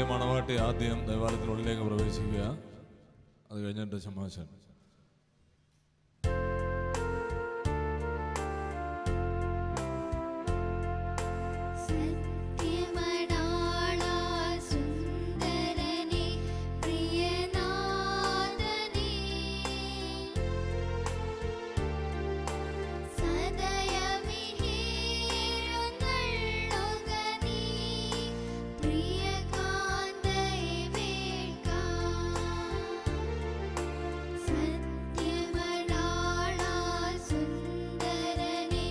മണവാട്ടി ആദ്യം ദേവാലയത്തിനുള്ളിലേക്ക് പ്രവേശിക്കുക അത് കഴിഞ്ഞിട്ട് ശമാശൻ സത്യമണാള സുന്ദരനെ പ്രിയനാഥനെ സദയമിഹേഴുന്നള്ളുക നീ പ്രിയകാന്തയെ വേൾക്കാം സത്യമണാള സുന്ദരനെ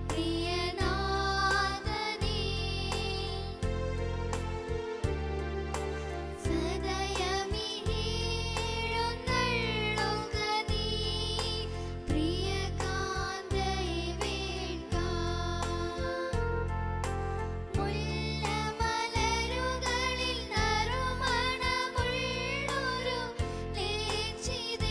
പ്രിയനാഥനെ സദയമിഹേഴുന്നള്ളുക നീ പ്രിയകാന്തയെ വേൾക്കാം മുല്ലമലരുകളിൽ നറുമണമുള്ളൊരു ലേച്ചിതേ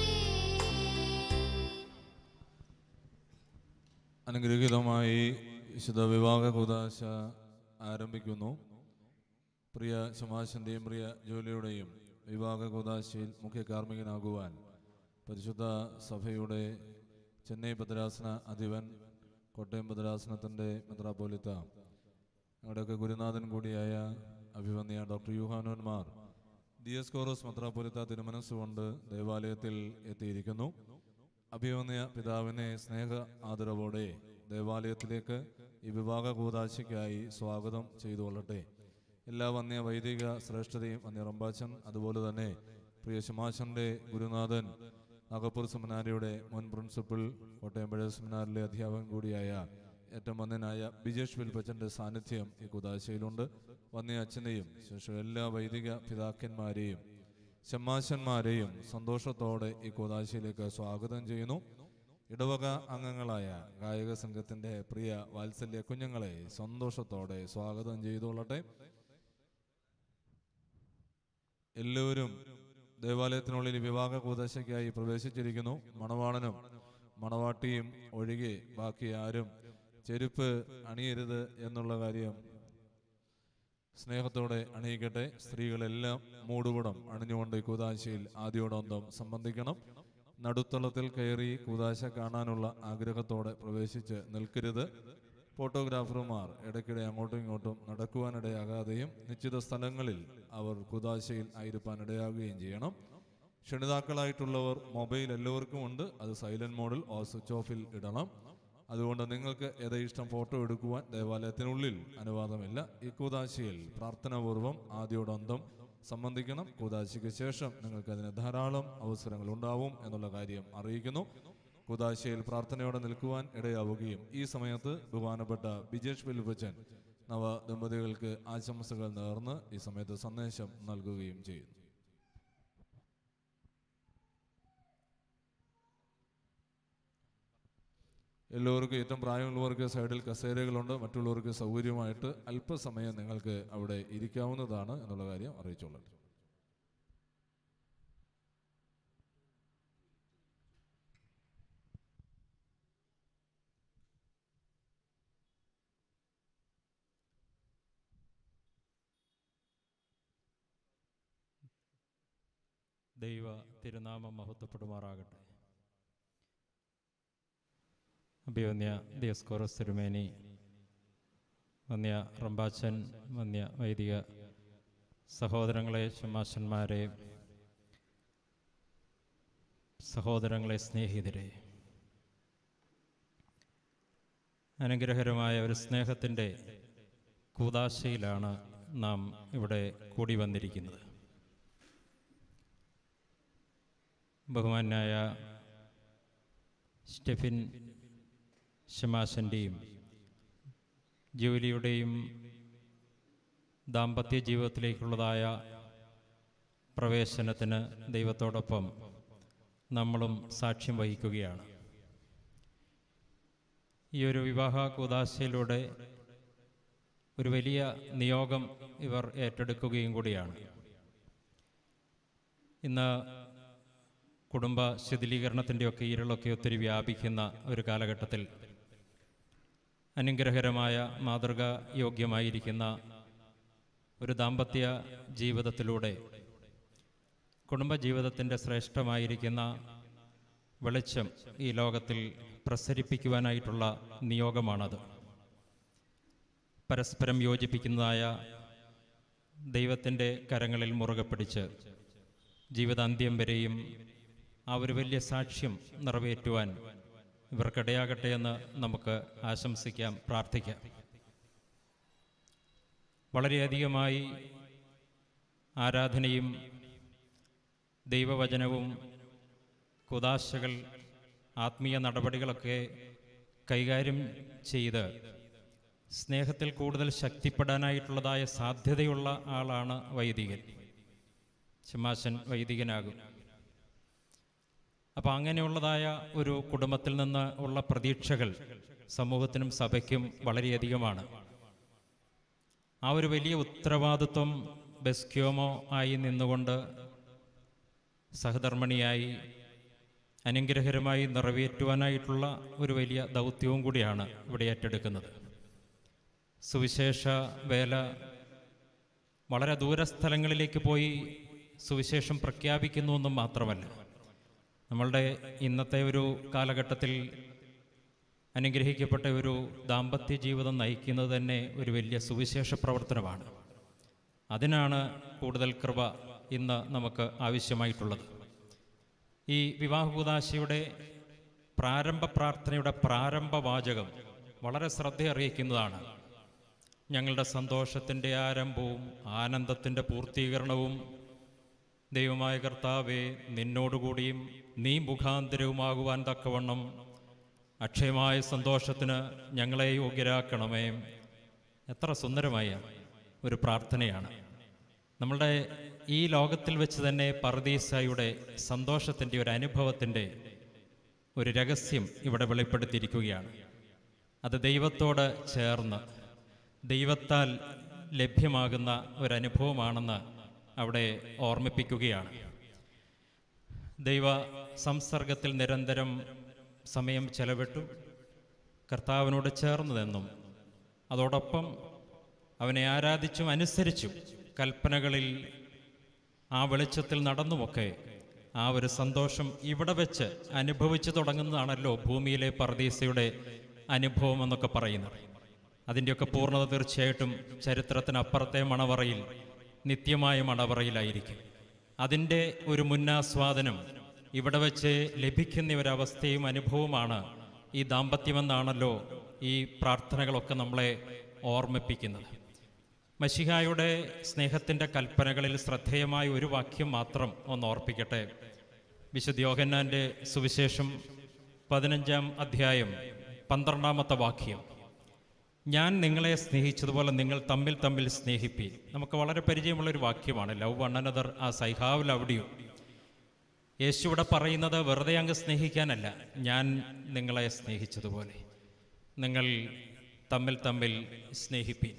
അനുഗ്രഹീതമായി വിശുദ്ധ വിവാഹ കുദാശ ആരംഭിക്കുന്നു പ്രിയ ശമാശന്റെയും പ്രിയ ജോലിയുടെയും വിവാഹ കുദാശയിൽ മുഖ്യ കാർമ്മികനാകുവാൻ പരിശുദ്ധ സഭയുടെ ചെന്നൈ ഭദ്രാസന അധിപൻ കോട്ടയം ഭദ്രാസനത്തിൻ്റെ മെത്രാപോലിത്ത ഞങ്ങളുടെയൊക്കെ ഗുരുനാഥൻ കൂടിയായ അഭിവന്യ ഡോക്ടർ യുഹാനോന്മാർ ദിയസ്കോറസ് മെത്രാപോലിത്ത തിരുമനസ്സുകൊണ്ട് ദേവാലയത്തിൽ എത്തിയിരിക്കുന്നു അഭിവന്യ പിതാവിനെ സ്നേഹ ആദരവോടെ ദേവാലയത്തിലേക്ക് ഈ വിവാഹ കൂതാശയ്ക്കായി സ്വാഗതം ചെയ്തു കൊള്ളട്ടെ എല്ലാ വന്യ വൈദിക ശ്രേഷ്ഠതയും വന്യ റമ്പാച്ചൻ അതുപോലെ തന്നെ പ്രിയ ശമാശന്റെ ഗുരുനാഥൻ നാഗപ്പൂർ സെമിനാരിയുടെ മുൻ പ്രിൻസിപ്പൽ കോട്ടയം പഴയ സെമിനാറിലെ അധ്യാപകൻ കൂടിയായ ഏറ്റവും വന്യനായ ബിജേഷ് വിൽപ്പച്ചന്റെ സാന്നിധ്യം ഈ കുദാശയിലുണ്ട് വന്യ അച്ഛനെയും ശേഷം എല്ലാ വൈദിക പിതാക്കന്മാരെയും ശമ്മാശന്മാരെയും സന്തോഷത്തോടെ ഈ കൂതാശയിലേക്ക് സ്വാഗതം ചെയ്യുന്നു ഇടവക അംഗങ്ങളായ ഗായക സംഘത്തിന്റെ പ്രിയ വാത്സല്യ കുഞ്ഞുങ്ങളെ സന്തോഷത്തോടെ സ്വാഗതം ചെയ്തുകൊള്ളട്ടെ എല്ലാവരും ദേവാലയത്തിനുള്ളിൽ വിവാഹ കൂതാശയ്ക്കായി പ്രവേശിച്ചിരിക്കുന്നു മണവാളനും മണവാട്ടിയും ഒഴികെ ബാക്കി ആരും ചെരുപ്പ് അണിയരുത് എന്നുള്ള കാര്യം സ്നേഹത്തോടെ അണിയിക്കട്ടെ സ്ത്രീകളെല്ലാം മൂടുപടം അണിഞ്ഞുകൊണ്ട് ഈ കൂതാശയിൽ ആദ്യോടൊന്തം സംബന്ധിക്കണം നടുത്തളത്തിൽ കയറി കൂതാശ കാണാനുള്ള ആഗ്രഹത്തോടെ പ്രവേശിച്ച് നിൽക്കരുത് ഫോട്ടോഗ്രാഫർമാർ ഇടയ്ക്കിടെ അങ്ങോട്ടും ഇങ്ങോട്ടും നടക്കുവാനിടയാകാതെയും നിശ്ചിത സ്ഥലങ്ങളിൽ അവർ കുതാശയിൽ ആയിരിക്കാൻ ഇടയാകുകയും ചെയ്യണം ക്ഷണിതാക്കളായിട്ടുള്ളവർ മൊബൈൽ എല്ലാവർക്കും ഉണ്ട് അത് സൈലന്റ് മോഡിൽ ഓ സ്വിച്ച് ഓഫിൽ ഇടണം അതുകൊണ്ട് നിങ്ങൾക്ക് യഥേഷ്ടം ഫോട്ടോ എടുക്കുവാൻ ദേവാലയത്തിനുള്ളിൽ അനുവാദമില്ല ഈ കൂതാശയിൽ പ്രാർത്ഥനാപൂർവം ആദ്യോടന്തം സംബന്ധിക്കണം കൂതാശയ്ക്ക് ശേഷം നിങ്ങൾക്ക് അതിന് ധാരാളം അവസരങ്ങൾ ഉണ്ടാവും എന്നുള്ള കാര്യം അറിയിക്കുന്നു കൂതാശയിൽ പ്രാർത്ഥനയോടെ നിൽക്കുവാൻ ഇടയാവുകയും ഈ സമയത്ത് ബഹുമാനപ്പെട്ട ബിജേഷ് വെലുപ്പച്ചൻ നവ ദമ്പതികൾക്ക് ആശംസകൾ നേർന്ന് ഈ സമയത്ത് സന്ദേശം നൽകുകയും ചെയ്യുന്നു എല്ലാവർക്കും ഏറ്റവും പ്രായമുള്ളവർക്ക് സൈഡിൽ കസേരകളുണ്ട് മറ്റുള്ളവർക്ക് സൗകര്യമായിട്ട് അല്പസമയം നിങ്ങൾക്ക് അവിടെ ഇരിക്കാവുന്നതാണ് എന്നുള്ള കാര്യം അറിയിച്ചോളൂ ദൈവ തിരുനാമം മഹത്വപ്പെടുമാറാകട്ടെ അഭിവന്യ ദിയസ്കോറസ് തിരുമേനി വന്യ റംബാച്ചൻ വന്യ വൈദിക സഹോദരങ്ങളെ ശമാശന്മാരെ സഹോദരങ്ങളെ സ്നേഹിതരെ അനുഗ്രഹകരമായ ഒരു സ്നേഹത്തിൻ്റെ കൂതാശയിലാണ് നാം ഇവിടെ കൂടി വന്നിരിക്കുന്നത് ബഹുമാനായ സ്റ്റെഫിൻ ഷമാശൻ്റെയും ജോലിയുടെയും ദാമ്പത്യ ജീവിതത്തിലേക്കുള്ളതായ പ്രവേശനത്തിന് ദൈവത്തോടൊപ്പം നമ്മളും സാക്ഷ്യം വഹിക്കുകയാണ് ഈ ഒരു വിവാഹ കൂതാശയിലൂടെ ഒരു വലിയ നിയോഗം ഇവർ ഏറ്റെടുക്കുകയും കൂടിയാണ് ഇന്ന് കുടുംബ ശിഥിലീകരണത്തിൻ്റെയൊക്കെ ഇരുളൊക്കെ ഒത്തിരി വ്യാപിക്കുന്ന ഒരു കാലഘട്ടത്തിൽ അനുഗ്രഹകരമായ മാതൃക യോഗ്യമായിരിക്കുന്ന ഒരു ദാമ്പത്യ ജീവിതത്തിലൂടെ കുടുംബജീവിതത്തിൻ്റെ ശ്രേഷ്ഠമായിരിക്കുന്ന വെളിച്ചം ഈ ലോകത്തിൽ പ്രസരിപ്പിക്കുവാനായിട്ടുള്ള നിയോഗമാണത് പരസ്പരം യോജിപ്പിക്കുന്നതായ ദൈവത്തിൻ്റെ കരങ്ങളിൽ മുറുകെ പിടിച്ച് ജീവിതാന്ത്യം വരെയും ആ ഒരു വലിയ സാക്ഷ്യം നിറവേറ്റുവാൻ ഇവർക്കിടയാകട്ടെ എന്ന് നമുക്ക് ആശംസിക്കാം പ്രാർത്ഥിക്കാം വളരെയധികമായി ആരാധനയും ദൈവവചനവും കുതാശകൾ ആത്മീയ നടപടികളൊക്കെ കൈകാര്യം ചെയ്ത് സ്നേഹത്തിൽ കൂടുതൽ ശക്തിപ്പെടാനായിട്ടുള്ളതായ സാധ്യതയുള്ള ആളാണ് വൈദികൻ ശമാശൻ വൈദികനാകും അപ്പോൾ അങ്ങനെയുള്ളതായ ഒരു കുടുംബത്തിൽ നിന്ന് ഉള്ള പ്രതീക്ഷകൾ സമൂഹത്തിനും സഭയ്ക്കും വളരെയധികമാണ് ആ ഒരു വലിയ ഉത്തരവാദിത്വം ബെസ്ക്യോമോ ആയി നിന്നുകൊണ്ട് സഹധർമ്മിണിയായി അനുഗ്രഹരമായി നിറവേറ്റുവാനായിട്ടുള്ള ഒരു വലിയ ദൗത്യവും കൂടിയാണ് ഇവിടെ ഏറ്റെടുക്കുന്നത് സുവിശേഷ വേല വളരെ ദൂരസ്ഥലങ്ങളിലേക്ക് പോയി സുവിശേഷം പ്രഖ്യാപിക്കുന്നു എന്നും മാത്രമല്ല നമ്മളുടെ ഇന്നത്തെ ഒരു കാലഘട്ടത്തിൽ അനുഗ്രഹിക്കപ്പെട്ട ഒരു ദാമ്പത്യ ജീവിതം നയിക്കുന്നത് തന്നെ ഒരു വലിയ സുവിശേഷ പ്രവർത്തനമാണ് അതിനാണ് കൂടുതൽ കൃപ ഇന്ന് നമുക്ക് ആവശ്യമായിട്ടുള്ളത് ഈ വിവാഹകൂതാശയുടെ പ്രാരംഭ പ്രാർത്ഥനയുടെ പ്രാരംഭ വാചകം വളരെ ശ്രദ്ധയറിയിക്കുന്നതാണ് ഞങ്ങളുടെ സന്തോഷത്തിൻ്റെ ആരംഭവും ആനന്ദത്തിൻ്റെ പൂർത്തീകരണവും ദൈവമായ കർത്താവെ നിന്നോടുകൂടിയും നീ മുഖാന്തരവുമാകുവാൻ തക്കവണ്ണം അക്ഷയമായ സന്തോഷത്തിന് ഞങ്ങളെ യോഗ്യരാക്കണമേ എത്ര സുന്ദരമായ ഒരു പ്രാർത്ഥനയാണ് നമ്മളുടെ ഈ ലോകത്തിൽ വെച്ച് തന്നെ പർദീസായുടെ സന്തോഷത്തിൻ്റെ ഒരു അനുഭവത്തിൻ്റെ ഒരു രഹസ്യം ഇവിടെ വെളിപ്പെടുത്തിയിരിക്കുകയാണ് അത് ദൈവത്തോട് ചേർന്ന് ദൈവത്താൽ ലഭ്യമാകുന്ന ഒരനുഭവമാണെന്ന് അവിടെ ഓർമ്മിപ്പിക്കുകയാണ് ദൈവ സംസർഗത്തിൽ നിരന്തരം സമയം ചെലവിട്ടു കർത്താവിനോട് ചേർന്ന് നിന്നും അതോടൊപ്പം അവനെ ആരാധിച്ചും അനുസരിച്ചും കൽപ്പനകളിൽ ആ വെളിച്ചത്തിൽ നടന്നുമൊക്കെ ആ ഒരു സന്തോഷം ഇവിടെ വെച്ച് അനുഭവിച്ചു തുടങ്ങുന്നതാണല്ലോ ഭൂമിയിലെ പർദീസയുടെ അനുഭവം എന്നൊക്കെ പറയുന്നത് അതിൻ്റെയൊക്കെ പൂർണ്ണത തീർച്ചയായിട്ടും ചരിത്രത്തിനപ്പുറത്തെ മണവറയിൽ നിത്യമായ മണവറയിലായിരിക്കും അതിൻ്റെ ഒരു മുന്നാസ്വാദനം ഇവിടെ വെച്ച് ലഭിക്കുന്ന ഒരവസ്ഥയും അനുഭവമാണ് ഈ ദാമ്പത്യമെന്നാണല്ലോ ഈ പ്രാർത്ഥനകളൊക്കെ നമ്മളെ ഓർമ്മിപ്പിക്കുന്നത് മഷിഹായുടെ സ്നേഹത്തിൻ്റെ കൽപ്പനകളിൽ ശ്രദ്ധേയമായ ഒരു വാക്യം മാത്രം ഒന്ന് ഓർപ്പിക്കട്ടെ വിശുദ്ധ യോഹന്നാൻ്റെ സുവിശേഷം പതിനഞ്ചാം അധ്യായം പന്ത്രണ്ടാമത്തെ വാക്യം ഞാൻ നിങ്ങളെ സ്നേഹിച്ചതുപോലെ നിങ്ങൾ തമ്മിൽ തമ്മിൽ സ്നേഹിപ്പീൻ നമുക്ക് വളരെ പരിചയമുള്ള ഒരു വാക്യമാണ് ലവ് വൺ അനദർ ആ സൈഹാവ് ലവ് യു യേശു ഇവിടെ പറയുന്നത് വെറുതെ അങ്ങ് സ്നേഹിക്കാനല്ല ഞാൻ നിങ്ങളെ സ്നേഹിച്ചതുപോലെ നിങ്ങൾ തമ്മിൽ തമ്മിൽ സ്നേഹിപ്പീൻ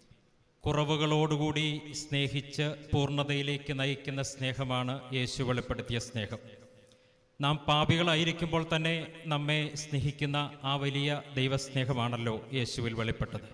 കുറവുകളോടുകൂടി സ്നേഹിച്ച് പൂർണ്ണതയിലേക്ക് നയിക്കുന്ന സ്നേഹമാണ് യേശു വെളിപ്പെടുത്തിയ സ്നേഹം നാം പാപികളായിരിക്കുമ്പോൾ തന്നെ നമ്മെ സ്നേഹിക്കുന്ന ആ വലിയ ദൈവസ്നേഹമാണല്ലോ യേശുവിൽ വെളിപ്പെട്ടത്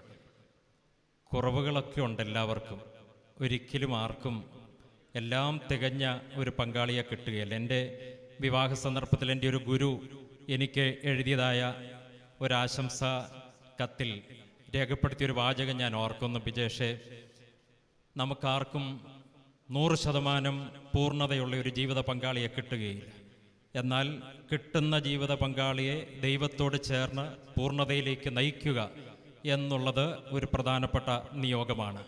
കുറവുകളൊക്കെ ഉണ്ട് എല്ലാവർക്കും ഒരിക്കലും ആർക്കും എല്ലാം തികഞ്ഞ ഒരു പങ്കാളിയെ കിട്ടുകയില്ല എൻ്റെ വിവാഹ സന്ദർഭത്തിൽ എൻ്റെ ഒരു ഗുരു എനിക്ക് എഴുതിയതായ ഒരാശംസ കത്തിൽ രേഖപ്പെടുത്തിയൊരു വാചകം ഞാൻ ഓർക്കുന്നു ബിജേഷെ നമുക്കാർക്കും നൂറ് ശതമാനം പൂർണ്ണതയുള്ള ഒരു ജീവിത പങ്കാളിയെ കിട്ടുകയില്ല എന്നാൽ കിട്ടുന്ന ജീവിത പങ്കാളിയെ ദൈവത്തോട് ചേർന്ന് പൂർണ്ണതയിലേക്ക് നയിക്കുക എന്നുള്ളത് ഒരു പ്രധാനപ്പെട്ട നിയോഗമാണ്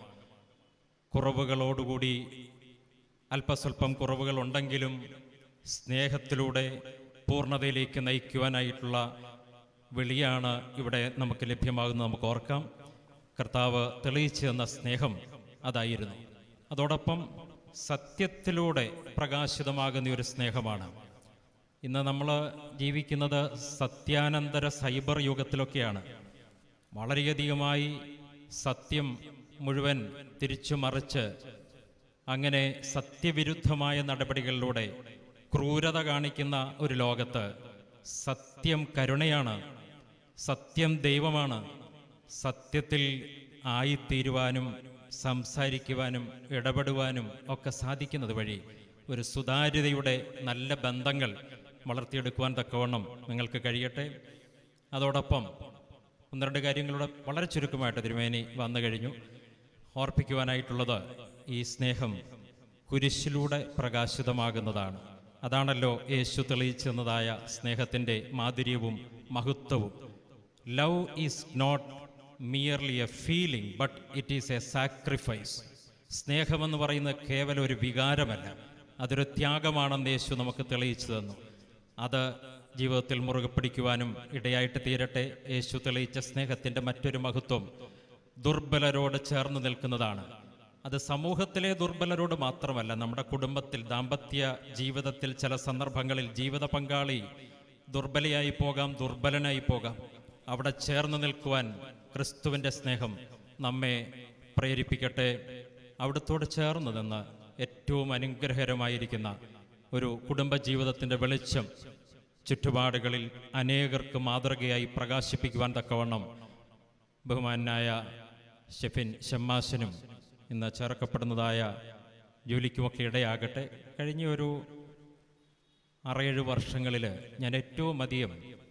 കുറവുകളോടുകൂടി അല്പസ്വല്പം കുറവുകളുണ്ടെങ്കിലും സ്നേഹത്തിലൂടെ പൂർണ്ണതയിലേക്ക് നയിക്കുവാനായിട്ടുള്ള വിളിയാണ് ഇവിടെ നമുക്ക് ലഭ്യമാകുന്നത് നമുക്ക് ഓർക്കാം കർത്താവ് തെളിയിച്ചു തന്ന സ്നേഹം അതായിരുന്നു അതോടൊപ്പം സത്യത്തിലൂടെ പ്രകാശിതമാകുന്ന ഒരു സ്നേഹമാണ് ഇന്ന് നമ്മൾ ജീവിക്കുന്നത് സത്യാനന്തര സൈബർ യുഗത്തിലൊക്കെയാണ് വളരെയധികമായി സത്യം മുഴുവൻ തിരിച്ചു മറിച്ച് അങ്ങനെ സത്യവിരുദ്ധമായ നടപടികളിലൂടെ ക്രൂരത കാണിക്കുന്ന ഒരു ലോകത്ത് സത്യം കരുണയാണ് സത്യം ദൈവമാണ് സത്യത്തിൽ ആയിത്തീരുവാനും സംസാരിക്കുവാനും ഇടപെടുവാനും ഒക്കെ സാധിക്കുന്നത് വഴി ഒരു സുതാര്യതയുടെ നല്ല ബന്ധങ്ങൾ വളർത്തിയെടുക്കുവാൻ തക്കവണ്ണം നിങ്ങൾക്ക് കഴിയട്ടെ അതോടൊപ്പം ഒന്ന് രണ്ട് കാര്യങ്ങളുടെ വളരെ ചുരുക്കമായിട്ട് തിരുമേനി വന്നു കഴിഞ്ഞു ഓർപ്പിക്കുവാനായിട്ടുള്ളത് ഈ സ്നേഹം കുരിശിലൂടെ പ്രകാശിതമാകുന്നതാണ് അതാണല്ലോ യേശു തെളിയിച്ചെന്നതായ സ്നേഹത്തിൻ്റെ മാധുര്യവും മഹത്വവും love is not merely a feeling but it is a sacrifice സ്നേഹമെന്ന് പറയുന്നത് കേവലം ഒരു വികാരമല്ല അതൊരു ത്യാഗമാണെന്ന് യേശു നമുക്ക് തെളിയിച്ചു തന്നു അത് ജീവിതത്തിൽ മുറുകെ പിടിക്കുവാനും ഇടയായിട്ട് തീരട്ടെ യേശു തെളിയിച്ച സ്നേഹത്തിൻ്റെ മറ്റൊരു മഹത്വം ദുർബലരോട് ചേർന്ന് നിൽക്കുന്നതാണ് അത് സമൂഹത്തിലെ ദുർബലരോട് മാത്രമല്ല നമ്മുടെ കുടുംബത്തിൽ ദാമ്പത്യ ജീവിതത്തിൽ ചില സന്ദർഭങ്ങളിൽ ജീവിത പങ്കാളി ദുർബലയായി പോകാം ദുർബലനായി പോകാം അവിടെ ചേർന്ന് നിൽക്കുവാൻ ക്രിസ്തുവിൻ്റെ സ്നേഹം നമ്മെ പ്രേരിപ്പിക്കട്ടെ അവിടത്തോട് ചേർന്ന് നിന്ന് ഏറ്റവും അനുഗ്രഹകരമായിരിക്കുന്ന ഒരു കുടുംബജീവിതത്തിൻ്റെ വെളിച്ചം ചുറ്റുപാടുകളിൽ അനേകർക്ക് മാതൃകയായി പ്രകാശിപ്പിക്കുവാൻ തക്കവണ്ണം ബഹുമാനായ ഷെഫിൻ ഷമ്മാശനും ഇന്ന് ചേർക്കപ്പെടുന്നതായ ജോലിക്കുമൊക്കെ ഇടയാകട്ടെ കഴിഞ്ഞ ഒരു ആറേഴ് വർഷങ്ങളിൽ ഞാൻ ഏറ്റവും അധികം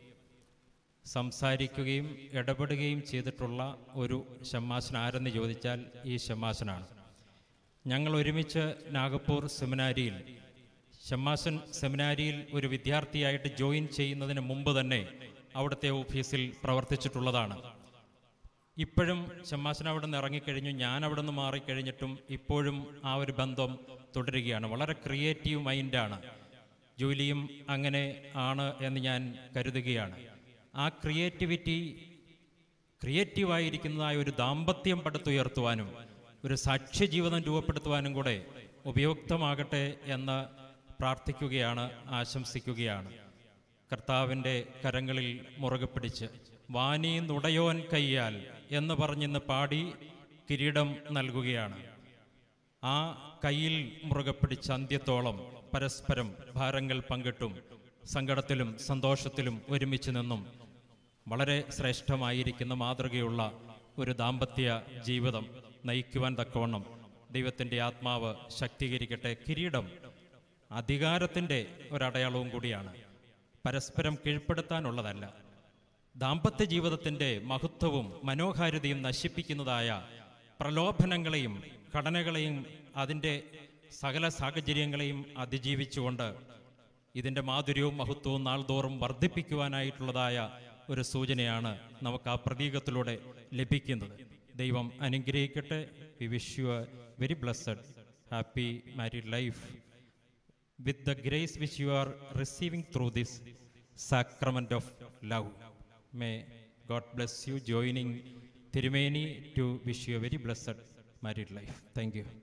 സംസാരിക്കുകയും ഇടപെടുകയും ചെയ്തിട്ടുള്ള ഒരു ഷമ്മാശൻ ആരെന്ന് ചോദിച്ചാൽ ഈ ഷമ്മാശനാണ് ഞങ്ങൾ ഒരുമിച്ച് നാഗപ്പൂർ സെമിനാരിയിൽ ഷമ്മാശൻ സെമിനാരിയിൽ ഒരു വിദ്യാർത്ഥിയായിട്ട് ജോയിൻ ചെയ്യുന്നതിന് മുമ്പ് തന്നെ അവിടുത്തെ ഓഫീസിൽ പ്രവർത്തിച്ചിട്ടുള്ളതാണ് ഇപ്പോഴും ഷമ്മാശൻ അവിടെ നിന്ന് ഇറങ്ങിക്കഴിഞ്ഞു ഞാൻ അവിടെ നിന്ന് മാറിക്കഴിഞ്ഞിട്ടും ഇപ്പോഴും ആ ഒരു ബന്ധം തുടരുകയാണ് വളരെ ക്രിയേറ്റീവ് മൈൻഡാണ് ജോലിയും അങ്ങനെ ആണ് എന്ന് ഞാൻ കരുതുകയാണ് ആ ക്രിയേറ്റിവിറ്റി ക്രിയേറ്റീവായിരിക്കുന്നതായ ഒരു ദാമ്പത്യം പടുത്തുയർത്തുവാനും ഒരു സാക്ഷ്യജീവിതം രൂപപ്പെടുത്തുവാനും കൂടെ ഉപയുക്തമാകട്ടെ എന്ന് പ്രാർത്ഥിക്കുകയാണ് ആശംസിക്കുകയാണ് കർത്താവിൻ്റെ കരങ്ങളിൽ മുറുകെ പിടിച്ച് വാനി നുടയോൻ കയ്യാൽ എന്ന് പറഞ്ഞിന്ന് പാടി കിരീടം നൽകുകയാണ് ആ കയ്യിൽ മുറുകെ പിടിച്ച അന്ത്യത്തോളം പരസ്പരം ഭാരങ്ങൾ പങ്കിട്ടും സങ്കടത്തിലും സന്തോഷത്തിലും ഒരുമിച്ച് നിന്നും വളരെ ശ്രേഷ്ഠമായിരിക്കുന്ന മാതൃകയുള്ള ഒരു ദാമ്പത്യ ജീവിതം നയിക്കുവാൻ തക്കവണ്ണം ദൈവത്തിൻ്റെ ആത്മാവ് ശക്തീകരിക്കട്ടെ കിരീടം അധികാരത്തിൻ്റെ ഒരടയാളവും കൂടിയാണ് പരസ്പരം കീഴ്പ്പെടുത്താനുള്ളതല്ല ദാമ്പത്യ ജീവിതത്തിൻ്റെ മഹത്വവും മനോഹാരിതയും നശിപ്പിക്കുന്നതായ പ്രലോഭനങ്ങളെയും ഘടനകളെയും അതിൻ്റെ സകല സാഹചര്യങ്ങളെയും അതിജീവിച്ചുകൊണ്ട് ഇതിൻ്റെ മാധുര്യവും മഹത്വവും നാൾതോറും വർദ്ധിപ്പിക്കുവാനായിട്ടുള്ളതായ ഒരു സൂചനയാണ് നമുക്ക് ആ പ്രതീകത്തിലൂടെ ലഭിക്കുന്നത് ദൈവം അനുഗ്രഹിക്കട്ടെ we wish you a very blessed happy married life with the grace which you are receiving through this sacrament of love. May God bless you, joining Tirumeni to wish you a very blessed married life. Thank you.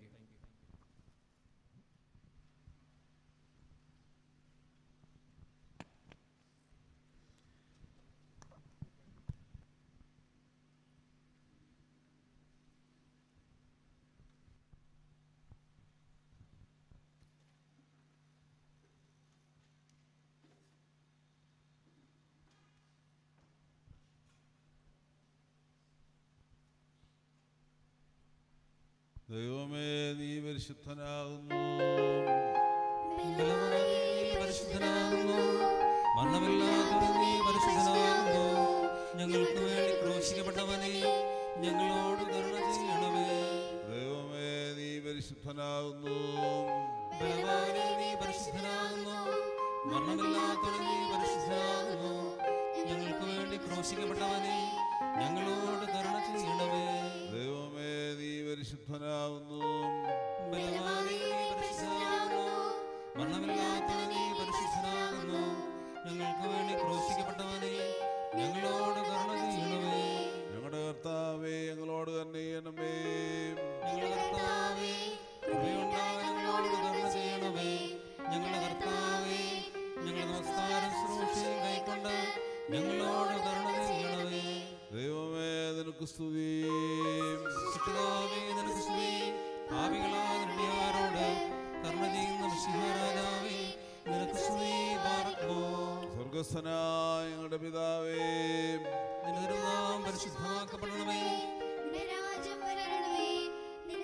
ദൈവമേ നീ പരിശുദ്ധനാകുന്നു ബലവാനേ, നീ പരിശുദ്ധനാകുന്നു മരണമില്ലാത്തവൻ നീ പരിശുദ്ധനാകുന്നു ഞങ്ങൾക്ക് വേണ്ടി ക്രൂശിക്കപ്പെട്ടവനെ ഞങ്ങളോട് കരുണ ചെയ്യണമേ ദൈവമേ നീ പരിശുദ്ധനാകുന്നു ബലവാനേ, നീ പരിശുദ്ധനാകുന്നു മരണമില്ലാത്തവൻ നീ പരിശുദ്ധനാകുന്നു ഞങ്ങൾക്ക് വേണ്ടി ക്രൂശിക്കപ്പെട്ടവനെ ഞങ്ങളോട് കരുണ ചെയ്യണമേ ദൈവമേ നീ പരിശുദ്ധനാകുന്നു ബലവാനേ, നീ പരിശുദ്ധനാകുന്നു മരണമില്ലാത്തവൻ നീ പരിശുദ്ധനാകുന്നു ഞങ്ങൾക്ക് വേണ്ടി ക്രൂശിക്കപ്പെട്ടവനെ ഞങ്ങളോട് കരുണ ചെയ്യണമേ ഞങ്ങളുടെ കർത്താവേ ഞങ്ങളോട് തന്നെ ചെയ്യണമേ ഞങ്ങളുടെ കർത്താവേ കൃപയുണ്ടാകാൻ ഞങ്ങളോട് കരുണ ചെയ്യണമേ ഞങ്ങളുടെ കർത്താവേ ഞങ്ങളുടെ നമസ്കാരം ശുശ്രൂഷയും കൈക്കൊണ്ട് ഞങ്ങളോട് കരുണ ചെയ്യണമേ ദൈവമേ നിനക്ക് സ്തുതി കർത്താവേ നിനക്ക് സ്തുതി പാപികളായ നിന്റെയാരോട് കരുണ ചെയ്യുന്ന മിശിഹാരാജാവേ നിനക്ക് സ്തുതി പാർക്കോ സ്വർഗസ്ഥനായ ഞങ്ങളുടെ പിതാവേ നിന്റെ തിരുനാം പരിശുദ്ധമാക്കപ്പെടണമേ നിന്റെ രാജ്യം വരണമേ നിന്റെ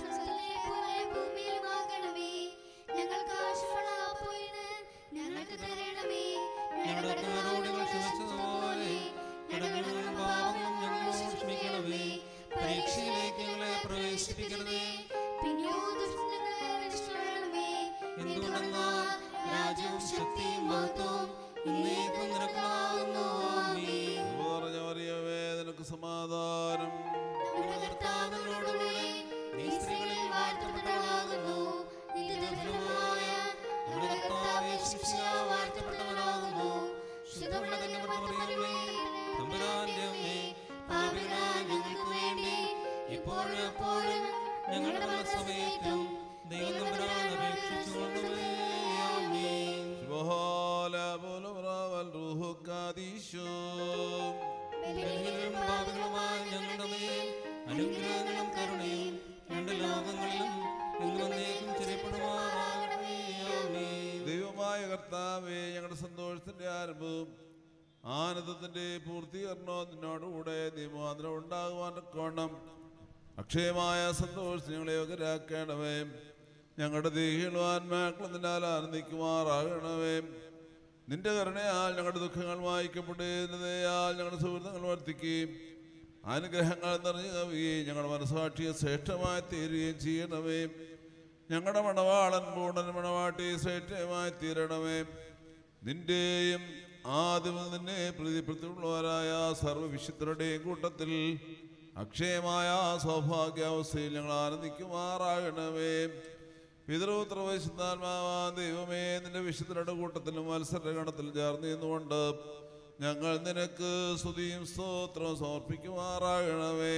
സ്വർഗ്ഗത്തിലെ പോലെ ഭൂമിയിലുമാകണമേ. ഞങ്ങൾക്ക് ആവശ്യമുള്ള അപ്പോയിന് ഞങ്ങൾക്ക് തരണമേ. ഞങ്ങളുടെ കടങ്ങളോട് ഞങ്ങൾ ക്ഷമിച്ചതുപോലെ കടങ്ങളും പാപങ്ങളും ഞങ്ങളോട് ക്ഷമിക്കണമേ പരീക്ഷയിലേക്ക് ഞങ്ങളെ പ്രവേശിപ്പിക്കരുതേ പിന്നെയോ ദുഷ്ടനിൽ നിന്ന് രക്ഷിക്കണമേ. എന്തുകൊണ്ടെന്നാൽ രാജ്യവും ശക്തിയും മഹത്വവും എന്നേക്കും നിനക്കുള്ളതാകുന്നു ആമേൻ പറഞ്ഞ മറിയമേ നിനക്ക് സമാധാനം നമ്മുടെ കർത്താവ് നമ്മളോടുകൂടെ നീ സ്ത്രീകളിൽ വാഴ്ത്തപ്പെട്ടവളാകുന്നു. നിന്റെ ദുർഫലമായ നമ്മുടെ കർത്താവ് യേശുമിശിഹ വാഴ്ത്തപ്പെട്ടവനാകുന്നു. ശുദ്ധമുള്ള കന്യകമറിയമേ, തമ്പുരാന്റെ അമ്മേ പാപികളായ ഞങ്ങൾക്ക് വേണ്ടി ഇപ്പോഴും എപ്പോഴും ഞങ്ങളുടെ സമയത്തും ദൈവം തമ്പുരാൻ അപേക്ഷിച്ചുകൊള്ളണമേ ആമേൻ ശുഭഹോല ബുലബ്രാവൽ റൂഹു ഖാദീശോ. ബലഹീനരും പാപികളുമായ ഞങ്ങളുടെ മേൽ അനുഗ്രഹങ്ങളും കരുണയും രണ്ട് ലോകങ്ങളിലും ഇന്ന് വന്നേക്കും ചെറിയപ്പെടുമാറാകണമേ ആമേൻ ദൈവമായ കർത്താവേ ഞങ്ങളുടെ സന്തോഷത്തിന്റെ ആരംഭവും ആനന്ദത്തിന്റെ പൂർത്തീകരണവും നിന്നോടുകൂടെ നിയമാന്തരം ഉണ്ടാകുവാൻ കോണം അക്ഷയമായ സന്തോഷത്തിന് ഞങ്ങളെ യോഗ്യരാക്കണമേ ഞങ്ങളുടെ ദേഹികളും ആത്മാക്കളും നിന്നാൽ ആനന്ദിക്കുമാറാകണമേ നിന്റെ കരുണയാൽ ഞങ്ങളുടെ ദുഃഖങ്ങൾ വായിക്കപ്പെടുന്നതയാൽ ഞങ്ങളുടെ സുഹൃത്തുക്കൾ വർദ്ധിക്കുകയും അനുഗ്രഹങ്ങൾ നിറഞ്ഞു കവിയുകയും ഞങ്ങളുടെ മനസ്സാക്ഷിയെ ശ്രേഷ്ഠമായി തീരുകയും ചെയ്യണമേ ഞങ്ങളുടെ മണവാളൻ പൂർണ്ണൻ മണവാട്ടി ശ്രേഷ്ഠമായി തീരണമേ നിന്റെയും ആദ്യം നിന്നെ പ്രീതിപ്പെടുത്തിയുള്ളവരായ സർവ്വവിശുദ്ധരുടെയും കൂട്ടത്തിൽ അക്ഷയമായ സൗഭാഗ്യാവസ്ഥയിൽ ഞങ്ങൾ ആനന്ദിക്കുമാറാകണമേ പിതൃപുത്ര വൈശുദ്ധാത്മാവാ ദൈവമേ നിന്റെ വിശുദ്ധരുടെ കൂട്ടത്തിലും മത്സരഗണത്തിലും ചേർന്ന് നിന്നുകൊണ്ട് ഞങ്ങൾ നിനക്ക് സ്തുതിയും സ്തോത്രവും സമർപ്പിക്കുമാറാകണമേ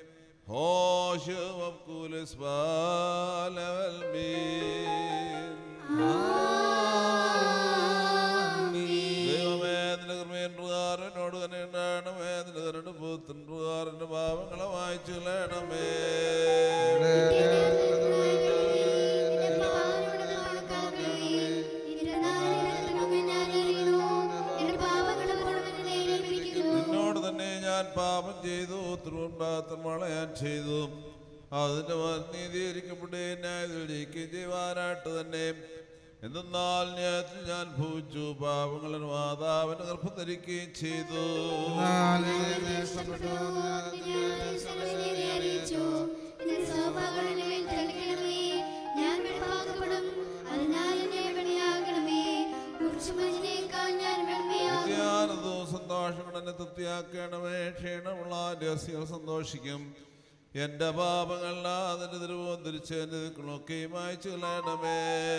ഹോശം ദൈവമേ നിന്റെ കൃപയൻ പ്രകാരം എന്നോട് തന്നെ ഉണ്ടാകണമേ നിന്റെ കരണ്ട് പൂത്തിൻ പ്രകാരം എൻ്റെ പാപങ്ങളെ വായിച്ചു കളയണമേ നിന്നോട് തന്നെ ഞാൻ പാപം ചെയ്തു തിരുവണ്ടാത്തൻ വളയാൻ ചെയ്തു അതിന്റെ നീതീകരിക്കപ്പെട്ടേ ന്യായത്തിൽ ജയിക്കുകയും ചെയ്യുവാനായിട്ട് തന്നെ എന്തെന്നാൽ ന്യായത്തിൽ ഞാൻ ഭൂച്ചു പാപങ്ങളിൽ മാതാവിന്റെ ഗർഭം ധരിക്കുകയും ചെയ്തു വിദ്യാനന്ദവും സന്തോഷങ്ങൾ എന്നെ തൃപ്തിയാക്കണമേ ക്ഷീണമുള്ള രഹസ്യങ്ങൾ സന്തോഷിക്കും എന്റെ പാപങ്ങളെല്ലാം അതിന്റെ തിരുവോം തിരിച്ച് എന്റെ ദിക്കുകളൊക്കെയും അയച്ചു കളയണമേ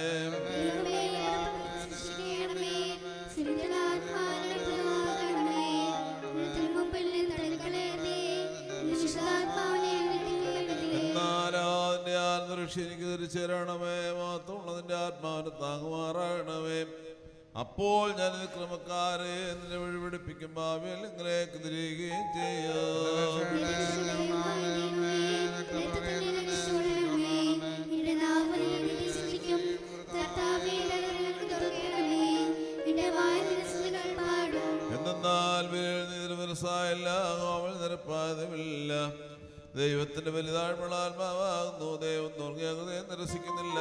എന്നാലും അതിന്റെ ആത്മരക്ഷ എനിക്ക് തിരിച്ചു തരണമേ മാത്രമുള്ളതിന്റെ ആത്മാവിനെ താങ്ങുമാറാകണമേ അപ്പോൾ ഞാൻ ഇത് ക്രമക്കാരെ നിന്നെ വഴിപിടിപ്പിക്കും ഭാവിയിൽ നിങ്ങളേക്ക് തിരികുകയും ചെയ്യും എന്തെന്നാൽ മനസ്സായില്ല അവൾ നിരപ്പായതുമില്ല ദൈവത്തിന്റെ വലുതാഴ്മയുള്ള ആത്മാവാകുന്നു ദൈവം നോർങ്ങിയ ഹൃദയം നിരസിക്കുന്നില്ല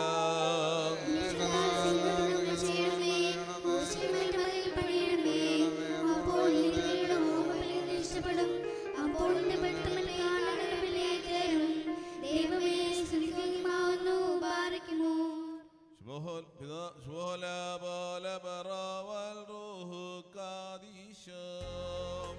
ശുഭോൽ- പിതാ- ശുഭോല പോല ബറാവൽ റൂഹു കാദീശം.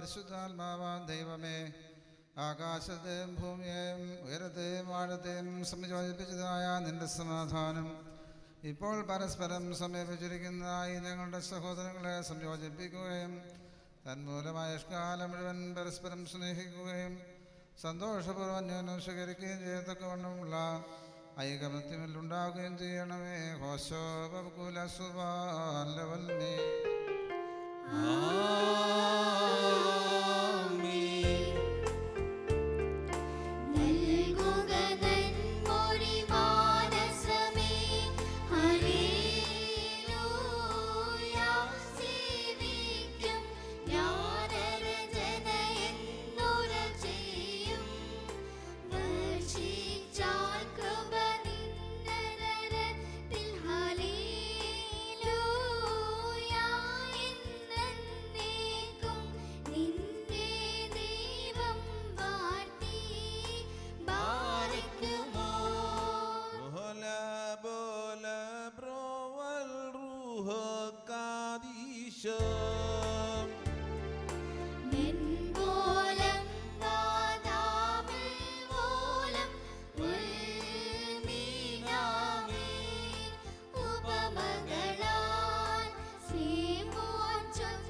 പരിശുദ്ധാത്മാവാൻ ദൈവമേ ആകാശത്തെയും ഭൂമിയെയും ഉയരത്തെയും ആഴത്തെയും സംയോജിപ്പിച്ചതായ നിന്റെ സമാധാനം ഇപ്പോൾ പരസ്പരം സമീപിച്ചിരിക്കുന്ന ഈ ഞങ്ങളുടെ സഹോദരങ്ങളെ സംയോജിപ്പിക്കുകയും തന്മൂലമായ കാലം മുഴുവൻ പരസ്പരം സ്നേഹിക്കുകയും സന്തോഷപൂർവ്വം അന്യോന്യം സ്വീകരിക്കുകയും ചെയ്യത്തക്കവണ്ണമുള്ള ഐകമത്യമിൽ ഉണ്ടാവുകയും ചെയ്യണമേ ഹോശോ ബബുകുല സുബാലവൽമേ നൽകുക നന്മൊഴി മാനസമേ ഹല്ലേലൂയ സേവിക്കും ജ്ഞാനരചന എന്നുര ചെയ്യും വർഷിച്ചാൽ കൃപ നിന്നരത്തിൽ ഹല്ലേലൂയ എന്നേക്കും നിന്നെ ദൈവം വാഴ്ത്തി ബാരിക്കുമോ Hola, bola, bro, al ruho, kadisha. മെൻപോലം വാദാമിൽ മൂലം ഉൾമീനാമേ ഉപമകളാൽ ശ്രീമോൻ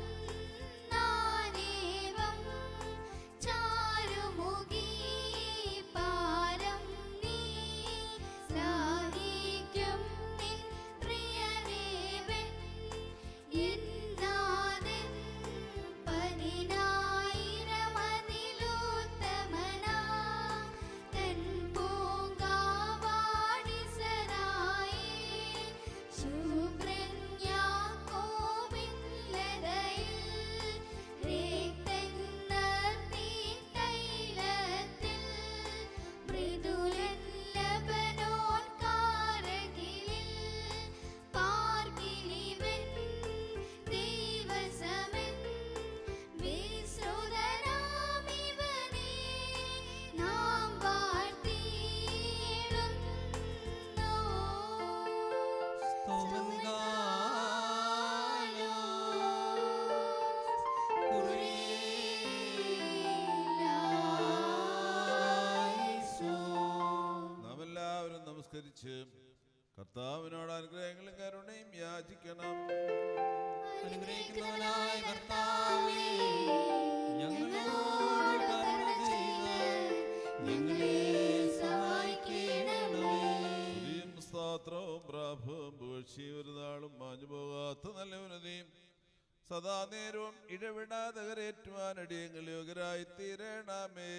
ചൊന്നാനേവം ചാരുമുഖി പാരം നീ സ്ലാഹിക്കും നിൻ പ്രിയദേവൻ എന്നാഥൻ പതിനായിരമതിലുത്തമനാ തൻ പൂങ്കാവാടിസരായി ശുഭ്രൻ യാക്കോബില്ലതയിൽ രക്തന്നർത്തി തൈലത്തിൽ മൃദുലൻ ലബനോൻ കാരകിലിൽ പാർക്കിലിവൻ ദൈവസമൻ വിശ്രുതനാമിവനെ നാം വാഴ്ത്തിയിടുന്നു നാം എല്ലാവരും നമസ്കരിച്ച് കർത്താവിനോട് അനുഗ്രഹങ്ങളും കരുണയും യാചിക്കണം അനുഗ്രഹിക്കുന്നവനായ കർത്താവേ ഞങ്ങളോട് കരുണ ചെയ്ത് ഞങ്ങളെ സഹായിക്കണമേ സ്തുതിയും സ്തോത്രവും പ്രാഭവും പുകഴ്ചയും ഒരു നാളും മാഞ്ഞു പോകാത്ത നല്ല ഉന്നതിയും സദാ നേരവും ഇടവിടാതെ കരേറ്റുവാൻ അടിയങ്ങൾ യോഗ്യരായി തീരണമേ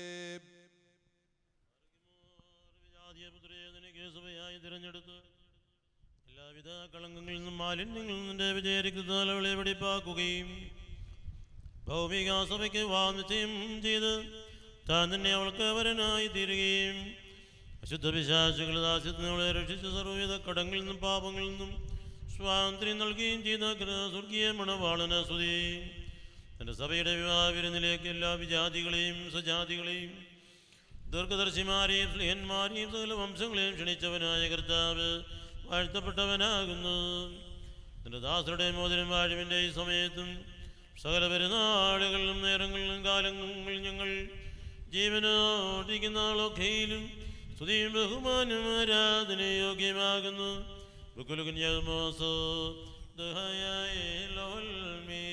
വിജാതിയപുത്രയെ നിനക്ക് സഭയായി തിരഞ്ഞെടുത്ത് എല്ലാവിധ കളങ്കങ്ങളിൽ നിന്നും മാലിന്യങ്ങളിൽ നിന്റെ വിജയരക്തത്താൽ അവളെ വെടിപ്പാക്കുകയും ഭൗമിക സഭയ്ക്ക് വാനിശ്ചയം ചെയ്ത് താൻ തന്നെ അവൾക്ക് വരനായി തീരുകയും അശുദ്ധ പിശാചുകൾ ദാസ്യത്തിന് അവളെ രക്ഷിച്ച സർവ്വവിധ കടങ്ങളിൽ നിന്നും പാപങ്ങളിൽ നിന്നും സ്വാതന്ത്ര്യം നൽകുകയും ചെയ്ത കൃ- സ്വർഗീയ മണവാളന സ്തുതി തൻ്റെ സഭയുടെ വിവാഹ വിരുന്നിലേക്ക് എല്ലാ വിജാതികളെയും സജാതികളെയും ദീർഘദർശിമാരെയും സ്ലിഹന്മാരെയും സകല വംശങ്ങളെയും ക്ഷണിച്ചവനായ കർത്താവ് വാഴ്ത്തപ്പെട്ടവനാകുന്നു നിന്റെ ദാസരുടെ മോചനം വാഴുവിൻ്റെ ഈ സമയത്തും സകല പെരുന്നാളുകളിലും നേരങ്ങളിലും കാലങ്ങളിലും ഞങ്ങൾ ജീവനോടിക്കുന്ന ആളൊക്കെയിലും സ്തുതിയും ബഹുമാനം ആരാധന യോഗ്യമാകുന്നു ബുക്കുലുകൻ യൽമോസോ ദഹയായ ലോൽമേ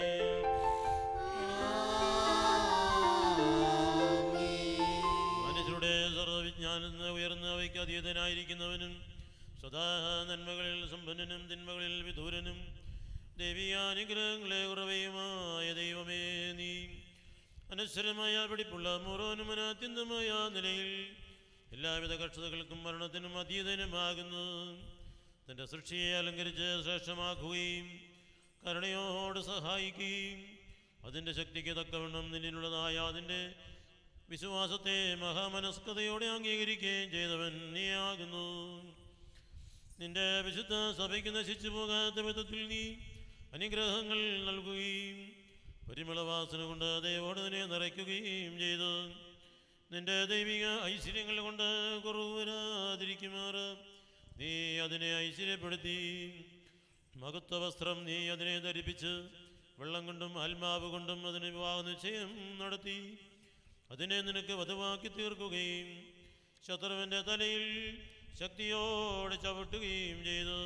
മനുഷ്യരുടെ സർവ്വവിജ്ഞാനത്തിന് ഉയർന്ന അവയ്ക്ക് അതീതനായിരിക്കുന്നവനും സദാ നന്മകളിൽ സമ്പന്നനും തിന്മകളിൽ വിദൂരനും ദൈവികാനുഗ്രഹങ്ങളെ ഉറവയുമായ ദൈവമേ നീ അനശ്വരമായ പിടിപ്പുള്ള മുറോനും അനാത്യന്തമായ നിലയിൽ എല്ലാവിധ കക്ഷതകൾക്കും മരണത്തിനും അതീതനുമാകുന്നു തൻ്റെ സൃഷ്ടിയെ അലങ്കരിച്ച് ശ്രേഷ്ഠമാക്കുകയും കരുണയോട് സഹായിക്കുകയും അതിൻ്റെ ശക്തിക്ക് തക്കവണ്ണം നിന്നിലുള്ളതായ അതിൻ്റെ വിശ്വാസത്തെ മഹാമനസ്കതയോടെ അംഗീകരിക്കുകയും ചെയ്തവൻ നീയാകുന്നു നിന്റെ വിശുദ്ധ സഭയ്ക്ക് നശിച്ചു പോകാത്ത വിധത്തിൽ നീ അനുഗ്രഹങ്ങൾ നൽകുകയും പരിമളവാസന കൊണ്ട് ദൈവോട് തന്നെ നിറയ്ക്കുകയും ചെയ്തു നിന്റെ ദൈവിക ഐശ്വര്യങ്ങൾ കൊണ്ട് കുറവ് വരാതിരിക്കുമാറ് നീ അതിനെ ഐശ്വര്യപ്പെടുത്തി മഹത്വ വസ്ത്രം നീ അതിനെ ധരിപ്പിച്ച് വെള്ളം കൊണ്ടും ആത്മാവ് കൊണ്ടും അതിന് വിവാഹ നിശ്ചയം നടത്തി അതിനെ നിനക്ക് വധവാക്കി തീർക്കുകയും ശത്രുവിൻ്റെ തലയിൽ ശക്തിയോടെ ചവിട്ടുകയും ചെയ്തു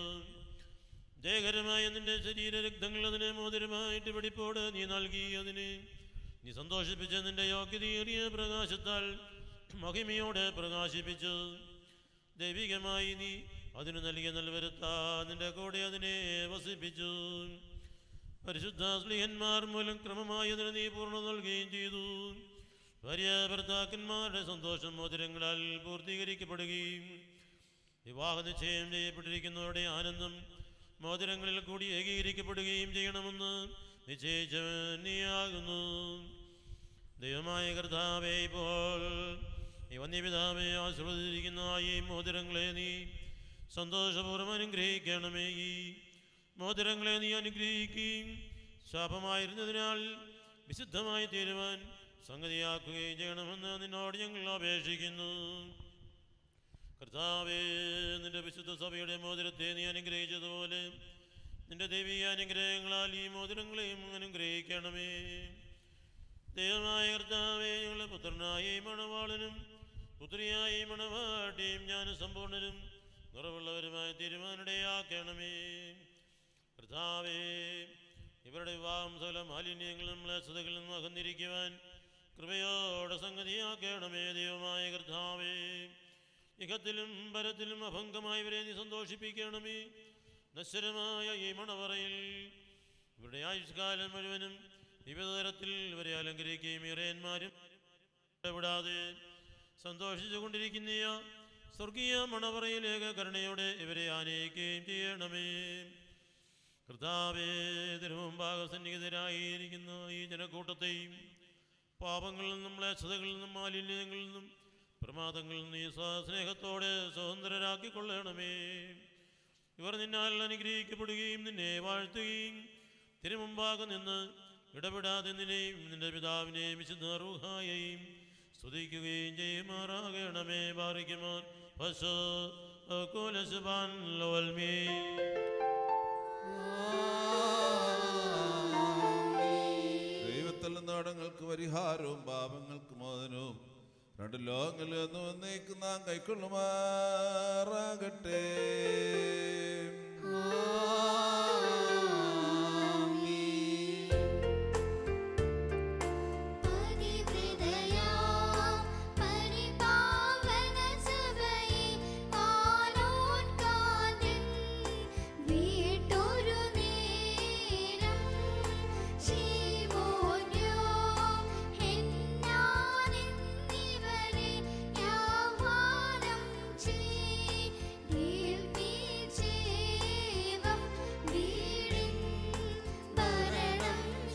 ജയകരമായ നിന്റെ ശരീരരക്തങ്ങൾ അതിനെ മോതിരമായിട്ട് വെടിപ്പോട് നീ നൽകി അതിനെ നീ സന്തോഷിപ്പിച്ച നിന്റെ യോഗ്യതയേറിയ പ്രകാശത്താൽ മഹിമയോടെ പ്രകാശിപ്പിച്ചു ദൈവികമായി നീ അതിന് നൽകിയ നൽവരുത്താ നിന്റെ കൂടെ അതിനെ വസിപ്പിച്ചു പരിശുദ്ധ സ്ലിഹന്മാർ മൂലം ക്രമമായി അതിന് നീ പൂർണ്ണ നൽകുകയും ചെയ്തു ഭാര്യ ഭർത്താക്കന്മാരുടെ സന്തോഷം മോതിരങ്ങളാൽ പൂർത്തീകരിക്കപ്പെടുകയും വിവാഹ നിശ്ചയം ചെയ്യപ്പെട്ടിരിക്കുന്നവരുടെ ആനന്ദം മോതിരങ്ങളിൽ കൂടി ഏകീകരിക്കപ്പെടുകയും ചെയ്യണമെന്ന് നിശ്ചയിച്ചവൻ നീയാകുന്നു ദൈവമായ കർത്താവേ ഇപ്പോൾ ഈ വന്യപിതാവെ ആശ്രവദിച്ചിരിക്കുന്ന ഈ മോതിരങ്ങളെ നീ സന്തോഷപൂർവ്വം അനുഗ്രഹിക്കണമേ ഈ മോതിരങ്ങളെ നീ അനുഗ്രഹിക്കുകയും ശാപമായിരുന്നതിനാൽ വിശുദ്ധമായി തീരുവാൻ സംഗതിയാക്കുകയും ചെയ്യണമെന്ന് നിന്നോട് ഞങ്ങൾ അപേക്ഷിക്കുന്നു കർത്താവേ നിന്റെ വിശുദ്ധ സഭയുടെ മോതിരത്തെ നീ അനുഗ്രഹിച്ചതുപോലെ നിന്റെ ദൈവീയ അനുഗ്രഹങ്ങളാൽ ഈ മോതിരങ്ങളെയും അനുഗ്രഹിക്കണമേ ദൈവമായ കർത്താവേ ഞങ്ങളുടെ പുത്രനായ ഈ മണവാളനും പുത്രിയായ ഈ മണവാട്ടിയും ഞാൻ സമ്പൂർണരും നിറവുള്ളവരുമായി തീരുമാനിടയാക്കണമേ കർത്താവേ ഇവരുടെ വിവാഹം സകല മാലിന്യങ്ങളും മ്ലേച്ഛതകളിൽ നിന്നും അകന്നിരിക്കുവാൻ കൃപയോടെ സംഗതിയാക്കണമേ ദൈവമായ കർത്താവേ ഇഹത്തിലും പരത്തിലും അഭംഗമായവരെ നീ സന്തോഷിപ്പിക്കണമേ നശ്വരമായ ഈ മണവറയിൽ ഇവരുടെ ആയുഷ്കാലം മുഴുവനും വിവിധ തരത്തിൽ ഇവരെ അലങ്കരിക്കുകയും ഇറയന്മാരും ഇടപെടാതെ സന്തോഷിച്ചു കൊണ്ടിരിക്കുന്ന ഈ സ്വർഗീയ മണവറയിലേക്ക് കരുണയോടെ ഇവരെ ആനയിക്കുകയും ചെയ്യണമേ കർത്താവേ തിരുമുമ്പാകെ സന്നിഹിതരായിരിക്കുന്ന ഈ ജനക്കൂട്ടത്തെയും പാപങ്ങളിൽ നിന്നും മ്ലേച്ഛതകളിൽ നിന്നും മാലിന്യങ്ങളിൽ നിന്നും പ്രമാദങ്ങളിൽ നിന്നും ഈ സ്നേഹത്തോടെ സ്വതന്ത്രരാക്കിക്കൊള്ളണമേ ഇവർ നിന്നാൽ അനുഗ്രഹിക്കപ്പെടുകയും നിന്നെ വാഴ്ത്തുകയും തിരുമുമ്പാകെ നിന്ന് ഇടപെടാതെ നിന്നെയും നിന്റെ പിതാവിനെയും വിശുദ്ധ റൂഹായെയും സ്തുതിക്കുകയും ചെയ്യുമാറാകണമേ ബാറിക്കുമാർ പശു കുലസുബാൻ ലോൽമേ ദൈവത്തിൽ നാടങ്ങൾക്ക് പരിഹാരവും പാപങ്ങൾക്ക് മോചനവും രണ്ട് ലോകങ്ങളിൽ നിന്ന് വന്നേക്ക് നാം കൈക്കൊള്ളുമാറാകട്ടെ പരിവൃതയാം പരിപാവന സഭയെ പാലോൻകാതിൻ വീട്ടൊരു നേരം ശീമോന്യോ ഹെന്നാനെന്നിവരെ യാവാനം ചെയ്തേൽപ്പിച്ചേവം വീടിൻ ഭരണം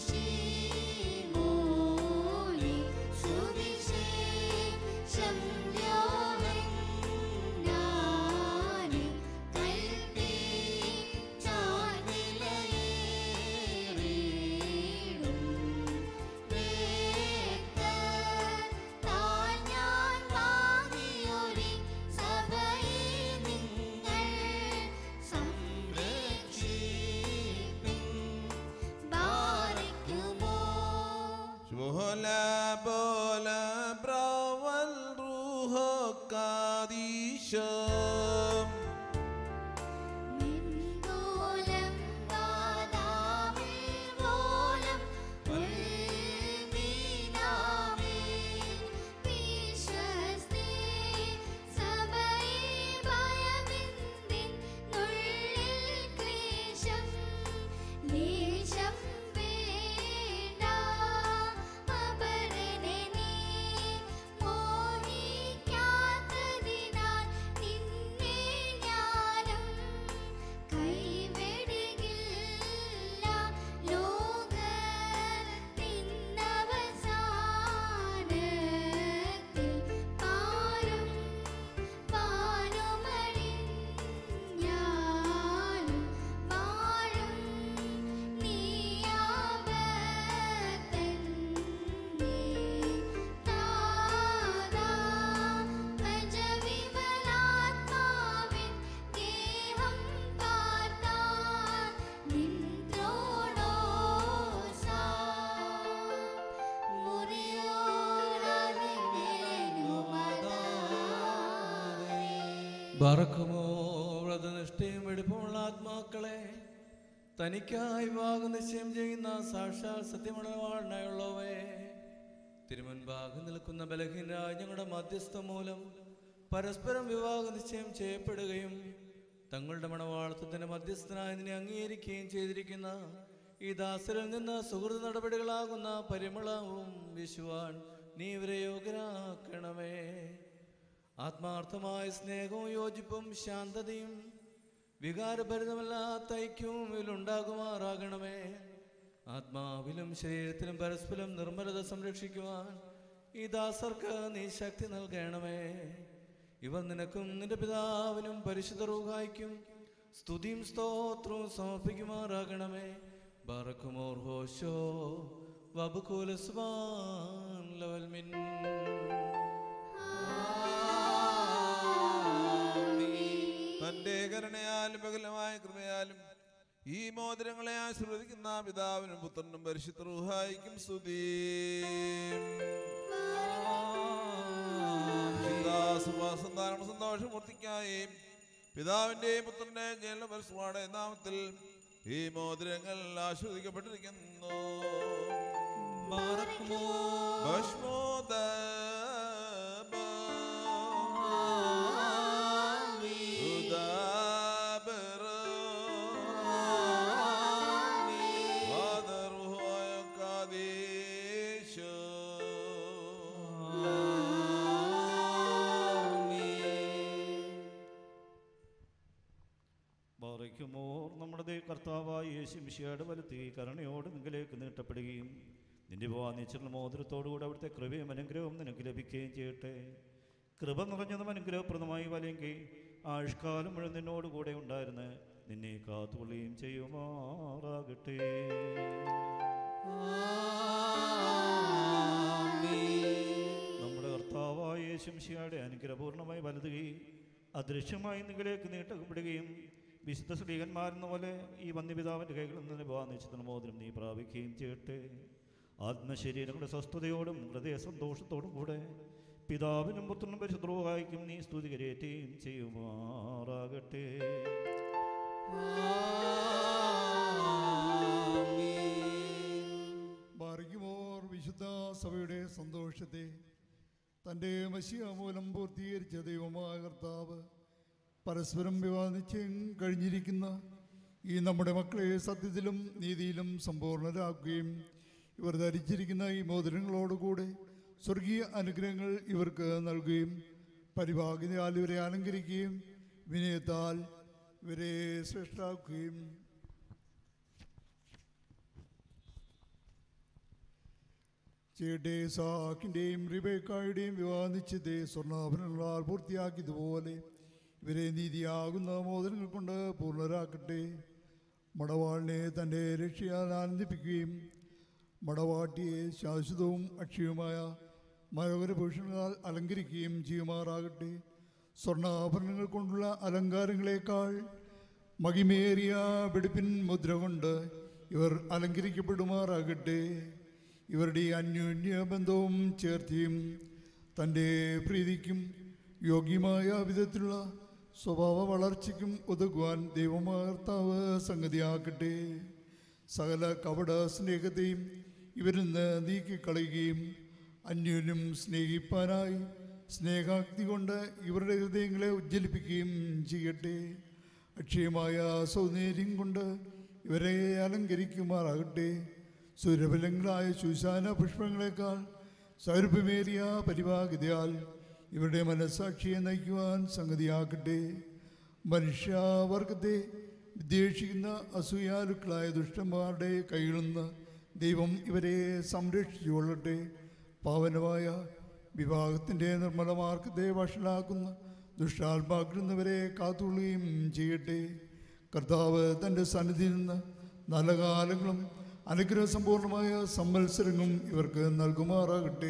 ശീമോനെ സുവിശേഷം യോഹന്നാനെ കൽപ്പിച്ചാൽ വിലയേറിയിടും രക്തത്താൽ ഞാൻ വാങ്ങിയൊരു സഭയെ നിങ്ങൾ സംരക്ഷിപ്പിൻ ബാധിക്കുമോ ശുഭോല ബോല ബ്രവൽ റൂഹോ കാദീശം നിൻമൂലം വാദാമിൽ മൂലം ഉൾമീനാമേ വിശ്വസ്തേ സഭയെ ഭയമിന്ദിൻ നുള്ളിൽ ക്ലേശം ലേശം വേണ്ട അപരനെ നീ മോഹിക്കാത്തതിനാൽ നിന്നെ ബറക്കുമോ വ്രതനിഷ്ഠയും വെടിപ്പുമുള്ള ആത്മാക്കളെ തനിക്കായി വിവാഹം നിശ്ചയം ചെയ്യുന്ന സാക്ഷാൽ സത്യമുള്ളവാളിനായുള്ളവേ തിരുമുൻപാകെ നിൽക്കുന്ന ബലഹീനരായ ഞങ്ങളുടെ മധ്യസ്ഥ മൂലം പരസ്പരം വിവാഹ നിശ്ചയം ചെയ്യപ്പെടുകയും തങ്ങളുടെ മണവാളത്വത്തിന്റെ മധ്യസ്ഥനായി നിന്നെ അംഗീകരിക്കുകയും ചെയ്തിരിക്കുന്ന ഈ ദാസരിൽ നിന്ന് സുഹൃത്ത് നടപടികളാകുന്ന പരിമളവും വിശുവാൻ നീ ഇവരെ യോഗ്യരാക്കണമേ ആത്മാർത്ഥമായ സ്നേഹവും യോജിപ്പും ശാന്തതയും വികാരഭരിതമല്ലാത്ത ഐക്യവും ഇതിലുണ്ടാകുമാറാകണമേ ആത്മാവിലും ശരീരത്തിലും പരസ്പരം നിർമ്മലത സംരക്ഷിക്കുവാൻ ഈ ദാസർക്ക് നീ ശക്തി നൽകണമേ ഇവർ നിനക്കും നിന്റെ പിതാവിനും പരിശുദ്ധ റൂഹായിക്കും സ്തുതിയും സ്തോത്രവും സമർപ്പിക്കുമാറാകണമേ ബറക്കുമോർ ഹോശോ വബുകൂലസ്വാൻ ലവൽമിൻ തന്റെ കരുണയാലും പകലമായ കൃപയാലും ഈ മോതിരങ്ങളെ ആശീർവദിക്കുന്ന പിതാവിനും പുത്രനും പരിശുദ്ധ റൂഹായിക്കും സ്തുതി സന്താനം സന്തോഷമൂർത്തിക്കായി പിതാവിന്റെയും പുത്രന്റെയും ജല പരസ്യമാണ് നാമത്തിൽ ഈ മോതിരങ്ങൾ ആസ്വദിക്കപ്പെട്ടിരിക്കുന്നു ബാറയ്ക്കുമോർ നമ്മുടെ ദൈ കർത്താവായ യേശു മിശിയുടെ വലത്തി കരുണയോട് നിങ്ങളിലേക്ക് നീട്ടപ്പെടുകയും നിന്റെ വാന്നിച്ചുള്ള മോതിരത്തോടുകൂടി അവിടുത്തെ കൃപയും അനുഗ്രഹവും നിനക്ക് ലഭിക്കുകയും ചെയ്യട്ടെ കൃപ നിറഞ്ഞതും അനുഗ്രഹപ്രദമായി വലെങ്കിൽ ആയുഷ്കാലം മുഴുവൻ നിന്നോട് കൂടെ ഉണ്ടായിരുന്ന് നിന്നെ കാത്തുകൊള്ളുകയും ചെയ്യുമാറാകട്ടെ നമ്മുടെ കർത്താവായ യേശുംശിയുടെ അനുഗ്രഹപൂർണ്ണമായി വലുതുകയും അദൃശ്യമായി നിങ്ങളിലേക്ക് നീട്ടപ്പെടുകയും വിശുദ്ധ സ്ത്രീകന്മാരെന്ന പോലെ ഈ വന്യപിതാവിൻ്റെ കൈകളിൽ നിന്ന് വിവാഹനിശ്ചിത മോതിരം നീ പ്രാപിക്കുകയും ചെയ്യട്ടെ ആത്മശരീരങ്ങളുടെ സ്വസ്ഥതയോടും ഹൃദയ സന്തോഷത്തോടും കൂടെ പിതാവിനും പുത്രനും പരിശുദ്ധവായിക്കും നീ സ്തുതി കരയേറ്റുകയും ചെയ്യുമാറാകട്ടെ ബാറിക്കുമോർ വിശുദ്ധ സഭയുടെ സന്തോഷത്തെ തൻ്റെ മഷിയ മൂലം പൂർത്തീകരിച്ച ദൈവമായ കർത്താവ് പരസ്പരം വിവാദിച്ചും കഴിഞ്ഞിരിക്കുന്ന ഈ നമ്മുടെ മക്കളെ സത്യത്തിലും നീതിയിലും സമ്പൂർണരാക്കുകയും ഇവർ ധരിച്ചിരിക്കുന്ന ഈ മോതിരങ്ങളോടുകൂടെ സ്വർഗീയ അനുഗ്രഹങ്ങൾ ഇവർക്ക് നൽകുകയും പരിഭാഗിതയാൽ ഇവരെ അലങ്കരിക്കുകയും വിനയത്താൽ ഇവരെ ശ്രേഷ്ഠാക്കുകയും ചേട്ടെ സാക്കിൻ്റെയും റിബേക്കായുടെയും വിവാദിച്ചത്തെ സ്വർണ്ണാഭരണങ്ങളാൽ പൂർത്തിയാക്കിയതുപോലെ ഇവരെ നീതിയാകുന്ന മോദനങ്ങൾ കൊണ്ട് പൂർണ്ണരാക്കട്ടെ മടവാളിനെ തൻ്റെ രക്ഷയാൽ ആനന്ദിപ്പിക്കുകയും മടവാട്ടിയെ ശാശ്വതവും അക്ഷയവുമായ മനോഹരഭൂഷണങ്ങളാൽ അലങ്കരിക്കുകയും ചെയ്യുമാറാകട്ടെ സ്വർണ്ണാഭരണങ്ങൾ കൊണ്ടുള്ള അലങ്കാരങ്ങളെക്കാൾ മകിമേറിയ വെടിപ്പിൻ മുദ്ര കൊണ്ട് ഇവർ അലങ്കരിക്കപ്പെടുമാറാകട്ടെ ഇവരുടെ ഈ അന്യോന്യ ബന്ധവും ചേർത്തിയും തൻ്റെ പ്രീതിക്കും യോഗ്യമായ വിധത്തിലുള്ള സ്വഭാവ വളർച്ചയ്ക്കും ഉതകുവാൻ ദൈവമാർത്താവ് സംഗതിയാക്കട്ടെ സകല കപട സ്നേഹത്തെയും ഇവരിൽ നിന്ന് നീക്കിക്കളയുകയും അന്യോന്യം സ്നേഹിപ്പാനായി സ്നേഹാക്തി കൊണ്ട് ഇവരുടെ ഹൃദയങ്ങളെ ഉജ്ജ്വലിപ്പിക്കുകയും ചെയ്യട്ടെ അക്ഷയമായ സൗന്ദര്യം കൊണ്ട് ഇവരെ അലങ്കരിക്കുമാറാകട്ടെ സുരഫലങ്ങളായ ശുശാന പുഷ്പങ്ങളെക്കാൾ സൗരഭ്യമേറിയ പരിഭാഗതയാൽ ഇവരുടെ മനസ്സാക്ഷിയെ നയിക്കുവാൻ സംഗതിയാക്കട്ടെ മനുഷ്യവർഗത്തെ വിദ്വേഷിക്കുന്ന അസൂയാലുക്കളായ ദുഷ്ടന്മാരുടെ കയ്യിൽ നിന്ന് ദൈവം ഇവരെ സംരക്ഷിച്ചുകൊള്ളട്ടെ പാവനമായ വിവാഹത്തിൻ്റെ നിർമ്മല മാർഗത്തെ വഷളാക്കുന്ന ദുഷ്ടാത്മാക്കളിൽ നിന്നവരെ കാത്തുകൊള്ളുകയും ചെയ്യട്ടെ കർത്താവ് തൻ്റെ സന്നിധിയിൽ നിന്ന് നല്ല കാലങ്ങളും അനുഗ്രഹസമ്പൂർണമായ സംവത്സരങ്ങളും ഇവർക്ക് നൽകുമാറാകട്ടെ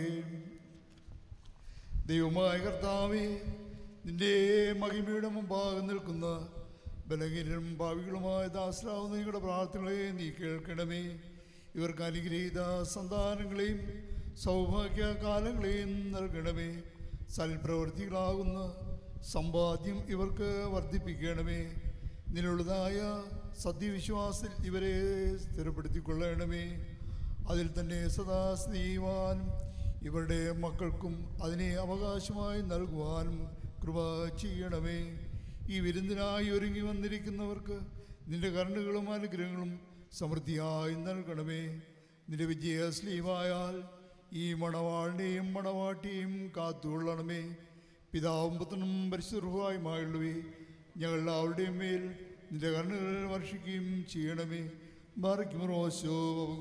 ദൈവമായ കർത്താവെ നിന്റെ മഹിമയുടെ മുമ്പാകെ നിൽക്കുന്ന ബലഹീനരും ഭാവികളുമായ ദാസരാവുന്ന നിങ്ങളുടെ പ്രാർത്ഥനകളെ നീ കേൾക്കണമേ ഇവർക്ക് അനുഗ്രഹീത സന്താനങ്ങളെയും സൗഭാഗ്യ കാലങ്ങളെയും നൽകണമേ സൽപ്രവൃത്തികളാകുന്ന സമ്പാദ്യം ഇവർക്ക് വർദ്ധിപ്പിക്കണമേ നിന്നുള്ളതായ സത്യവിശ്വാസത്തിൽ ഇവരെ സ്ഥിരപ്പെടുത്തിക്കൊള്ളണമേ അതിൽ തന്നെ സദാ സ്നേഹിവാനും ഇവരുടെ മക്കൾക്കും അതിനെ അവകാശമായി നൽകുവാനും കൃപ ചെയ്യണമേ ഈ വിരുന്നിനായി ഒരുങ്ങി വന്നിരിക്കുന്നവർക്ക് നിന്റെ കരുണകളും അനുഗ്രഹങ്ങളും സമൃദ്ധിയായി നൽകണമേ നിന്റെ വിജയ സ്ലീവായാൽ ഈ മണവാളിനെയും മണവാട്ടിയും കാത്തുകൊള്ളണമേ പിതാവും പുത്രനും പരിശുദ്ധവുമായുള്ളവേ ഞങ്ങൾ എല്ലാവരുടെയും മേൽ നിന്റെ കരുണകൾ വർഷിക്കുകയും ചെയ്യണമേ ബാറയ്ക്കുമറോശോ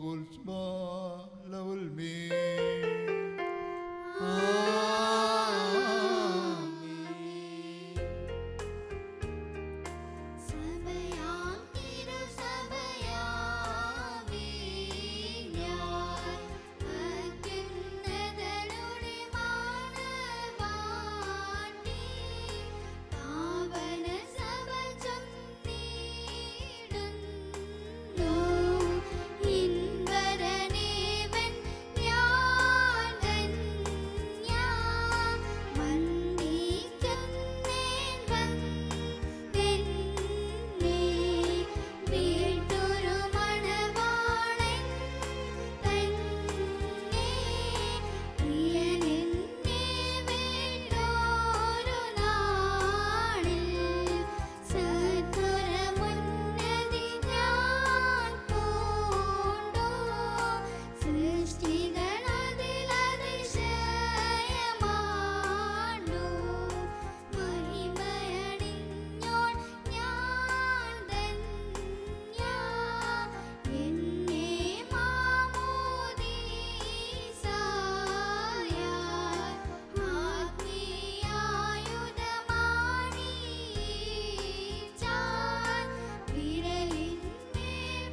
ലവൽമേ സഭയാം തിരുസഭയാമേ ഞാൻ അത്യുന്നതനുടെ മാനവാട്ടി പാവന സഭ ചൊന്നിടുന്നു ഇൻവരനേവൻ ഞാൻ ധന്യ വന്ദിക്കുന്നേൻ വന്ദെന്നെ വീട്ടൊരു മണവാളൻ തന്നെ പ്രിയനെന്നെ വേണ്ടോരു നാളിൽ സത്വരമുന്നതി ഞാൻ പൂണ്ടു സൃഷ്ടികളതിലതിശയമാണ്ടു മഹിമയണിഞ്ഞോൾ ഞാൻ ധന്യ എന്നെ മാമോദീസായ ആത്മീയായുധമാണീച്ചാൻ വിരലിന്മേൽ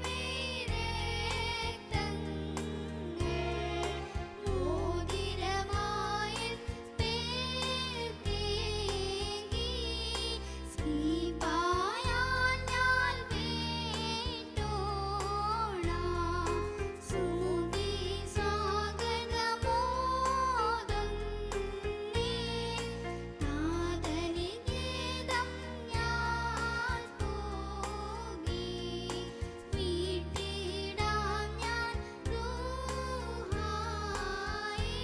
മേരക്തങ്ങൾ മോതിരമായൻ പേർക്കേകി സ്നേഹായാൽ ഞാൻ വേണ്ടോളാം സുവിസാഗരമോദന്നേ നാദനികേതം ഞാൻ പോകി വീട്ടിടാം ഞാൻ ദൂഹായി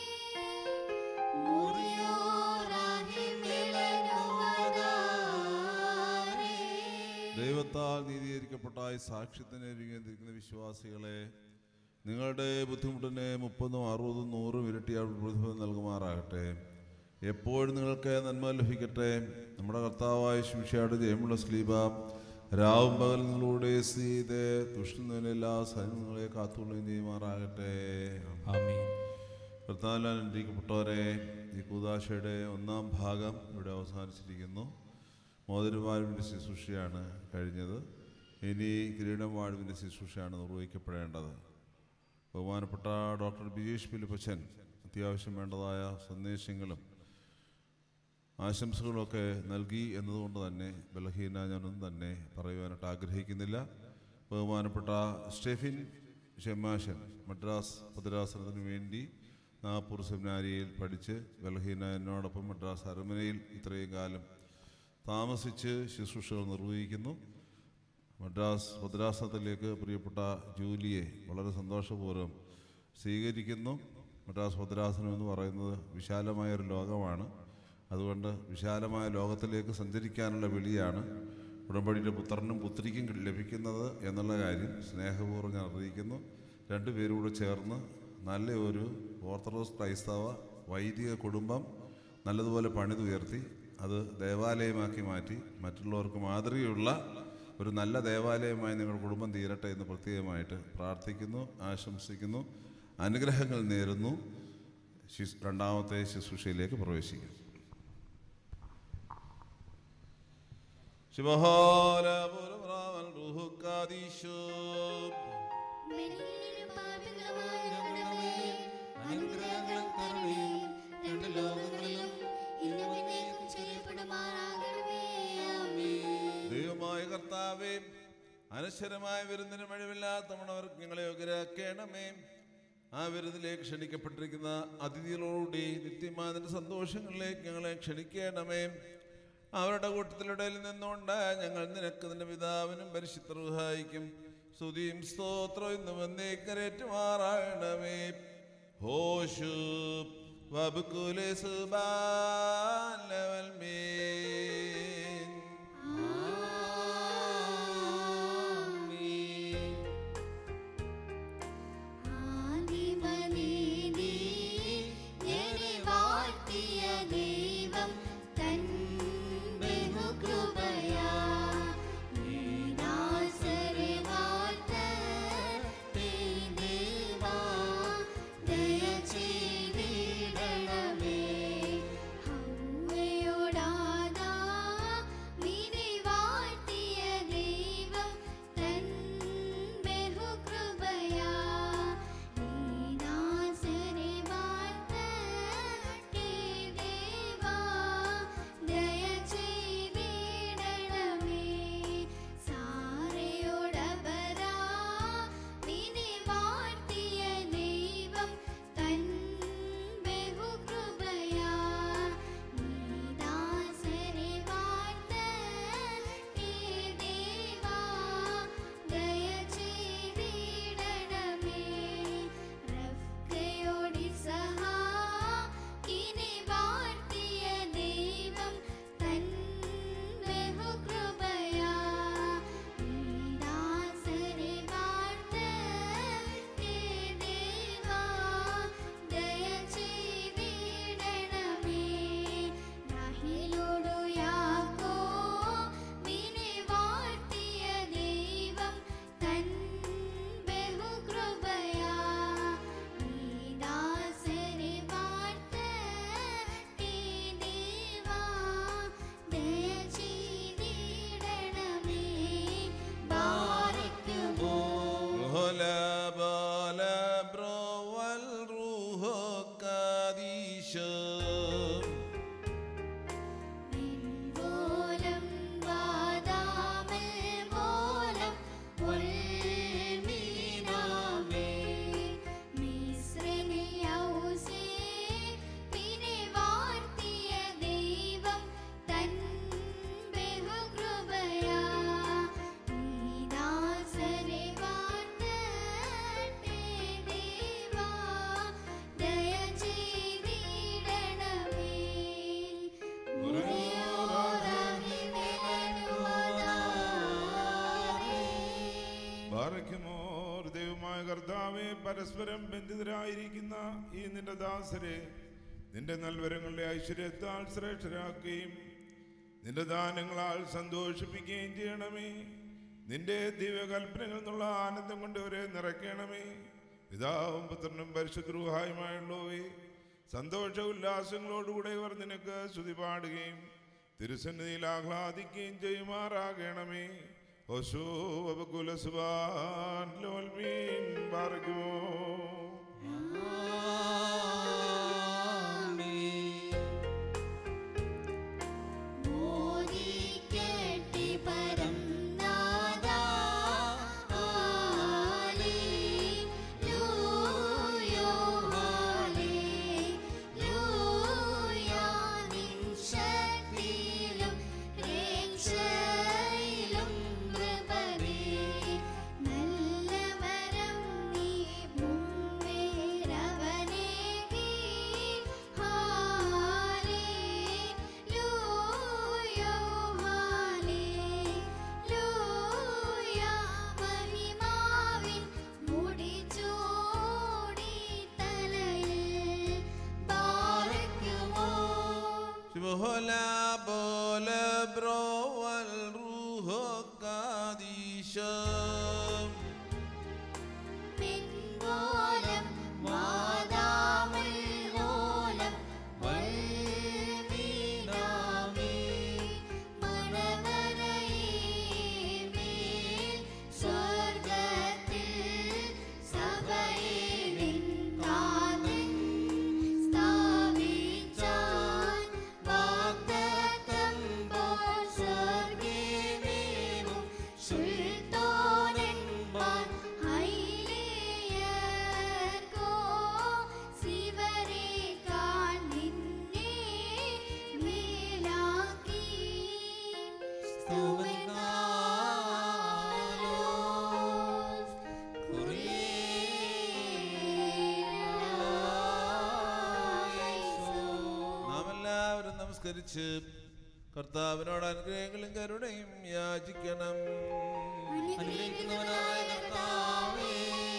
മുറിയോറാഹിമിളനുവതാരേ ദൈവത്താൽ നീതീകരിക്കപ്പെട്ട ഈ സാക്ഷ്യത്തിന് ഒരുങ്ങിയിരിക്കുന്ന വിശ്വാസികളെ നിങ്ങളുടെ ബുദ്ധിമുട്ടിന് മുപ്പതും അറുപതും നൂറും ഇരട്ടിയാൾ പ്രതിഫലം നൽകുമാറാകട്ടെ എപ്പോഴും നിങ്ങൾക്ക് നന്മ ലഭിക്കട്ടെ നമ്മുടെ കർത്താവായ ശിക്ഷയുടെ ജയമുള്ള സ്ലീബ രാവും പകൽ നിങ്ങളുടെ സീതെ ദുഷ്ടനെല്ലാ സൈന്യങ്ങളെ കാത്തുകൊള്ളുകയും ചെയ്യുമാറാകട്ടെ ആമീൻ കർത്താവിൽ അനുഗ്രഹിക്കപ്പെട്ടവരെ ഈ കൂതാശയുടെ ഒന്നാം ഭാഗം ഇവിടെ അവസാനിച്ചിരിക്കുന്നു മോതിരവാഴുവിൻ്റെ ശുശ്രൂഷയാണ് കഴിഞ്ഞത് ഇനി കിരീടം വാഴുവിൻ്റെ ശുശ്രൂഷയാണ് നിർവഹിക്കപ്പെടേണ്ടത് ബഹുമാനപ്പെട്ട ഡോക്ടർ ബിജേഷ് പിലിപ്പച്ചൻ അത്യാവശ്യം വേണ്ടതായ സന്ദേശങ്ങളും ആശംസകളൊക്കെ നൽകി എന്നതുകൊണ്ട് തന്നെ ബലഹീന ഞാനൊന്നും തന്നെ പറയുവാനായിട്ട് ആഗ്രഹിക്കുന്നില്ല ബഹുമാനപ്പെട്ട സ്റ്റെഫിൻ ഷെമാഷൻ മദ്രാസ് പൊതുരാസനത്തിന് വേണ്ടി നാഗ്പൂർ സെമിനാരിയിൽ പഠിച്ച് ബലഹീന എന്നോടൊപ്പം മദ്രാസ് അരമനയിൽ ഇത്രയും കാലം താമസിച്ച് ശുശ്രൂഷകൾ നിർവഹിക്കുന്നു മദ്രാസ് ഭദ്രാസനത്തിലേക്ക് പ്രിയപ്പെട്ട ജൂലിയെ വളരെ സന്തോഷപൂർവ്വം സ്വീകരിക്കുന്നു മദ്രാസ് ഭദ്രാസനം എന്ന് പറയുന്നത് വിശാലമായൊരു ലോകമാണ് അതുകൊണ്ട് വിശാലമായ ലോകത്തിലേക്ക് സഞ്ചരിക്കാനുള്ള വിളിയാണ് ഉടമ്പടിയുടെ പുത്രനും പുത്രിക്കും ലഭിക്കുന്നത് എന്നുള്ള കാര്യം സ്നേഹപൂർവ്വം ഞാൻ അറിയിക്കുന്നു രണ്ടുപേരും കൂടെ ചേർന്ന് നല്ല ഒരു ഓർത്തഡോക്സ് ക്രൈസ്തവ വൈദിക കുടുംബം നല്ലതുപോലെ പണിതുയർത്തി അത് ദേവാലയമാക്കി മാറ്റി മറ്റുള്ളവർക്ക് മാതൃകയുള്ള ഒരു നല്ല ദേവാലയമായി നിങ്ങളുടെ കുടുംബം തീരട്ടെ എന്ന് പ്രത്യേകമായിട്ട് പ്രാർത്ഥിക്കുന്നു ആശംസിക്കുന്നു അനുഗ്രഹങ്ങൾ നേരുന്നു ശിശു രണ്ടാമത്തെ ശുശ്രൂഷയിലേക്ക് പ്രവേശിക്കും മെല്ലിനും പാപികളുമായ ഞങ്ങളുടെ അനുഗ്രഹങ്ങളും കരുണയും രണ്ട് ലോകങ്ങളിലും ഇന്നും എന്നേക്കും ചൊരിയപ്പെടുമാറാകണമേ. ആമേൻ. ദൈവമായ കർത്താവേ അനശ്വരമായ വിരുന്നിന് മഴവില്ലാത്ത മണവർക്ക് നിങ്ങളെ യോഗ്യരാക്കണമേ ആ വിരുന്നിലേക്ക് ക്ഷണിക്കപ്പെട്ടിരിക്കുന്ന അതിഥികളോടുകൂടി നിത്യമായ സന്തോഷങ്ങളിലേക്ക് ഞങ്ങളെ ക്ഷണിക്കണമേ അവരുടെ കൂട്ടത്തിലിടയിൽ നിന്നുകൊണ്ട് ഞങ്ങൾ നിനക്ക് നിന്റെ പിതാവിനും പരിശുദ്ധ റുഹായിക്കും സ്തുതിയും സ്തോത്രവും ഇന്ന് വന്നേക്കരേറ്റുമാറാകണമേ ഹോഷു വബുക്കുലെ സുബാൻ ലെവൽ മീൻ ആദിമനീതി ഞെരി വാഴ്ത്തിയ ദൈവം തൻ ബഹുകൃപയാ നീനാസരെ വാഴ്ത്തട്ടെ ദേവാ ദയ ചെയ്തിടണമേ ഹൗവയോടാദാ നിന്നെ വാഴ്ത്തിയ ദൈവം തൻ ബഹുകൃപയാ നീനാസരെ വാഴ്ത്തട്ടെ ദേവാ ദയ ചെയ്തിടണമേ സാരയോടപരാ നിന്നെ വാഴ്ത്തിയ ദൈവം തൻ ബഹുകൃപയാ നീദാസരെ വാഴ്ത്തട്ടെ ദേവാ ദയ ചെയ്തിടണമേ റഫ്കയോടി സഹാ ഇനി വാഴ്ത്തിയ ദൈവം തൻ ബഹുകൃപയാ നീദാസരെ വാഴ്ത്തട്ടെ ദേവാ ദയ ചെയ്തിടണമേ രാഹിലോടു യാക്കോ നിന്നെ വാഴ്ത്തിയ ദൈവം തൻ ബഹുകൃപയാ നീദാസരെ വാഴ്ത്തട്ടെ ദേവാ ദയ ചെയ്തിടണമേ ബാരക്കുമോ هلا بالا برو والروح قديشا പോലം വാദാമൽ പോലം ഉൾമീനാമേ മിസ്രനിൽ യൗസേ പിന്നെ വാഴ്ത്തിയ ദൈവം തൻ ബഹുകൃപയാ നീദാസരെ വാഴ്ത്തട്ടെ ദേവാ ദയ ചെയ്തിടണമേ ബാറയ്ക്കുമോർ ദൈവമായ കർത്താവെ പരസ്പരം ബന്ധിതരായിരിക്കുന്ന ഈ നിന്റെ ദാസരെ നിന്റെ നൽവരങ്ങളുടെ ഐശ്വര്യത്താൽ ശ്രേഷ്ഠരാക്കുകയും നിന്റെ ദാനങ്ങളാൽ സന്തോഷിപ്പിക്കുകയും ചെയ്യണമേ നിന്റെ ദിവ്യകൽപ്പനകളിൽ നിന്നുള്ള ആനന്ദം കൊണ്ട് അവരെ നിറയ്ക്കണമേ പിതാവും പുത്രനും പരിശുദ്രൂഹായുമായുള്ളവേ സന്തോഷ ഉല്ലാസങ്ങളോടുകൂടെ ഇവർ നിനക്ക് സ്തുതി പാടുകയും തിരുസന്നിധിയിൽ ആഹ്ലാദിക്കുകയും ചെയ്യുമാറാകണമേ ഒശോ അബകുലസുബാൻ ലോൽമീൻ പാർക്കുമോ മോദിക്കെട്ടി പരം നാദാ ഹല്ലേലൂയ ഹല്ലേലൂയ നിൻ ശക്തിയിലും രക്ഷയിലും കൃപനേ നല്ലവരം നീ മുൻപേരവനേകി ഹല്ലേലൂയ ഹല്ലേലൂയ മഹിമാവിൻ മുടിചൂടി തലയിൽ പാറയ്ക്കുമോ هلا بالا برو والروح قديشا പിൻപോലം വാദാമൽ മൂലം വൽമീനാമേ മണവരയേമേൽ സ്വർഗത്തിൽ സഭയിലിൻ കാതൻ സ്ഥാപിച്ചാൻ വാഗ്ദത്തം പോൽ നമസ്കരിച്ച് കർത്താവിനോട് അനുഗ്രഹങ്ങളും കരുണയും യാചിക്കണം അനുഗ്രഹിക്കുന്നവനായ കർത്താവേ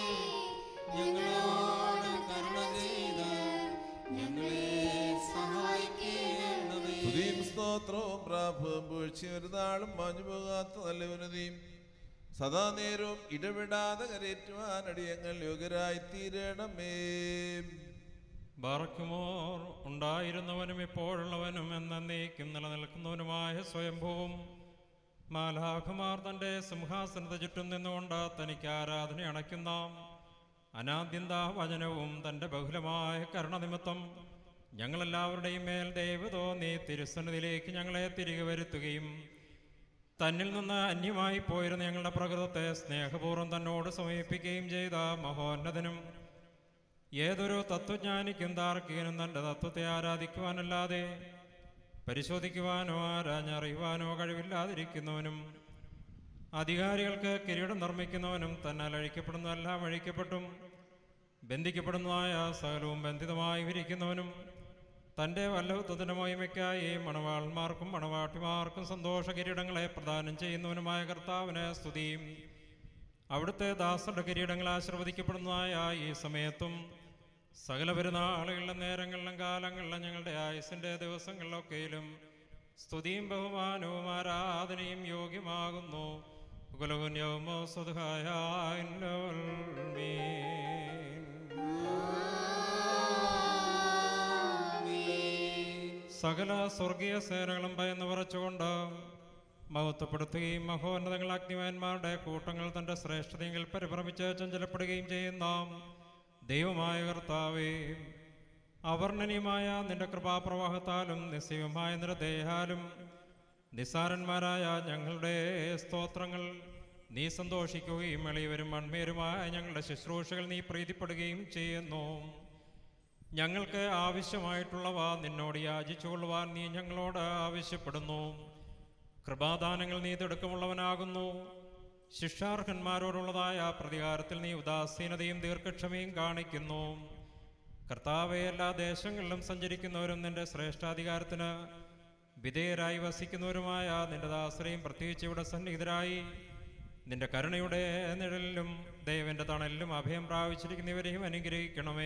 ഞങ്ങളോട് കരുണ ചെയ്ത് ഞങ്ങളെ സഹായിക്കണമേ സ്തുതിയും സ്തോത്രവും പ്രാഭവും വീഴ്ചയും ഒരു നാളും മാഞ്ഞു പോകാത്ത നല്ല ഉന്നതിയും സദാ നേരവും ഇടപെടാതെ കരയേറ്റുവാൻ അടിയങ്ങൾ യോഗ്യരായി തീരണമേ ബാറക്കുമോർ ഉണ്ടായിരുന്നവനും ഇപ്പോഴുള്ളവനും എന്നേക്കും നിലനിൽക്കുന്നവനുമായ സ്വയംഭൂവും മാലാഖമാർ തൻ്റെ സിംഹാസനത്തെ ചുറ്റും നിന്നുകൊണ്ട് തനിക്ക് ആരാധന അണയ്ക്കുന്ന അനാദ്യന്ത വചനവും തൻ്റെ ബഹുലമായ കരുണനിമിത്തം ഞങ്ങളെല്ലാവരുടെയും മേൽ ദൈവ തോന്നി തിരുസന്നിധിയിലേക്ക് ഞങ്ങളെ തിരികെ വരുത്തുകയും തന്നിൽ നിന്ന് അന്യമായി പോയിരുന്ന ഞങ്ങളുടെ പ്രകൃതത്തെ സ്നേഹപൂർവ്വം തന്നോട് സമീപിക്കുകയും ചെയ്ത മഹോന്നതനും ഏതൊരു തത്വജ്ഞാനിക്കും താർക്കികനും തൻ്റെ തത്വത്തെ ആരാധിക്കുവാനല്ലാതെ പരിശോധിക്കുവാനോ ആരാഞ്ഞറിയുവാനോ കഴിവില്ലാതിരിക്കുന്നവനും അധികാരികൾക്ക് കിരീടം നിർമ്മിക്കുന്നവനും തന്നാൽ അഴിക്കപ്പെടുന്നതെല്ലാം അഴിക്കപ്പെട്ടും ബന്ധിക്കപ്പെടുന്നതായ സകലവും ബന്ധിതമായി വിരിക്കുന്നവനും തൻ്റെ വല്ലഭത്വത്തിൻ്റെ മഹിമയ്ക്കായി മണവാളന്മാർക്കും മണവാട്ടിമാർക്കും സന്തോഷ കിരീടങ്ങളെ പ്രദാനം ചെയ്യുന്നവനുമായ കർത്താവിന് സ്തുതിയും അവിടുത്തെ ദാസരുടെ കിരീടങ്ങൾ ആശീർവദിക്കപ്പെടുന്നതായ ഈ സമയത്തും സകല പെരുന്നാളുകളിലും നേരങ്ങളിലും കാലങ്ങളിലും ഞങ്ങളുടെ ആയുസിൻ്റെ ദിവസങ്ങളിലൊക്കെയിലും സ്തുതിയും ബഹുമാനവും ആരാധനയും യോഗ്യമാകുന്നു കുലകുന്യവുമോ സ്വതുഹായ സകല സ്വർഗീയ സേനകളും ഭയന്ന് പറച്ചുകൊണ്ട് മഹത്വപ്പെടുത്തുകയും മഹോന്നതങ്ങൾ അഗ്നിമാന്മാരുടെ കൂട്ടങ്ങൾ തൻ്റെ ശ്രേഷ്ഠതയെങ്കിൽ പരിഭ്രമിച്ച് ചഞ്ചലപ്പെടുകയും ചെയ്യുന്ന ദൈവമായ കർത്താവേ അവർണ്ണനീയമായ നിന്റെ കൃപാപ്രവാഹത്താലും നിസ്സീയമായ നിന്റെ ദേഹാലും നിസ്സാരന്മാരായ ഞങ്ങളുടെ സ്തോത്രങ്ങൾ നീ സന്തോഷിക്കുകയും എളിയവരും മൺമേരുമായ ഞങ്ങളുടെ ശുശ്രൂഷകൾ നീ പ്രീതിപ്പെടുകയും ചെയ്യുന്നു ഞങ്ങൾക്ക് ആവശ്യമായിട്ടുള്ളവ നിന്നോട് യാചിച്ചുകൊള്ളുവാൻ നീ ഞങ്ങളോട് ആവശ്യപ്പെടുന്നു കൃപാദാനങ്ങൾ നീ തിടുക്കമുള്ളവനാകുന്നു ശിക്ഷാർഹന്മാരോടുള്ളതായ പ്രതികാരത്തിൽ നീ ഉദാസീനതയും ദീർഘക്ഷമയും കാണിക്കുന്നു കർത്താവെ എല്ലാ ദേശങ്ങളിലും സഞ്ചരിക്കുന്നവരും നിന്റെ ശ്രേഷ്ഠാധികാരത്തിന് വിധേയരായി വസിക്കുന്നവരുമായ നിന്റെ ദാസരെയും പ്രത്യേകിച്ച് ഇവിടെ സന്നിഹിതരായി നിന്റെ കരുണയുടെ നിഴലിലും ദൈവന്റെ തണലിലും അഭയം പ്രാപിച്ചിരിക്കുന്നവരെയും അനുഗ്രഹിക്കണമേ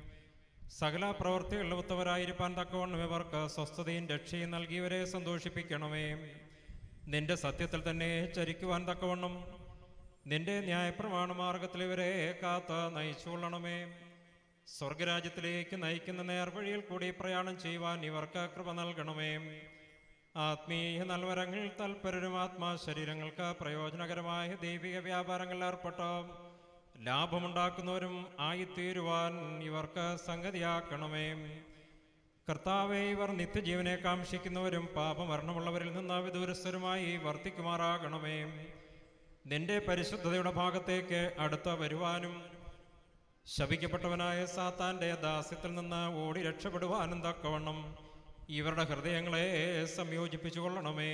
സകല പ്രവൃത്തികളിലും ഉത്തവരായിരിക്കാൻ തക്കവണ്ണം ഇവർക്ക് സ്വസ്ഥതയും രക്ഷയും നൽകിയവരെ സന്തോഷിപ്പിക്കണമേ നിന്റെ സത്യത്തിൽ തന്നെ ചരിക്കുവാൻ തക്കവണ്ണം നിന്റെ ന്യായപ്രമാണ മാർഗത്തിൽ ഇവരെ കാത്ത് നയിച്ചുകൊള്ളണമേ സ്വർഗരാജ്യത്തിലേക്ക് നയിക്കുന്ന നേർവഴിയിൽ കൂടി പ്രയാണം ചെയ്യുവാൻ ഇവർക്ക് കൃപ നൽകണമേ ആത്മീയ നൽവരങ്ങൾ തൽപരരും ആത്മാ ശരീരങ്ങൾക്ക് പ്രയോജനകരമായ ദൈവിക വ്യാപാരങ്ങളിൽ ഏർപ്പെട്ട ലാഭമുണ്ടാക്കുന്നവരും ആയിത്തീരുവാൻ ഇവർക്ക് സംഗതിയാക്കണമേ കർത്താവെ ഇവർ നിത്യജീവനെ കാംക്ഷിക്കുന്നവരും പാപമരണമുള്ളവരിൽ നിന്ന് വിദൂരസ്ഥരുമായി വർത്തിക്കുമാറാകണമേ നിന്റെ പരിശുദ്ധതയുടെ ഭാഗത്തേക്ക് അടുത്ത് വരുവാനും ശപിക്കപ്പെട്ടവനായ സാത്താന്റെ ദാസ്യത്തിൽ നിന്ന് ഓടി രക്ഷപ്പെടുവാനും തക്കവണ്ണം ഇവരുടെ ഹൃദയങ്ങളെ സംയോജിപ്പിച്ചു കൊള്ളണമേ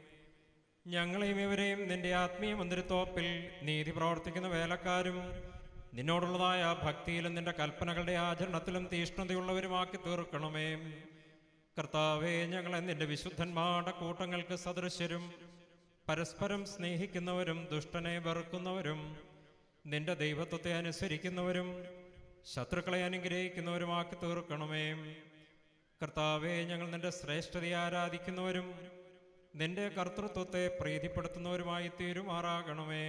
ഞങ്ങളെയും ഇവരെയും നിന്റെ ആത്മീയ മന്ദിരത്തോപ്പിൽ നീതി പ്രവർത്തിക്കുന്ന വേലക്കാരും നിന്നോടുള്ളതായ ഭക്തിയിലും നിന്റെ കൽപ്പനകളുടെ ആചരണത്തിലും തീഷ്ണതയുള്ളവരുമാക്കി തീർക്കണമേ കർത്താവെ ഞങ്ങളെ നിന്റെ വിശുദ്ധന്മാരുടെ കൂട്ടങ്ങൾക്ക് സദൃശ്യരും പരസ്പരം സ്നേഹിക്കുന്നവരും ദുഷ്ടനെ വെറുക്കുന്നവരും നിന്റെ ദൈവത്വത്തെ അനുസരിക്കുന്നവരും ശത്രുക്കളെ അനുഗ്രഹിക്കുന്നവരുമാക്കി തീർക്കണമേ കർത്താവെ ഞങ്ങൾ നിന്റെ ശ്രേഷ്ഠതയെ ആരാധിക്കുന്നവരും നിന്റെ കർത്തൃത്വത്തെ പ്രീതിപ്പെടുത്തുന്നവരുമായി തീരുമാറാകണമേ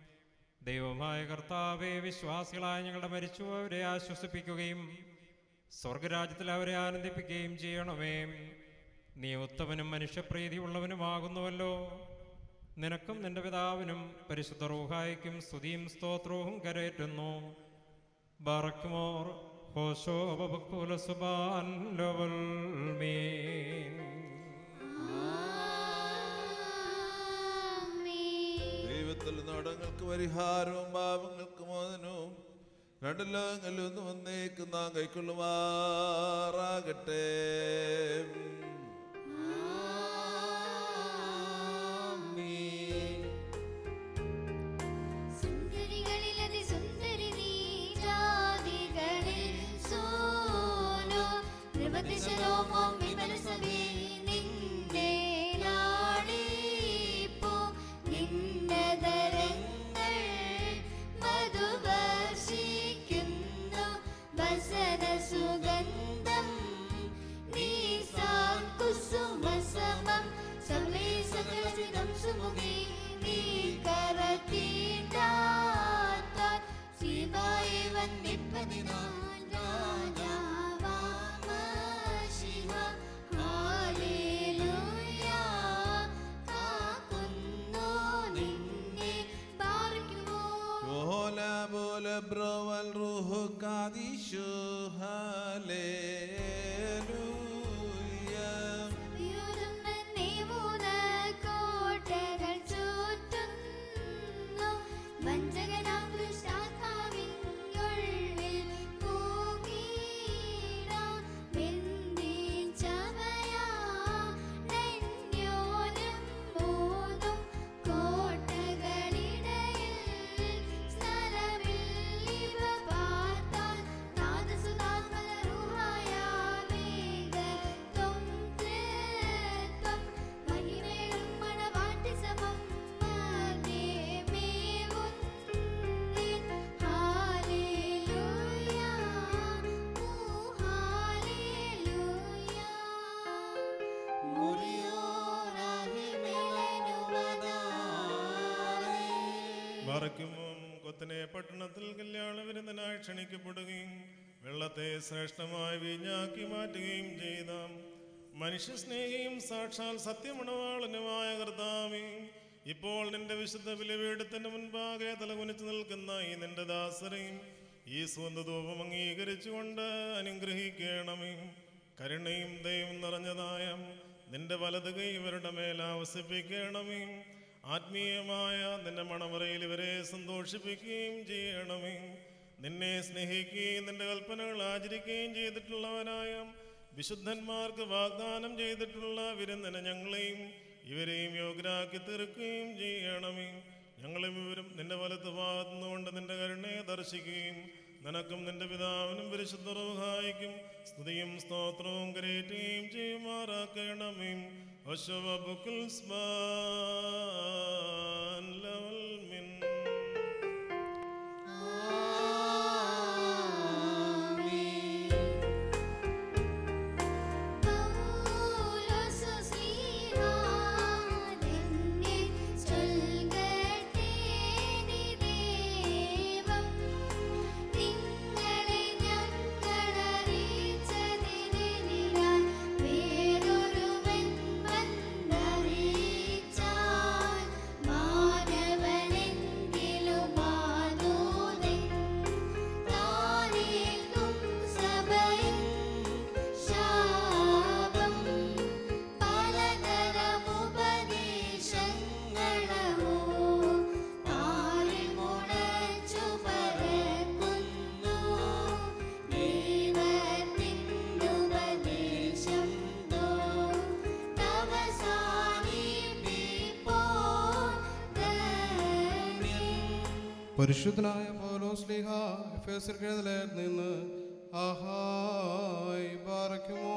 ദൈവമായ കർത്താവെ വിശ്വാസികളായ ഞങ്ങളുടെ മരിച്ചുവരെ ആശ്വസിപ്പിക്കുകയും സ്വർഗരാജ്യത്തിൽ അവരെ ആനന്ദിപ്പിക്കുകയും ചെയ്യണമേ നീ ഉത്തമനും മനുഷ്യപ്രീതിയുള്ളവനുമാകുന്നുവല്ലോ നിനക്കും നിന്റെ പിതാവിനും പരിശുദ്ധ റൂഹായിക്കും സ്തുതിയും സ്തോത്രവും കരേറ്റുന്നു ബറക്കുമോർ ഹോശോ ബബക്കുല സുബാൻ ലവൽ മീൻ ദൈവത്തിൽ നടങ്ങൾക്ക് പരിഹാരവും പാപങ്ങൾക്ക് മോചനവും രണ്ടു ലോകങ്ങളിൽ ഒന്ന് വന്നേക്ക് നാം കൈക്കൊള്ളുമാറാകട്ടെ സുന്ദരികളിൽ അതിസുന്ദരി നീ ജാതികളിൽ സോനോ നിർവൃതിശലോമം വിമലസഭേ ആദിശു ഹാലേലൂയ ഉയരുന്ന മൂന്ന് കോട്ടകൾ ചുറ്റുന്നു വഞ്ചകനാം ദുഷ്ടാത്മാവിൻ ഉള്ളിൽ പൂകീടാം ബന്ധിച്ചവയാണെന്യോനും മൂന്നും കോട്ടകളിടയിൽ സ്ഥലമില്ലിവ പാർത്താൽ നാദസുതാത്മലരുഹായാവേഗത്വം ത്രിത്വം മഹിമേഴും മണവാട്ടി സമം മധ്യമേവുന്നിൻ ഹാലേലൂയ ഓ ഹാലേലൂയ മറയ്ക്കുമ്പോൾ കൊത്തനെ പട്ടണത്തിൽ കല്യാണ വിരുദ്ധനായി ക്ഷണിക്കപ്പെടുകയും വെള്ളത്തെ ശ്രേഷ്ഠമായി വീഞ്ഞാക്കി മാറ്റുകയും ചെയ്ത മനുഷ്യസ്നേഹിയും സാക്ഷാൽ സത്യമണവാളനുമായ കർത്താവേ ഇപ്പോൾ നിന്റെ വിശുദ്ധ ബലിപീഠത്തിന് മുൻപാകെ തലകുനിച്ച് നിൽക്കുന്ന ഈ നിന്റെ ദാസരെയും ഈ സ്വന്തധൂപം അംഗീകരിച്ചുകൊണ്ട് അനുഗ്രഹിക്കണമേ കരുണയും ദൈവം നിറഞ്ഞതായ നിന്റെ വലത് കൈ ഇവരുടെ മേൽ ആവസിപ്പിക്കണമേ ആത്മീയമായ നിന്റെ മണമറയിൽ ഇവരെ സന്തോഷിപ്പിക്കുകയും ചെയ്യണമേ നിന്നെ സ്നേഹിക്കുകയും നിന്റെ കൽപ്പനകൾ ആചരിക്കുകയും ചെയ്തിട്ടുള്ളവനായ വിശുദ്ധന്മാർക്ക് വാഗ്ദാനം ചെയ്തിട്ടുള്ള വിരുന്നിന് ഞങ്ങളെയും ഇവരെയും യോഗ്യരാക്കി തീർക്കുകയും ചെയ്യണമേ ഞങ്ങളും ഇവരും നിന്റെ വലത്ത് ഭാഗത്തുനിന്നുകൊണ്ട് നിന്റെ കരുണയെ ദർശിക്കുകയും നിനക്കും നിന്റെ പിതാവിനും പരിശുദ്ധ റൂഹായിക്കും സ്തുതിയും സ്തോത്രവും കരയേറ്റുകയും ചെയ്യുമാറാക്കണമേ അശവബുക്കുൽ സ്മാൻ ലവൽ മിൻ പൗലോസുസ്ലീഹാ ചൊൽകട്ടെ നിദേവം നിങ്ങളെ ഞങ്ങളറിയിച്ചതിനെതിരായി വേറൊരുവൻ വന്നറിയിച്ചാൽ മാനവനെങ്കിലും മാതൂതൻ താനേൽക്കും സഭയിൽ ശാപം പലതരമുപദേശങ്ങളോ പാലിൽ മുളച്ചു പരക്കുന്നു ദൈവത്തിൻ്റെ ഉപദേശം തോ അവസാനിപ്പിപ്പോൾ ധന്യം പരിശുദ്ധനായ പൗലോസ്ലിഹ എഫേസർക്കെഴുതലെ നിന്ന് ആഹായ് ബാറയ്ക്കുമോ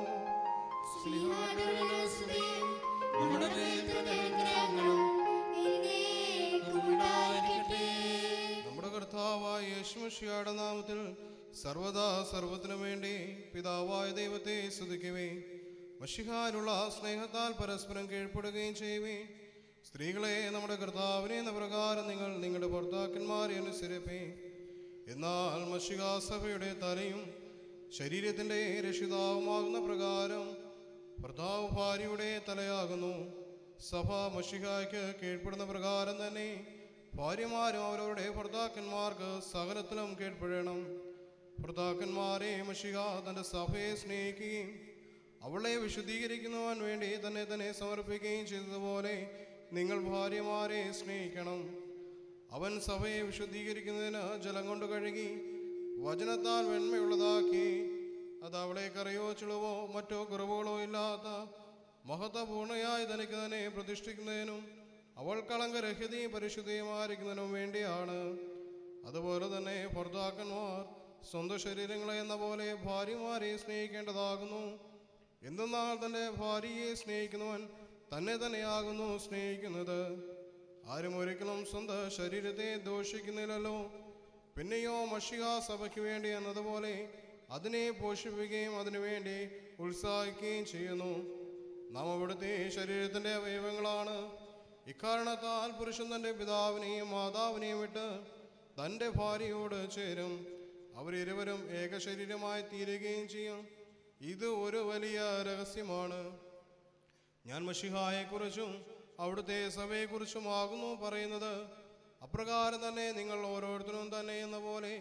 നമ്മുടെ മേൽ തന്റെ അനുഗ്രഹങ്ങളും എന്നേക്കും ഉണ്ടായിരിക്കട്ടെ. നമ്മുടെ കർത്താവായ യേശുമഷിയുടെ നാമത്തിൽ സർവദാ സർവത്തിനു വേണ്ടി പിതാവായ ദൈവത്തെ സ്തുതിക്കുവേ മഷിഹാനുള്ള സ്നേഹത്താൽ പരസ്പരം കീഴ്പ്പെടുകയും ചെയ്യുവേ സ്ത്രീകളെ നമ്മുടെ കർത്താവിനെ എന്ന പ്രകാരം നിങ്ങൾ നിങ്ങളുടെ ഭർത്താക്കന്മാരെ അനുസരിപ്പേ എന്നാൽ മഷികാ സഭയുടെ തലയും ശരീരത്തിൻ്റെ രക്ഷിതാവുമാകുന്ന പ്രകാരം ഭർത്താവ് ഭാര്യയുടെ തലയാകുന്നു സഭ മഷിഹായ്ക്ക് കീഴ്പ്പെടുന്ന പ്രകാരം തന്നെ ഭാര്യമാരും അവരവരുടെ ഭർത്താക്കന്മാർക്ക് സകലത്തിലും കീഴ്പ്പെടണം ഭർത്താക്കന്മാരെ മഷിക തൻ്റെ സഭയെ സ്നേഹിക്കുകയും അവളെ വിശുദ്ധീകരിക്കുന്നവൻ വേണ്ടി തന്നെ തന്നെ സമർപ്പിക്കുകയും ചെയ്തതുപോലെ നിങ്ങൾ ഭാര്യമാരെ സ്നേഹിക്കണം അവൻ സഭയെ വിശുദ്ധീകരിക്കുന്നതിന് ജലം കൊണ്ട് കഴുകി വചനത്താൽ വെണ്മയുള്ളതാക്കി അത് അവളെ കറിയോ ചുളവോ മറ്റോ കുറവുകളോ ഇല്ലാത്ത മഹത്വപൂർണയായി തനിക്ക് തന്നെ പ്രതിഷ്ഠിക്കുന്നതിനും അവൾ കളങ്കരഹിതയും പരിശുദ്ധിയുമായിരിക്കുന്നതിനും വേണ്ടിയാണ് അതുപോലെ തന്നെ ഭർത്താക്കന്മാർ സ്വന്തം ശരീരങ്ങളെ എന്ന പോലെ ഭാര്യമാരെ സ്നേഹിക്കേണ്ടതാകുന്നു എന്തെന്നാൽ തൻ്റെ ഭാര്യയെ സ്നേഹിക്കുന്നവൻ തന്നെ തന്നെയാകുന്നു സ്നേഹിക്കുന്നത് ആരും ഒരിക്കലും സ്വന്തം ശരീരത്തെ ദോഷിക്കുന്നില്ലല്ലോ പിന്നെയോ മഷിക സഭയ്ക്ക് വേണ്ടി എന്നതുപോലെ അതിനെ പോഷിപ്പിക്കുകയും അതിനുവേണ്ടി ഉത്സാഹിക്കുകയും ചെയ്യുന്നു നാം അവിടുത്തെ ശരീരത്തിൻ്റെ അവയവങ്ങളാണ് ഇക്കാരണത്താൽ പുരുഷൻ തൻ്റെ പിതാവിനെയും മാതാവിനെയും വിട്ട് തൻ്റെ ഭാര്യയോട് ചേരും അവരിരുവരും ഏകശരീരമായി തീരുകയും ചെയ്യും ഇത് ഒരു വലിയ രഹസ്യമാണ് ഞാൻ മഷിഹായെക്കുറിച്ചും അവിടുത്തെ സഭയെക്കുറിച്ചുമാകുന്നു പറയുന്നത് അപ്രകാരം തന്നെ നിങ്ങൾ ഓരോരുത്തരും തന്നെ എന്ന പോലെ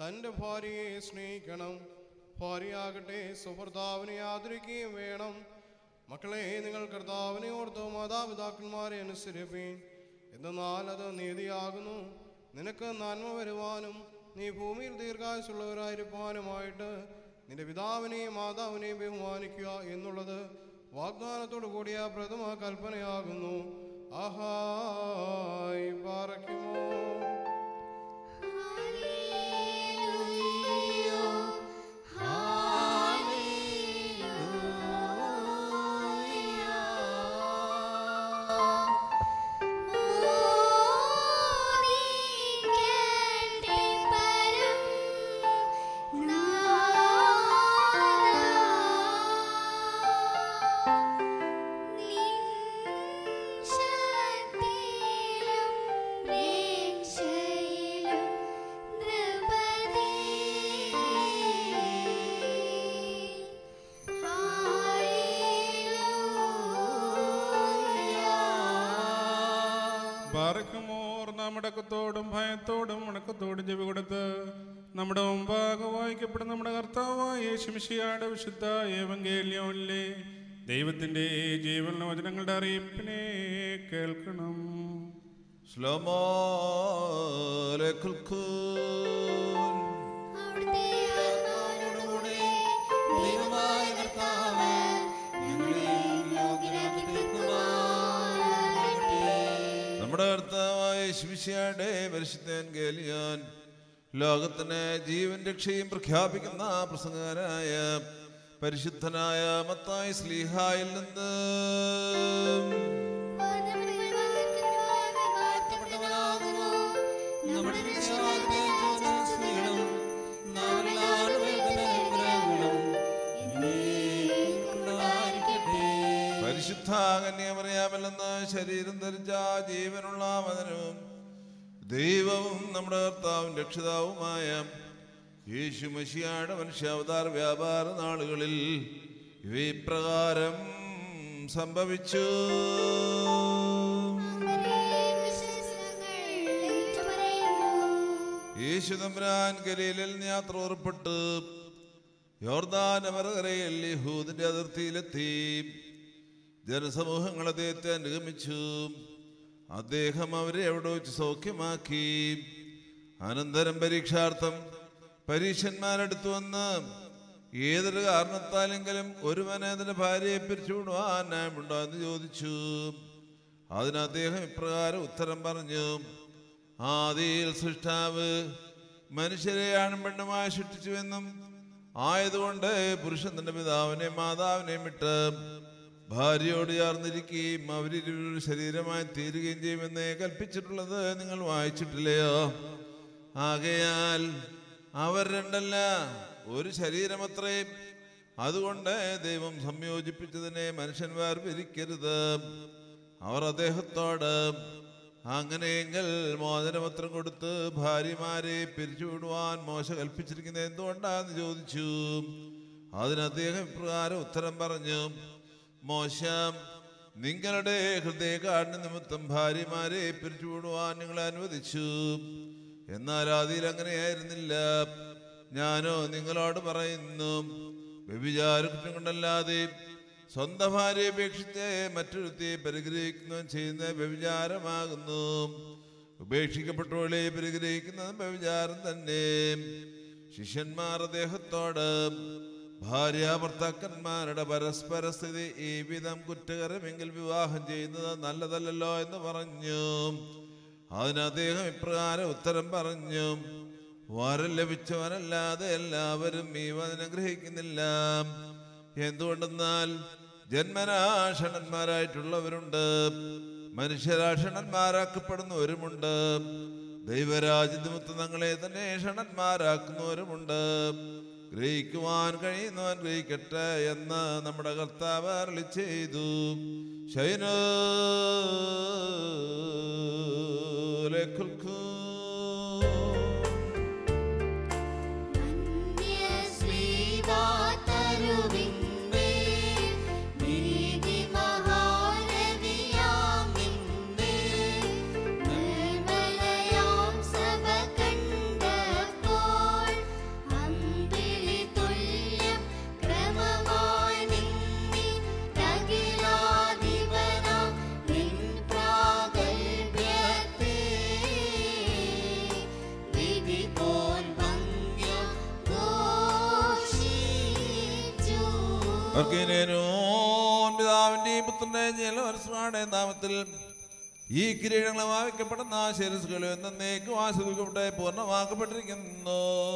തൻ്റെ ഭാര്യയെ സ്നേഹിക്കണം ഭാര്യയാകട്ടെ സുഭർത്താവിനെ ആദരിക്കുകയും വേണം മക്കളെ നിങ്ങൾ കർത്താവിനെ ഓർത്ത് മാതാപിതാക്കന്മാരെ അനുസരിപ്പീൻ എന്നാൽ അത് നീതിയാകുന്നു നിനക്ക് നന്മ വരുവാനും നീ ഭൂമിയിൽ ദീർഘായുസുള്ളവരായിരിക്കാനുമായിട്ട് നിന്റെ പിതാവിനെയും മാതാവിനെയും ബഹുമാനിക്കുക എന്നുള്ളത് വാഗ്ദാനത്തോടു കൂടിയ പ്രഥമ കൽപ്പനയാകുന്നു ആഹായ് പാറയ്ക്കുമോ ബാറക്കുമോർ നാം അടക്കത്തോടും ഭയത്തോടും അടക്കത്തോടും ചെവി കൊടുത്ത് നമ്മുടെ മുമ്പാകെ വായിക്കപ്പെടുന്ന നമ്മുടെ കർത്താവായ യേശുമിഷിയാട് വിശുദ്ധ ഏവങ്കേല്യോല്ലേ ദൈവത്തിൻ്റെ ജീവന വചനങ്ങളുടെ അറിയിപ്പിനെ കേൾക്കണം ദൈവമായ കർത്താവ് ഞങ്ങളെ യോഗ്യരാക്കി തീർക്കുവാനാകട്ടെ നമ്മുടെ കർത്താവായ ശിമിശയുടെ പരിശുദ്ധൻ കേലിയാൻ ലോകത്തിന് ജീവൻ രക്ഷയും പ്രഖ്യാപിക്കുന്ന പ്രസംഗകനായ പരിശുദ്ധനായ മത്തായി സ്ലീഹായിൽ നിന്ന് നമ്മുടെ രക്ഷാകർത്താവിന്റെ സ്നേഹവും നാമെല്ലാവരുടെ അനുഗ്രഹങ്ങളും എന്നേക്കുണ്ടായിരിക്കട്ടെ. പരിശുദ്ധ കന്യമറിയാമിൽ നിന്ന് ശരീരം ധരിച്ച ജീവനുള്ള വചനവും ദൈവവും നമ്മുടെ കർത്താവും രക്ഷിതാവുമായ യേശു മഷിയാട് മനുഷ്യാവതാര വ്യാപാര നാളുകളിൽ ഇവ ഇപ്രകാരം സംഭവിച്ചു യേശു തമ്പുരാൻ ഗലീലിൽ യാത്ര ഉറപ്പെട്ട് യോർദാൻ അമരകരയിൽ യഹൂദിന്റെ അതിർത്തിയിലെത്തി ജനസമൂഹങ്ങൾ അദ്ദേഹത്തെ അനുഗമിച്ചു അദ്ദേഹം അവരെ അവിടെ വെച്ച് സൗഖ്യമാക്കി അനന്തരം പരീക്ഷാർത്ഥം പരീക്ഷന്മാരെടുത്തു വന്ന് ഏതൊരു കാരണത്താലെങ്കിലും ഒരുവനെ അതിന്റെ ഭാര്യയെ പിരിച്ചുവിടുവാൻ ന്യായമുണ്ടോ എന്ന് ചോദിച്ചു അതിന് അദ്ദേഹം ഇപ്രകാരം ഉത്തരം പറഞ്ഞു ആദിയിൽ സൃഷ്ടാവ് മനുഷ്യരെ ആണും പെണ്ണുമായി സൃഷ്ടിച്ചുവെന്നും ആയതുകൊണ്ട് പുരുഷൻ തന്റെ പിതാവിനെയും മാതാവിനെയും വിട്ട് ഭാര്യയോട് ചേർന്നിരിക്കുകയും അവരിരുവരും ശരീരമായി തീരുകയും ചെയ്യുമെന്ന് കൽപ്പിച്ചിട്ടുള്ളത് നിങ്ങൾ വായിച്ചിട്ടില്ലയോ ആകയാൽ അവർ രണ്ടല്ല ഒരു ശരീരമത്രേ അതുകൊണ്ട് ദൈവം സംയോജിപ്പിച്ചതിനെ മനുഷ്യൻ വേർപിരിക്കരുത് അവർ അദ്ദേഹത്തോട് അങ്ങനെയെങ്കിൽ മോചനപത്രം കൊടുത്ത് ഭാര്യമാരെ പിരിച്ചുവിടുവാൻ മോശ കൽപ്പിച്ചിരിക്കുന്നത് എന്തുകൊണ്ടാന്ന് ചോദിച്ചു അതിന് അദ്ദേഹം ഇപ്രകാരം ഉത്തരം പറഞ്ഞു മോശ നിങ്ങളുടെ ഹൃദയകാടിന് നിമിത്തം ഭാര്യമാരെ പിരിച്ചുവിടുവാൻ നിങ്ങളെ അനുവദിച്ചു എന്നാൽ ആദിയിൽ അങ്ങനെയായിരുന്നില്ല ഞാനോ നിങ്ങളോട് പറയുന്നു വ്യഭിചാര കുറ്റം കൊണ്ടല്ലാതെ സ്വന്തം ഭാര്യയെ ഉപേക്ഷിച്ച് മറ്റൊരുത്തെ പരിഗ്രഹിക്കുന്നവൻ ചെയ്യുന്ന വ്യഭിചാരമാകുന്നു ഉപേക്ഷിക്കപ്പെട്ടവളെ പരിഗ്രഹിക്കുന്നതും വ്യഭിചാരം തന്നെ ശിഷ്യന്മാർ അദ്ദേഹത്തോട് ഭാര്യ ഭർത്താക്കന്മാരുടെ പരസ്പര സ്ഥിതി ഈ വിധം കുറ്റകരമെങ്കിൽ വിവാഹം ചെയ്യുന്നത് നല്ലതല്ലല്ലോ എന്ന് പറഞ്ഞു അതിന് അദ്ദേഹം ഇപ്രകാരം ഉത്തരം പറഞ്ഞു വരം ലഭിച്ചവനല്ലാതെ എല്ലാവരും ഈ വചനം ഗ്രഹിക്കുന്നില്ല എന്തുകൊണ്ടെന്നാൽ ജന്മനാഷണന്മാരായിട്ടുള്ളവരുണ്ട് മനുഷ്യരാഷണന്മാരാക്കപ്പെടുന്നവരുമുണ്ട് ദൈവരാജ്യ നിമിത്തം തങ്ങളെ തന്നെ ഷണന്മാരാക്കുന്നവരുമുണ്ട് ഗ്രഹിക്കുവാൻ കഴിയുന്നവൻ ഗ്രഹിക്കട്ടെ എന്ന് നമ്മുടെ കർത്താവ് അരളി ചെയ്തു ശൈനോ സഭ കണ്ടപ്പോൾ സ്വർഗീനോൻ പിതാവിന്റെയും പുത്രന്റെയും ജലവരസ്മാടെ നാമത്തിൽ ഈ കിരീടങ്ങൾ ഭാവിക്കപ്പെടുന്ന ശിരസുകൾ എന്നേക്കും ആസ്വദിക്കപ്പെട്ടെ പൂർണ്ണമാക്കപ്പെട്ടിരിക്കുന്നു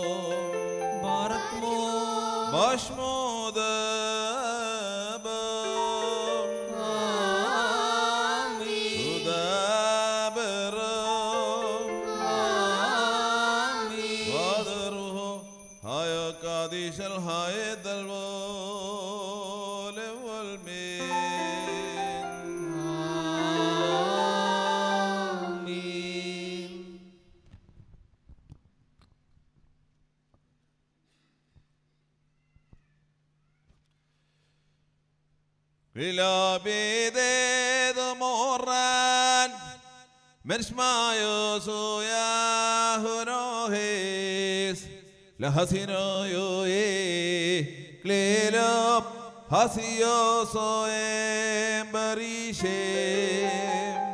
ഭസ്മോദ قاديش الهايد الول والمين بلابيد موران مرشمايو سويا هنوهيس لحسينو يوي كليلوب حسيو سويم بريشيم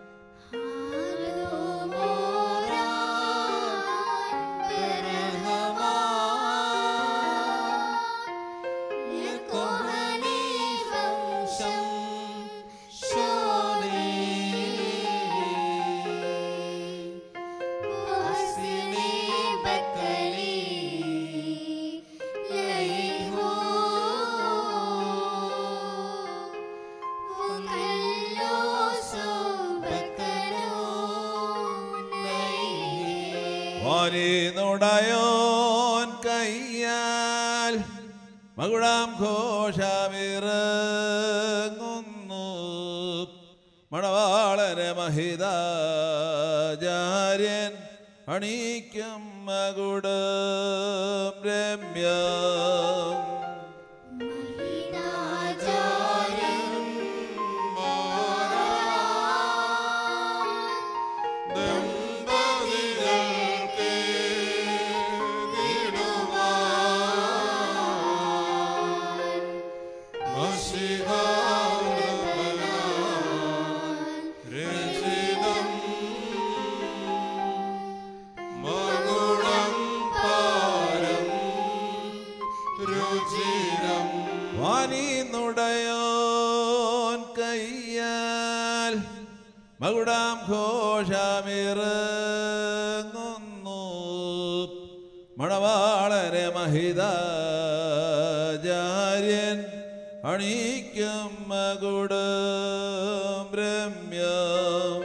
വാനിന്നുടയോൻ കയ്യാൽ മകുടാം ഘോഷമിറങ്ങുന്നു മണവാളന മഹിതാചാര്യൻ അണീക്കും മകുടം രമ്യം വാനിന്നുടയോൻ കയ്യാൽ മകുടാം ഘോഷമിറങ്ങുന്നു മണവാളരെ മഹിതാചാര്യൻ അണീക്കും മകുടം രമ്യം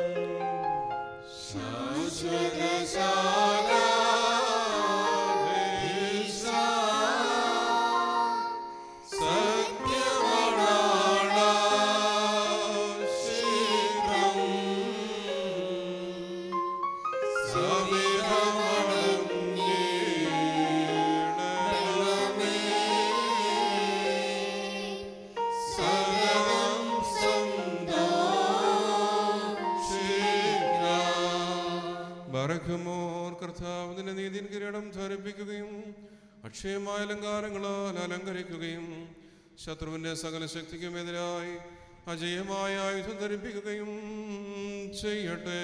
ബറഖമോർ കർത്താവ് നിന്റെ നീതിൻ കിരീടം ധരിപ്പിക്കുകയും അക്ഷയമായ അലങ്കാരങ്ങളാൽ അലങ്കരിക്കുകയും ശത്രുവിന്റെ സകല ശക്തിക്കും എതിരായി അജയമായ ആയുധം ധരിപ്പിക്കുകയും ചെയ്യട്ടെ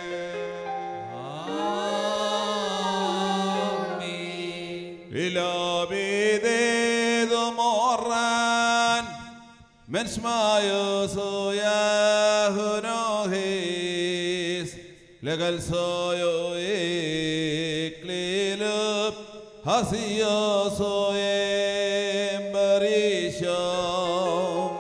വിലോപിതേതു മോറാൻ മെൻസ്മായോ സോയാഹുനോഹീസ് ലഗൽ സോയോ ക്ലീലുp ഹസിയോ സോയേം ബരീശോം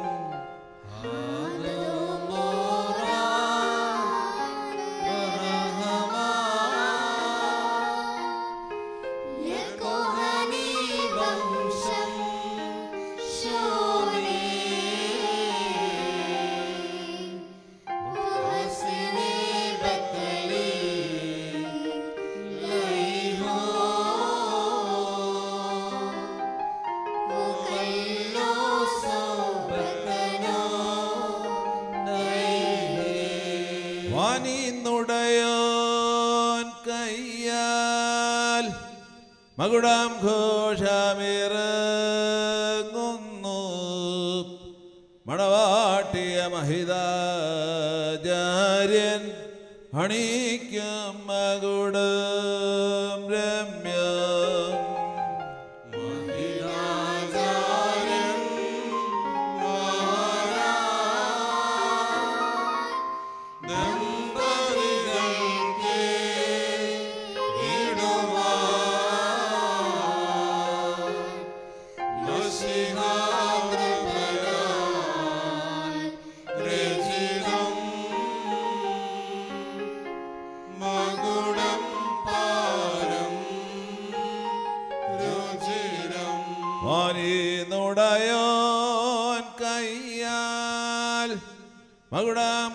വാനിന്നുടയോൻ കയ്യാൽ മകുടാം ഘോഷമിറങ്ങുന്നു മണവാട്ടിയ മഹിതാചാര്യൻ അണീക്കും മകുടം രമ്യം മഹിതാചാര്യൻ എന്നാൽ മകുടാം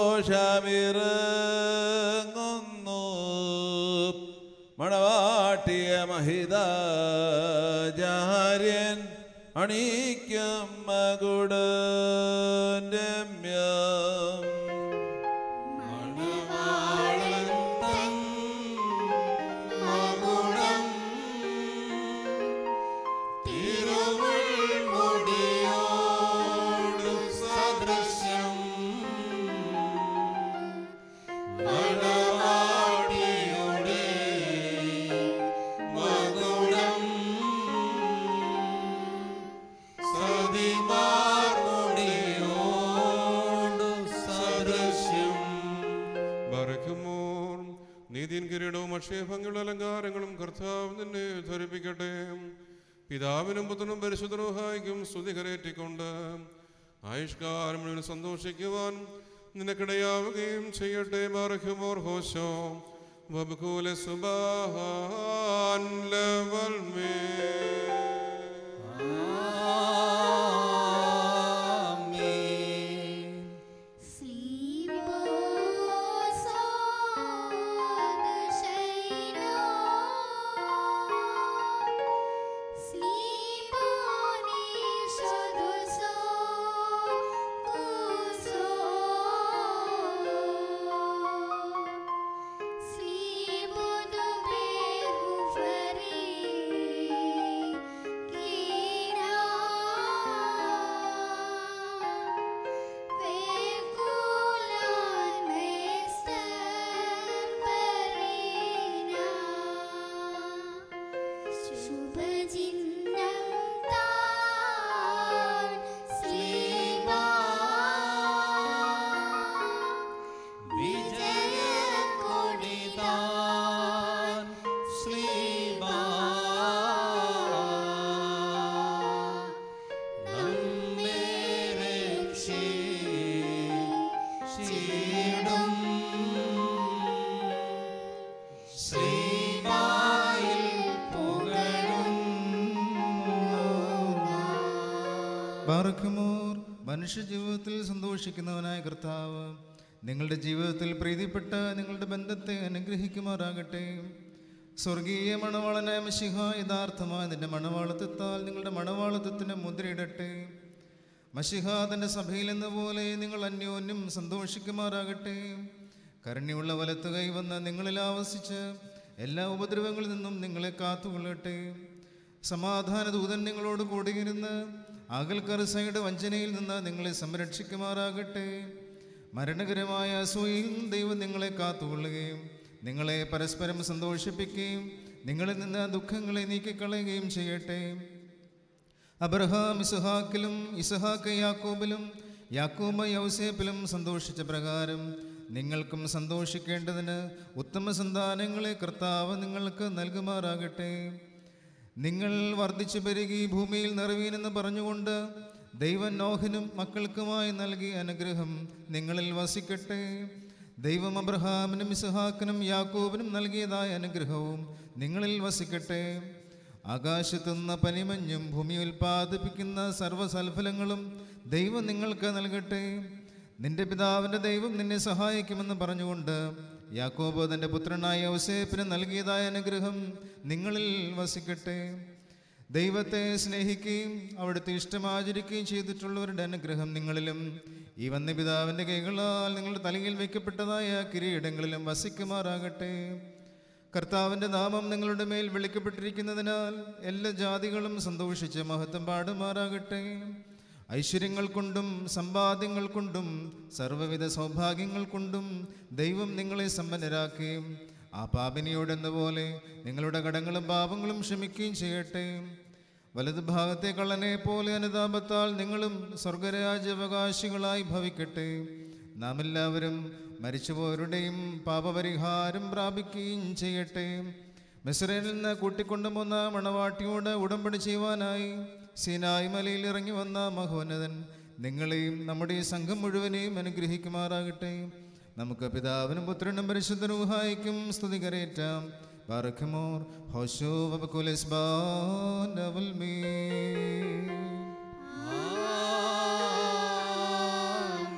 ഘോഷമിറങ്ങുന്നു മണവാട്ടിയ മഹിതാചാര്യൻ അണീക്കം മകുടം രമ്യം മണവാളൻ തൻ മകുടം തിരുമുൾമുടിയോടു സദൃശ്യം മണവാട്ടിയുടെ മകുടം സതിമാർമുടിയോടു സദൃശ്യം ബറക്കുമോർ നീതിൻ കിരീടവും അക്ഷയഭംഗിയുള്ള അലങ്കാരങ്ങളും കർത്താവ് നിന്നെ ധരിപ്പിക്കട്ടെ പിതാവിനും പുത്രനും പരിശുദ്ധരോഹായിക്കും സ്തുതി കരേറ്റിക്കൊണ്ട് ആയുഷ്കാലം മുഴുവൻ സന്തോഷിക്കുവാൻ നിനക്കിടയാവുകയും ചെയ്യട്ടെ ബറക്കുമോർ ഹോശോ വബുകൂല സുബാൻ ലവൽ മേ ശുഭചിഹ്നം താൻ ശ്രീമാ വിജയക്കൊടിതാൻ ശ്രീമാ നമ്മെ രക്ഷിച്ചിടും ശ്രീമായിൽ ബാറക്കുമോർ മനുഷ്യജീവിതത്തിൽ സന്തോഷിക്കുന്നവനായ കർത്താവ് നിങ്ങളുടെ ജീവിതത്തിൽ പ്രീതിപ്പെട്ട നിങ്ങളുടെ ബന്ധത്തെ അനുഗ്രഹിക്കുമാറാകട്ടെ സ്വർഗീയ മണവാളനായ മഷിഹ യഥാർത്ഥമായ നിന്റെ മണവാളത്വത്താൽ നിങ്ങളുടെ മണവാളത്വത്തിന് മുദ്രയിടട്ടെ മഷിഹ തൻ്റെ സഭയിൽ എന്ന പോലെ നിങ്ങൾ അന്യോന്യം സന്തോഷിക്കുമാറാകട്ടെ കരുണ്യുള്ള വലത്തു കൈവന്ന് നിങ്ങളിൽ ആവസിച്ച് എല്ലാ ഉപദ്രവങ്ങളിൽ നിന്നും നിങ്ങളെ കാത്തുകൊള്ളട്ടെ സമാധാന ദൂതൻ നിങ്ങളോട് കൂടിയിരുന്ന് അകൽക്കറുസയുടെ വഞ്ചനയിൽ നിന്ന് നിങ്ങളെ സംരക്ഷിക്കുമാറാകട്ടെ മരണകരമായ അസൂയയിൽ നിന്ന് ദൈവം നിങ്ങളെ കാത്തുകൊള്ളുകയും നിങ്ങളെ പരസ്പരം സന്തോഷിപ്പിക്കുകയും നിങ്ങളിൽ നിന്ന് ദുഃഖങ്ങളെ നീക്കിക്കളയുകയും ചെയ്യട്ടെ അബ്രഹാം ഇസുഹാക്കിലും ഇസുഹാക്ക് യാക്കോബിലും യാക്കോബ യൗസേപ്പിലും സന്തോഷിച്ച പ്രകാരം നിങ്ങൾക്കും സന്തോഷിക്കേണ്ടതിന് ഉത്തമ സന്താനങ്ങളെ കർത്താവ് നിങ്ങൾക്ക് നൽകുമാറാകട്ടെ നിങ്ങൾ വർദ്ധിച്ചു പെരുകി ഭൂമിയിൽ നിറവീനെന്ന് പറഞ്ഞുകൊണ്ട് ദൈവം നോഹനും മക്കൾക്കുമായി നൽകിയ അനുഗ്രഹം നിങ്ങളിൽ വസിക്കട്ടെ ദൈവം അബ്രഹാമിനും ഇസുഹാക്കിനും യാക്കോബിനും നൽകിയതായ അനുഗ്രഹവും നിങ്ങളിൽ വസിക്കട്ടെ ആകാശത്തുനിന്ന പനിമഞ്ഞും ഭൂമി ഉൽപ്പാദിപ്പിക്കുന്ന സർവ്വസൽഫലങ്ങളും ദൈവം നിങ്ങൾക്ക് നൽകട്ടെ നിന്റെ പിതാവിൻ്റെ ദൈവം നിന്നെ സഹായിക്കുമെന്ന് പറഞ്ഞുകൊണ്ട് യാക്കോബ് തൻ്റെ പുത്രനായ ഔസേപ്പിന് നൽകിയതായ അനുഗ്രഹം നിങ്ങളിൽ വസിക്കട്ടെ ദൈവത്തെ സ്നേഹിക്കുകയും അവിടുത്തെ ഇഷ്ടമാചരിക്കുകയും ചെയ്തിട്ടുള്ളവരുടെ അനുഗ്രഹം നിങ്ങളിലും ഈ വന്യപിതാവിൻ്റെ കൈകളാൽ നിങ്ങളുടെ തലയിൽ വയ്ക്കപ്പെട്ടതായ കിരീടങ്ങളിലും വസിക്കുമാറാകട്ടെ കർത്താവിൻ്റെ നാമം നിങ്ങളുടെ മേൽ വിളിക്കപ്പെട്ടിരിക്കുന്നതിനാൽ എല്ലാ ജാതികളും സന്തോഷിച്ച് മഹത്വം പാടുമാറാകട്ടെ ഐശ്വര്യങ്ങൾ കൊണ്ടും സമ്പാദ്യങ്ങൾ കൊണ്ടും സർവ്വവിധ സൗഭാഗ്യങ്ങൾ കൊണ്ടും ദൈവം നിങ്ങളെ സമ്പന്നരാക്കുകയും ആ പാപിനിയോടെന്ന പോലെ നിങ്ങളുടെ കടങ്ങളും പാപങ്ങളും ക്ഷമിക്കുകയും ചെയ്യട്ടെ വലതു ഭാഗത്തെ കള്ളനെ പോലെ അനുതാപത്താൽ നിങ്ങളും സ്വർഗരാജ്യാവകാശികളായി ഭവിക്കട്ടെ നാം എല്ലാവരും മരിച്ചുപോയവരുടെയും പാപപരിഹാരം പ്രാപിക്കുകയും ചെയ്യട്ടെ മിസ്രയിൽ നിന്ന് കൂട്ടിക്കൊണ്ടുവന്ന മണവാട്ടിയോട് ഉടമ്പടി ചെയ്യുവാനായി സീനായി മലയിൽ ഇറങ്ങി വന്ന മഹോന്നതൻ നിങ്ങളെയും നമ്മുടെ ഈ സംഘം മുഴുവനെയും അനുഗ്രഹിക്കുമാറാകട്ടെ നമുക്ക് പിതാവിനും പുത്രനും പരിശുദ്ധനും ഹായിക്കും സ്തുതി കരയേറ്റാം ബാറഖമോർ ഹോശോ വബകുലസ് ബാനവൽ മീ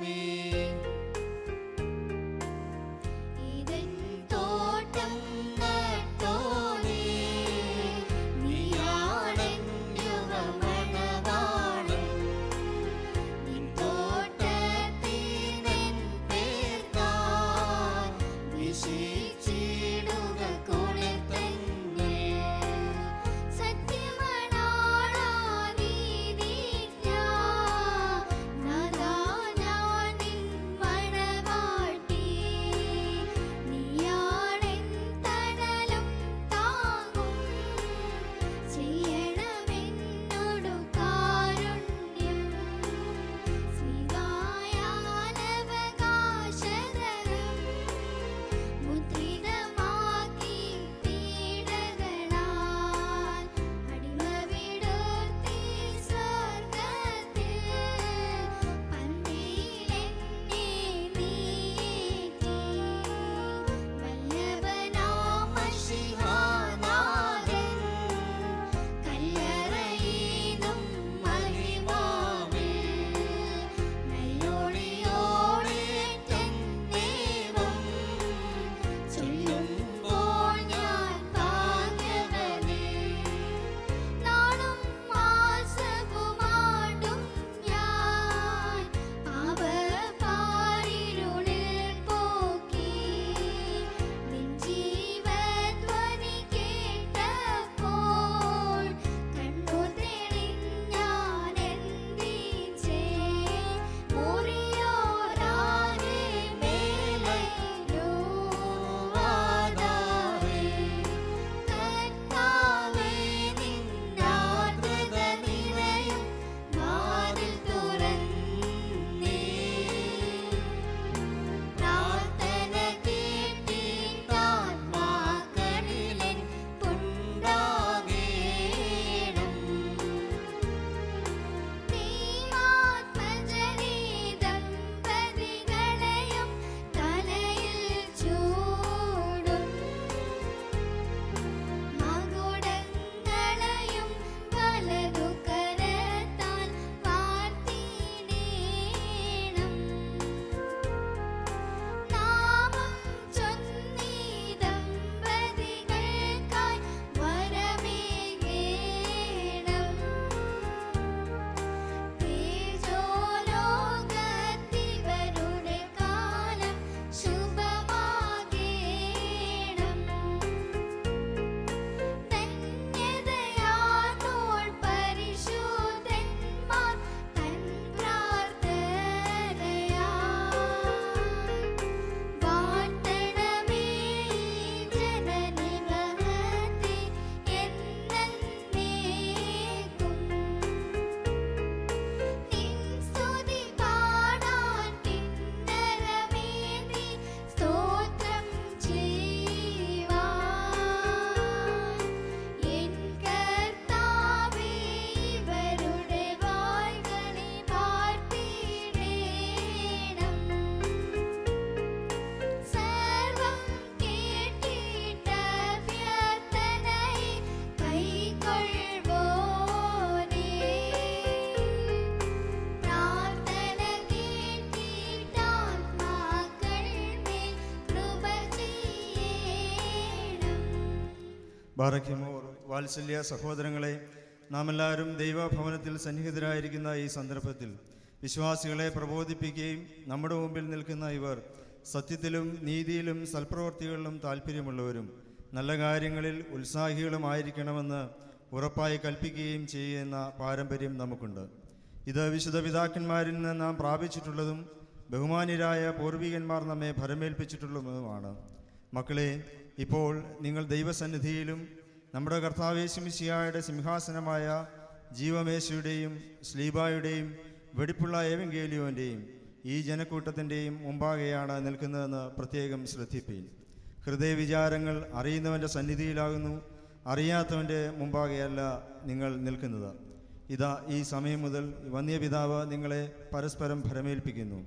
ബാറയ്ക്കുമോർ വാത്സല്യ സഹോദരങ്ങളെ നാം എല്ലാവരും ദൈവഭവനത്തിൽ സന്നിഹിതരായിരിക്കുന്ന ഈ സന്ദർഭത്തിൽ വിശ്വാസികളെ പ്രബോധിപ്പിക്കുകയും നമ്മുടെ മുമ്പിൽ നിൽക്കുന്ന ഇവർ സത്യത്തിലും നീതിയിലും സൽപ്രവർത്തികളിലും താല്പര്യമുള്ളവരും നല്ല കാര്യങ്ങളിൽ ഉത്സാഹികളുമായിരിക്കണമെന്ന് ഉറപ്പായി കൽപ്പിക്കുകയും ചെയ്യുന്ന പാരമ്പര്യം നമുക്കുണ്ട് ഇത് വിശുദ്ധ പിതാക്കന്മാരിൽ നിന്ന് നാം പ്രാപിച്ചിട്ടുള്ളതും ബഹുമാന്യരായ പൂർവികന്മാർ നമ്മെ ഭരമേൽപ്പിച്ചിട്ടുള്ളതുമാണ് മക്കളെ ഇപ്പോൾ നിങ്ങൾ ദൈവസന്നിധിയിലും നമ്മുടെ കർത്താവേശുമിശിയായുടെ സിംഹാസനമായ ജീവമേശയുടെയും സ്ലീബായുടെയും വെടിപ്പുള്ള ഏവങ്കേലിയോൻ്റെയും ഈ ജനക്കൂട്ടത്തിൻ്റെയും മുമ്പാകെയാണ് നിൽക്കുന്നതെന്ന് പ്രത്യേകം ശ്രദ്ധിപ്പീൻ ഹൃദയവിചാരങ്ങൾ അറിയുന്നവൻ്റെ സന്നിധിയിലാകുന്നു അറിയാത്തവൻ്റെ മുമ്പാകെയല്ല നിങ്ങൾ നിൽക്കുന്നത് ഇതാ ഈ സമയം മുതൽ വന്യപിതാവ് നിങ്ങളെ പരസ്പരം ഭരമേൽപ്പിക്കുന്നു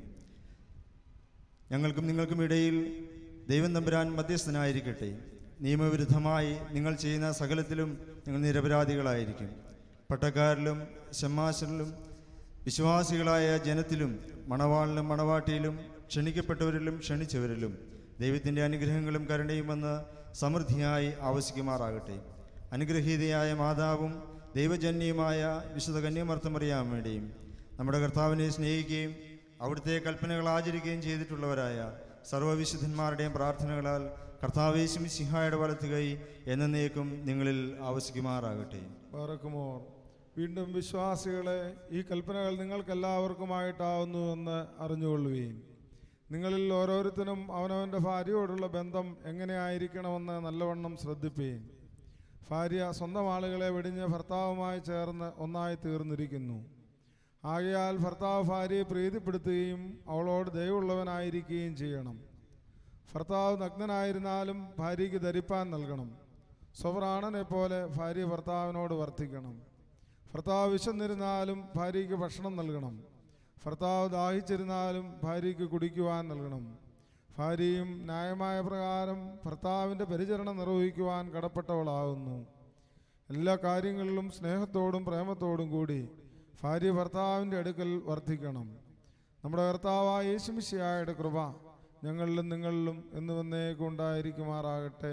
ഞങ്ങൾക്കും നിങ്ങൾക്കും ഇടയിൽ ദൈവം തമ്പുരാൻ മധ്യസ്ഥനായിരിക്കട്ടെ നിയമവിരുദ്ധമായി നിങ്ങൾ ചെയ്യുന്ന സകലത്തിലും നിങ്ങൾ നിരപരാധികളായിരിക്കും പട്ടക്കാരിലും ഷമ്മാശരിലും വിശ്വാസികളായ ജനത്തിലും മണവാളിലും മണവാട്ടിയിലും ക്ഷണിക്കപ്പെട്ടവരിലും ക്ഷണിച്ചവരിലും ദൈവത്തിൻ്റെ അനുഗ്രഹങ്ങളും കരുണയും വന്ന് സമൃദ്ധിയായി ആവശ്യിക്കുമാറാകട്ടെ അനുഗ്രഹീതയായ മാതാവും ദൈവജന്യയുമായ വിശുദ്ധ കന്യമർത്ഥമറിയാൻ വേണ്ടിയും നമ്മുടെ കർത്താവിനെ സ്നേഹിക്കുകയും അവിടുത്തെ കൽപ്പനകൾ ആചരിക്കുകയും ചെയ്തിട്ടുള്ളവരായ സർവ്വവിശുദ്ധന്മാരുടെയും പ്രാർത്ഥനകളാൽ കർത്താവേശും സിംഹായുടെ വലത്തുകൈ എന്നേക്കും നിങ്ങളിൽ ആവശ്യിക്കുമാറാകട്ടെ ബാറക്കുമോർ വീണ്ടും വിശ്വാസികളെ ഈ കൽപ്പനകൾ നിങ്ങൾക്കെല്ലാവർക്കുമായിട്ടാവുന്നുവെന്ന് അറിഞ്ഞുകൊള്ളുകയും നിങ്ങളിൽ ഓരോരുത്തരും അവനവൻ്റെ ഭാര്യയോടുള്ള ബന്ധം എങ്ങനെയായിരിക്കണമെന്ന് നല്ലവണ്ണം ശ്രദ്ധിപ്പീൻ ഭാര്യ സ്വന്തം ആളുകളെ വെടിഞ്ഞ് ഭർത്താവുമായി ചേർന്ന് ഒന്നായി തീർന്നിരിക്കുന്നു ആകയാൽ ഭർത്താവ് ഭാര്യയെ പ്രീതിപ്പെടുത്തുകയും അവളോട് ദയവുള്ളവനായിരിക്കുകയും ചെയ്യണം ഭർത്താവ് നഗ്നനായിരുന്നാലും ഭാര്യയ്ക്ക് ധരിപ്പാൻ നൽകണം സ്വപ്രാണനെ പോലെ ഭാര്യ ഭർത്താവിനോട് വർത്തിക്കണം ഭർത്താവ് വിശന്നിരുന്നാലും ഭാര്യയ്ക്ക് ഭക്ഷണം നൽകണം ഭർത്താവ് ദാഹിച്ചിരുന്നാലും ഭാര്യയ്ക്ക് കുടിക്കുവാൻ നൽകണം ഭാര്യയും ന്യായമായ പ്രകാരം ഭർത്താവിൻ്റെ പരിചരണം നിർവഹിക്കുവാൻ കടപ്പെട്ടവളാകുന്നു എല്ലാ കാര്യങ്ങളിലും സ്നേഹത്തോടും പ്രേമത്തോടും കൂടി ഭാര്യ ഭർത്താവിൻ്റെ അടുക്കൽ വർദ്ധിക്കണം നമ്മുടെ കർത്താവായ യേശുമിശിയായുടെ കൃപ ഞങ്ങളിലും നിങ്ങളിലും എന്ന് വന്നേക്കും ഉണ്ടായിരിക്കുമാറാകട്ടെ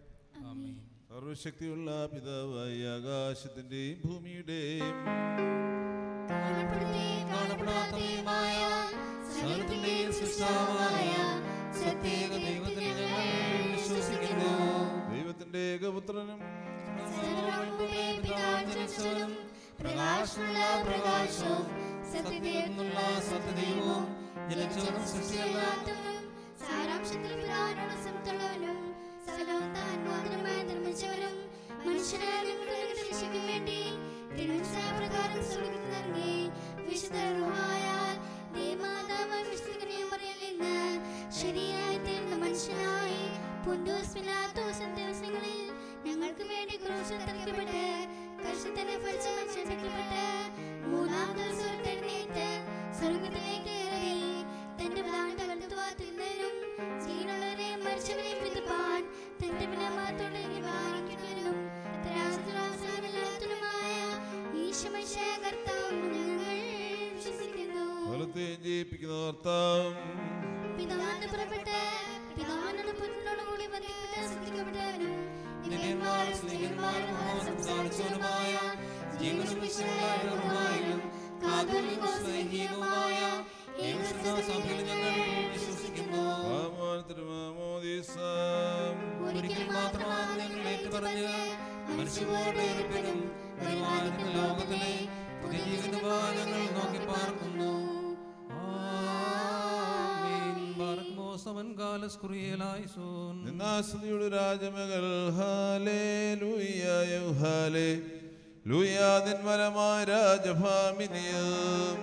സർവശക്തിയുള്ള പിതാവായ ആകാശത്തിന്റെയും ഭൂമിയുടെയും കാണപ്പെടാത്തതുമായ സകലത്തിന്റെയും സൃഷ്ടാവായ സത്യേക ദൈവത്തിൽ ഞങ്ങൾ വിശ്വസിക്കുന്നു ദൈവത്തിന്റെ ഏകപുത്രനും സർവ്വമുമ്പേ പിതാവ് ജനിച്ചവനും പ്രകാശമുള്ള പ്രകാശവും സത്യദൈവമുള്ള സത്യദൈവവും ജനിച്ചവനും സൃഷ്ടിയല്ലാത്തവനും സാരാംശത്തിൽ പിതാവിനോട് സമത്തുള്ളവനും സകലവും താൻ മോദനമായി നിർമ്മിച്ചവനും മനുഷ്യരെ ഞങ്ങളുടെ രക്ഷയ്ക്കും വേണ്ടി തിരുവനന്തപുരപ്രകാരം സ്വർഗ്ഗത്തിൽ നിറങ്ങി വിശുദ്ധ റുഹായാൽ ദേവമാതാവ് വിശുദ്ധനെയും പറയൽ നിന്ന് ശരിയായി തീർന്ന മനുഷ്യനായി പുന്തോസ് പിലാത്തോസ് ദിവസങ്ങളിൽ ഞങ്ങൾക്ക് വേണ്ടി ക്രൂശിൽ തറയ്ക്കപ്പെട്ട് കർഷത്തിന് പരിചയം ചെയ്യപ്പെട്ട് മൂന്നാം ദിവസം ഉയർത്തെഴുന്നേറ്റ് സ്വർഗത്തിലേക്ക് കയറി തന്റെ പ്രധാന തകർത്തുവാത്തിനും ജീവനുള്ളവരെ മരിച്ചവരെ പിതുപ്പാൻ തന്റെ പിതാമാത്തോടെ നിവാരിക്കുന്നതിനും അവസാനമില്ലാത്തതുമായ ഈശമശ കർത്താവ് ഞങ്ങൾ വിശ്വസിക്കുന്നു ഫലത്തെയും ജയിപ്പിക്കുന്ന കർത്താവും പിതാവിന് പുറപ്പെട്ട് പിതാവിനോട് പുത്രനോട് കൂടി ബന്ധപ്പെട്ട് ശ്രദ്ധിക്കപ്പെട്ടവനും ദിവ്യന്മാരും സ്ത്രീകന്മാരും സംസാരിച്ചവനുമായ ജീവനും വിശ്വനായും കാതോലികോ സ്നേഹിയുമായ സഭയിൽ ഞങ്ങൾ വിശ്വസിക്കുന്നു ഒരിക്കൽ മാത്രമാണ് ഞങ്ങൾ ഏറ്റുപറഞ്ഞ് മനുഷ്യരുടെ ഉറപ്പിനും വരുമാനിക്കുന്ന ലോകത്തിലെ പുതിയ ജീവിതമായി ഞങ്ങൾ നോക്കി പാർക്കുന്നു നിന്നാസ്തുതിയുടെ രാജമകൾ ഹാലേ ലൂയ ഹാലേ ലൂയ നിന്മലമായ രാജഭാമിനിയും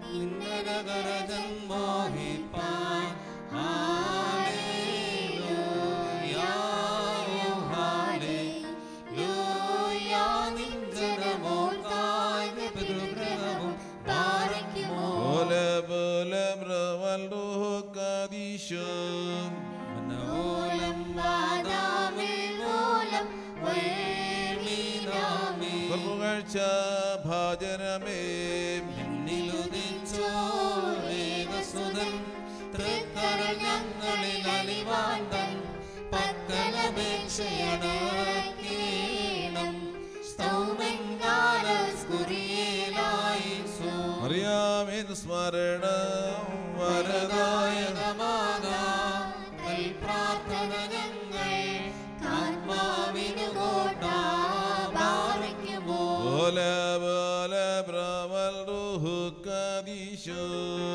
പോലെ പോലെ ബ്രവൽ കാദീശം പുകഴ്ച ഭാജനമേ ഞങ്ങളിൽ അലിവാന്തൻ പക്കലപേക്ഷയടക്കി മരണം വരദായ പ്രാർത്ഥന ഞങ്ങൾ ആത്മാവിനു കോട്ട പാറിക്കുമോ പോലെ പോലെ പ്രവൽ റുഹു കദീശോ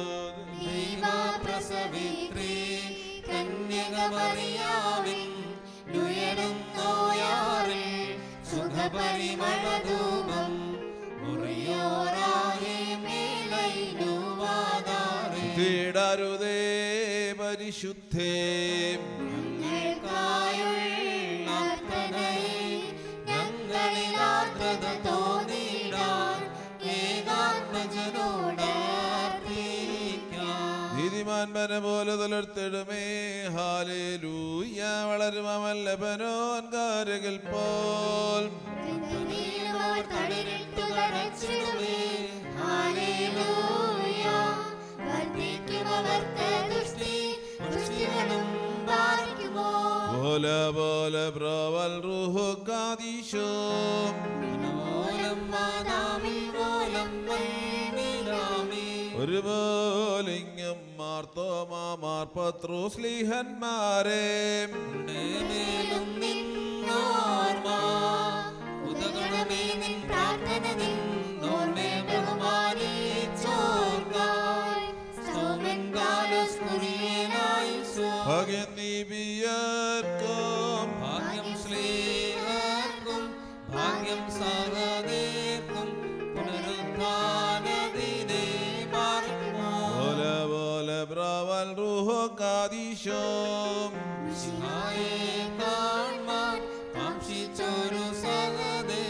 ദൈവപ്രസവിത്രീ കന്യകമറിയാവിൻ ഉയരുന്നോയാറിൽ സുഖപരിമളധൂപം മുറിയോരാകെ മേലൈനുവാതാറേ തീടരുതേ പരിശുദ്ധേ ഞങ്ങളിൽ ആർദ്രത തോന്നിടാൻ ഏകാത്മജനോട് അർത്ഥിക്കാം നീതിമാൻ മന പോലെ തുലർത്തിടുമേ ഹാലേലൂയ വളരും അവൻ ലബനോൻ കാരകൽ പോൽ നീളമവർ തളിരിട്ടു കരച്ചിടുമേ. ഹല്ലേലൂയ. വർദ്ധിക്കും അവർക്ക് ദുഷ്ടി, ദുഷ്ടികളും ബാധിക്കുമോ? പോലെ പോലെ പ്രവൽ റുഹു കാദീശോ ഓലം മാതാവിൽ ഓലം മൽമിലാമേ. ഒരുപോലിങ്ങും മാർത്തോമാർ പത്രോസ്ലിഹന്മാരെ മേലും നിന്നോർമ്മ. ഉതകണമേ നിൻ പ്രാർത്ഥന നിന്നോർമ്മേ ബഹുമാനിച്ചോർക്കായി. സ്തോമൻ കാലസ് കുറിയേലായിസോ. ഭഗനീപിയർക്കും ഭാഗ്യം ശ്രീഹർക്കും ഭാഗ്യം സഹദേർക്കും പുനരുദ്ധാനദിനെ പാർക്കുമോ പോലെ പോലെ പ്രവൽ റുഹു കാദീശോ മിശിഹായെ കാൺമാൻ കാംക്ഷിച്ചൊരു സഹദേ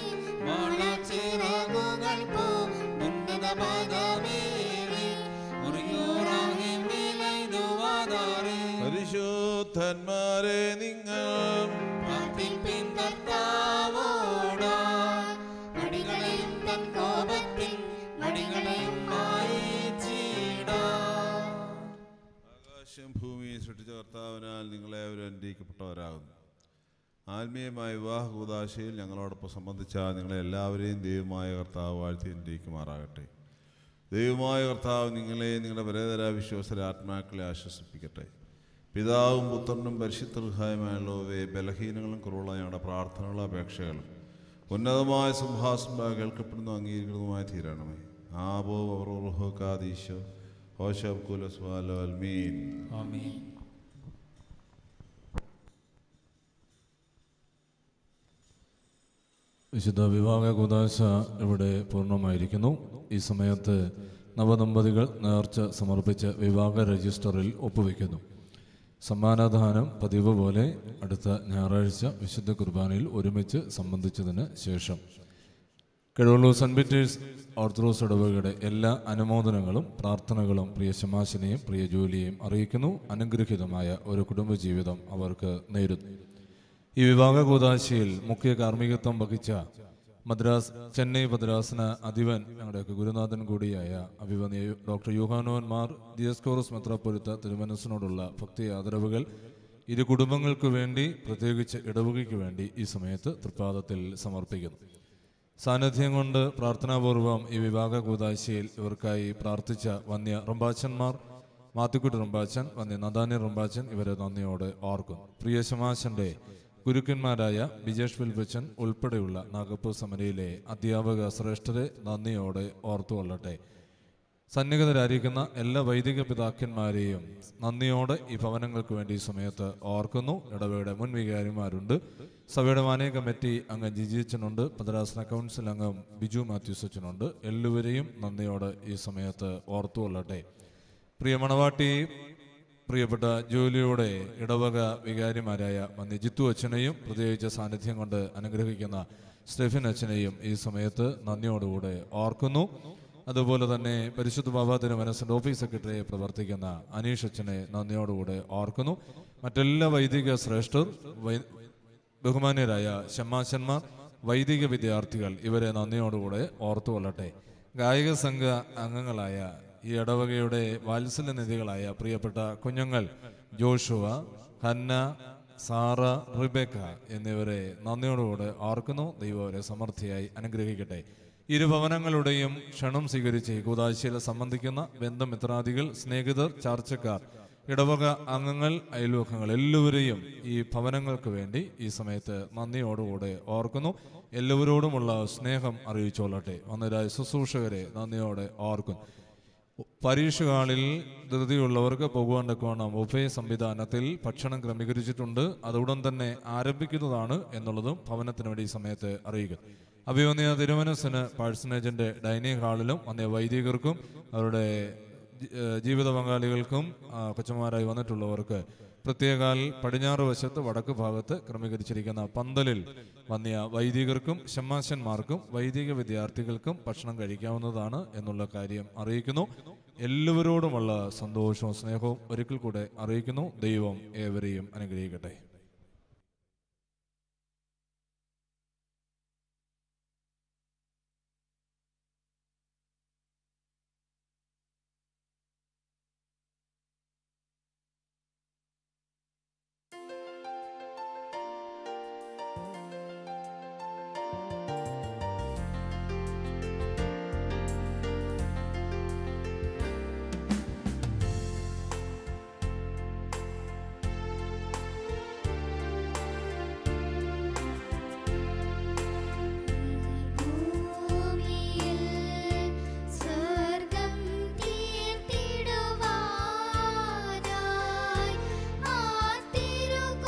വളച്ചിറകുകൾ പോ ഉന്നത പദമേറി മുറിയോറാകെ മേലൈതുവാതാറേ പരിശുദ്ധന്മാരെ നിങ്ങൾ പ്രാർത്ഥിപ്പിൻ കർത്താവോടായി. അടികളെയും തൻ കോപത്തിൽ മടികളെയും മായിച്ചിടാം. ആകാശം ഭൂമിയും സൃഷ്ടിച്ച കർത്താവിനാൽ നിങ്ങളെ അവർ അനുഗ്രഹിക്കപ്പെട്ടവരാകുന്നു ആത്മീയമായ വിവാഹ കൂതാശയിൽ ഞങ്ങളോടൊപ്പം സംബന്ധിച്ച നിങ്ങളെ എല്ലാവരെയും ദൈവമായ കർത്താവ് വാഴ്ത്തി അനുഗ്രഹിക്കുമാറാകട്ടെ ദൈവമായ കർത്താവ് നിങ്ങളെ നിങ്ങളുടെ പരേതര വിശ്വാസര ആത്മാക്കളെ ആശ്വസിപ്പിക്കട്ടെ പിതാവും പുത്രനും പരിശുദ്ധർഹായുമായുള്ളവയെ ബലഹീനങ്ങളും കുറവുള്ള ഞങ്ങളുടെ പ്രാർത്ഥനകളും അപേക്ഷകളും ഉന്നതമായ സിംഹാസനം കേൾക്കപ്പെടുന്നു അംഗീകരിക്കുന്നതുമായി തീരണമേ ആബോ അവർ കാദീശോ ഓശബ് കുലസ്വാലോ അൽമീൻ ആമീൻ വിശുദ്ധ വിവാഹ കുദാശ ഇവിടെ പൂർണ്ണമായിരിക്കുന്നു ഈ സമയത്ത് നവദമ്പതികൾ നേർച്ച സമർപ്പിച്ച് വിവാഹ രജിസ്റ്ററിൽ ഒപ്പുവെക്കുന്നു സമ്മാനദാനം പതിവ് പോലെ അടുത്ത ഞായറാഴ്ച വിശുദ്ധ കുർബാനയിൽ ഒരുമിച്ച് സംബന്ധിച്ചതിന് ശേഷം കിഴവള്ളൂർ സെൻറ് പീറ്റേഴ്സ് ഓർത്തഡോക്സ് ഇടവകയുടെ എല്ലാ അനുമോദനങ്ങളും പ്രാർത്ഥനകളും പ്രിയ ശമാശനെയും പ്രിയ ജോലിയെയും അറിയിക്കുന്നു അനുഗ്രഹീതമായ ഒരു കുടുംബജീവിതം അവർക്ക് നേരുന്നു ഈ വിവാഹ കൂതാശയിൽ മുഖ്യ കാർമ്മികത്വം വഹിച്ച മദ്രാസ് ചെന്നൈ മദ്രാസിന് അധിപൻ ഞങ്ങളുടെയൊക്കെ ഗുരുനാഥൻ കൂടിയായ അഭിവന്യ ഡോക്ടർ യുഹാനോന്മാർ ദിയസ്കോറസ് മെത്രാപ്പൊരുത്ത തിരുമനസിനോടുള്ള ഭക്തി ആദരവുകൾ ഇരു കുടുംബങ്ങൾക്ക് വേണ്ടി പ്രത്യേകിച്ച് ഇടവകയ്ക്ക് വേണ്ടി ഈ സമയത്ത് തൃപ്പാദത്തിൽ സമർപ്പിക്കുന്നു സാന്നിധ്യം കൊണ്ട് പ്രാർത്ഥനാപൂർവം ഈ വിവാഹ കൂതാശയിൽ ഇവർക്കായി പ്രാർത്ഥിച്ച വന്യ റംബാച്ചന്മാർ മാത്തുക്കുട്ടി റംബാച്ചൻ വന്യ നദാനി റംബാച്ചൻ ഇവരെ നന്ദിയോടെ ഓർക്കുന്നു പ്രിയ ശമാശന്റെ ഗുരുക്കന്മാരായ ബിജേഷ് വിൽബച്ചൻ ഉൾപ്പെടെയുള്ള നാഗപ്പൂർ സമരയിലെ അധ്യാപക ശ്രേഷ്ഠരെ നന്ദിയോടെ ഓർത്തുകൊള്ളട്ടെ സന്നിഹിതരായിരിക്കുന്ന എല്ലാ വൈദിക പിതാക്കന്മാരെയും നന്ദിയോടെ ഈ ഭവനങ്ങൾക്ക് വേണ്ടി ഈ സമയത്ത് ഓർക്കുന്നു ഇടവയുടെ മുൻ വികാരിമാരുണ്ട് സഭയുടെ മാനേയ കമ്മിറ്റി അംഗം ജിജിച്ചനുണ്ട് പദരാസന കൗൺസിൽ അംഗം ബിജു മാത്യൂസ് അച്ഛനുണ്ട് എല്ലാവരെയും നന്ദിയോടെ ഈ സമയത്ത് ഓർത്തുകൊള്ളട്ടെ പ്രിയ മണവാട്ടി പ്രിയപ്പെട്ട ജോലിയുടെ ഇടവക വികാരിമാരായ മന്യ ജിത്തു അച്ഛനെയും പ്രത്യേകിച്ച് സാന്നിധ്യം കൊണ്ട് അനുഗ്രഹിക്കുന്ന സ്റ്റെഫിൻ അച്ഛനെയും ഈ സമയത്ത് നന്ദിയോടുകൂടെ ഓർക്കുന്നു അതുപോലെ തന്നെ പരിശുദ്ധ ബാബാ തിരുമനസിൻ്റെ ഓഫീസ് സെക്രട്ടറിയെ പ്രവർത്തിക്കുന്ന അനീഷ് അച്ഛനെ നന്ദിയോടുകൂടെ ഓർക്കുന്നു മറ്റെല്ലാ വൈദിക ശ്രേഷ്ഠർ വൈ- ബഹുമാന്യരായ ഷമ്മാശന്മാർ വൈദിക വിദ്യാർത്ഥികൾ ഇവരെ നന്ദിയോടുകൂടെ ഓർത്തുകൊള്ളട്ടെ ഗായക സംഘ അംഗങ്ങളായ ഈ ഇടവകയുടെ വാത്സല്യനിധികളായ പ്രിയപ്പെട്ട കുഞ്ഞുങ്ങൾ ജോഷുവ ഹന്ന സാറ റിബേക്ക എന്നിവരെ നന്ദിയോടുകൂടെ ഓർക്കുന്നു ദൈവം അവരെ സമൃദ്ധിയായി അനുഗ്രഹിക്കട്ടെ ഇരുഭവനങ്ങളുടെയും ക്ഷണം സ്വീകരിച്ച് കൂതാശയിൽ സംബന്ധിക്കുന്ന ബന്ധമിത്രാദികൾ സ്നേഹിതർ ചാർച്ചക്കാർ ഇടവക അംഗങ്ങൾ അയൽവക്കങ്ങൾ എല്ലാവരെയും ഈ ഭവനങ്ങൾക്ക് വേണ്ടി ഈ സമയത്ത് നന്ദിയോടുകൂടെ ഓർക്കുന്നു എല്ലാവരോടുമുള്ള സ്നേഹം അറിയിച്ചോളട്ടെ വന്നരായ ശുശ്രൂഷകരെ നന്ദിയോടെ ഓർക്കുന്നു പരീക്ഷ ഹാളിൽ ധൃതിയുള്ളവർക്ക് പോകുവാൻ തക്കവണ്ണം ഉഭയ സംവിധാനത്തിൽ ഭക്ഷണം ക്രമീകരിച്ചിട്ടുണ്ട് അതുടൻ തന്നെ ആരംഭിക്കുന്നതാണ് എന്നുള്ളതും ഭവനത്തിന് വേണ്ടി ഈ സമയത്ത് അറിയിക്കുന്നു അഭിമന്യ തിരുമനസിന് പാഴ്സനേജിന്റെ ഡൈനിങ് ഹാളിലും വന്നിയ വൈദികർക്കും അവരുടെ ജി- ഏഹ് ജീവിത പങ്കാളികൾക്കും ആ, കൊച്ചന്മാരായി വന്നിട്ടുള്ളവർക്ക് പ്രത്യേകാൽ പടിഞ്ഞാറ് വശത്ത് വടക്ക് ഭാഗത്ത് ക്രമീകരിച്ചിരിക്കുന്ന പന്തലിൽ വന്നിയ വൈദികർക്കും ഷമ്മാശന്മാർക്കും വൈദിക വിദ്യാർത്ഥികൾക്കും ഭക്ഷണം കഴിക്കാവുന്നതാണ് എന്നുള്ള കാര്യം അറിയിക്കുന്നു എല്ലാവരോടുമുള്ള സന്തോഷവും സ്നേഹവും ഒരിക്കൽ കൂടെ അറിയിക്കുന്നു ദൈവം ഏവരെയും അനുഗ്രഹിക്കട്ടെ ഭൂമിയിൽ സ്വർഗം തീർത്തിടുവാനായി ആ തിരുകോവിലിൻ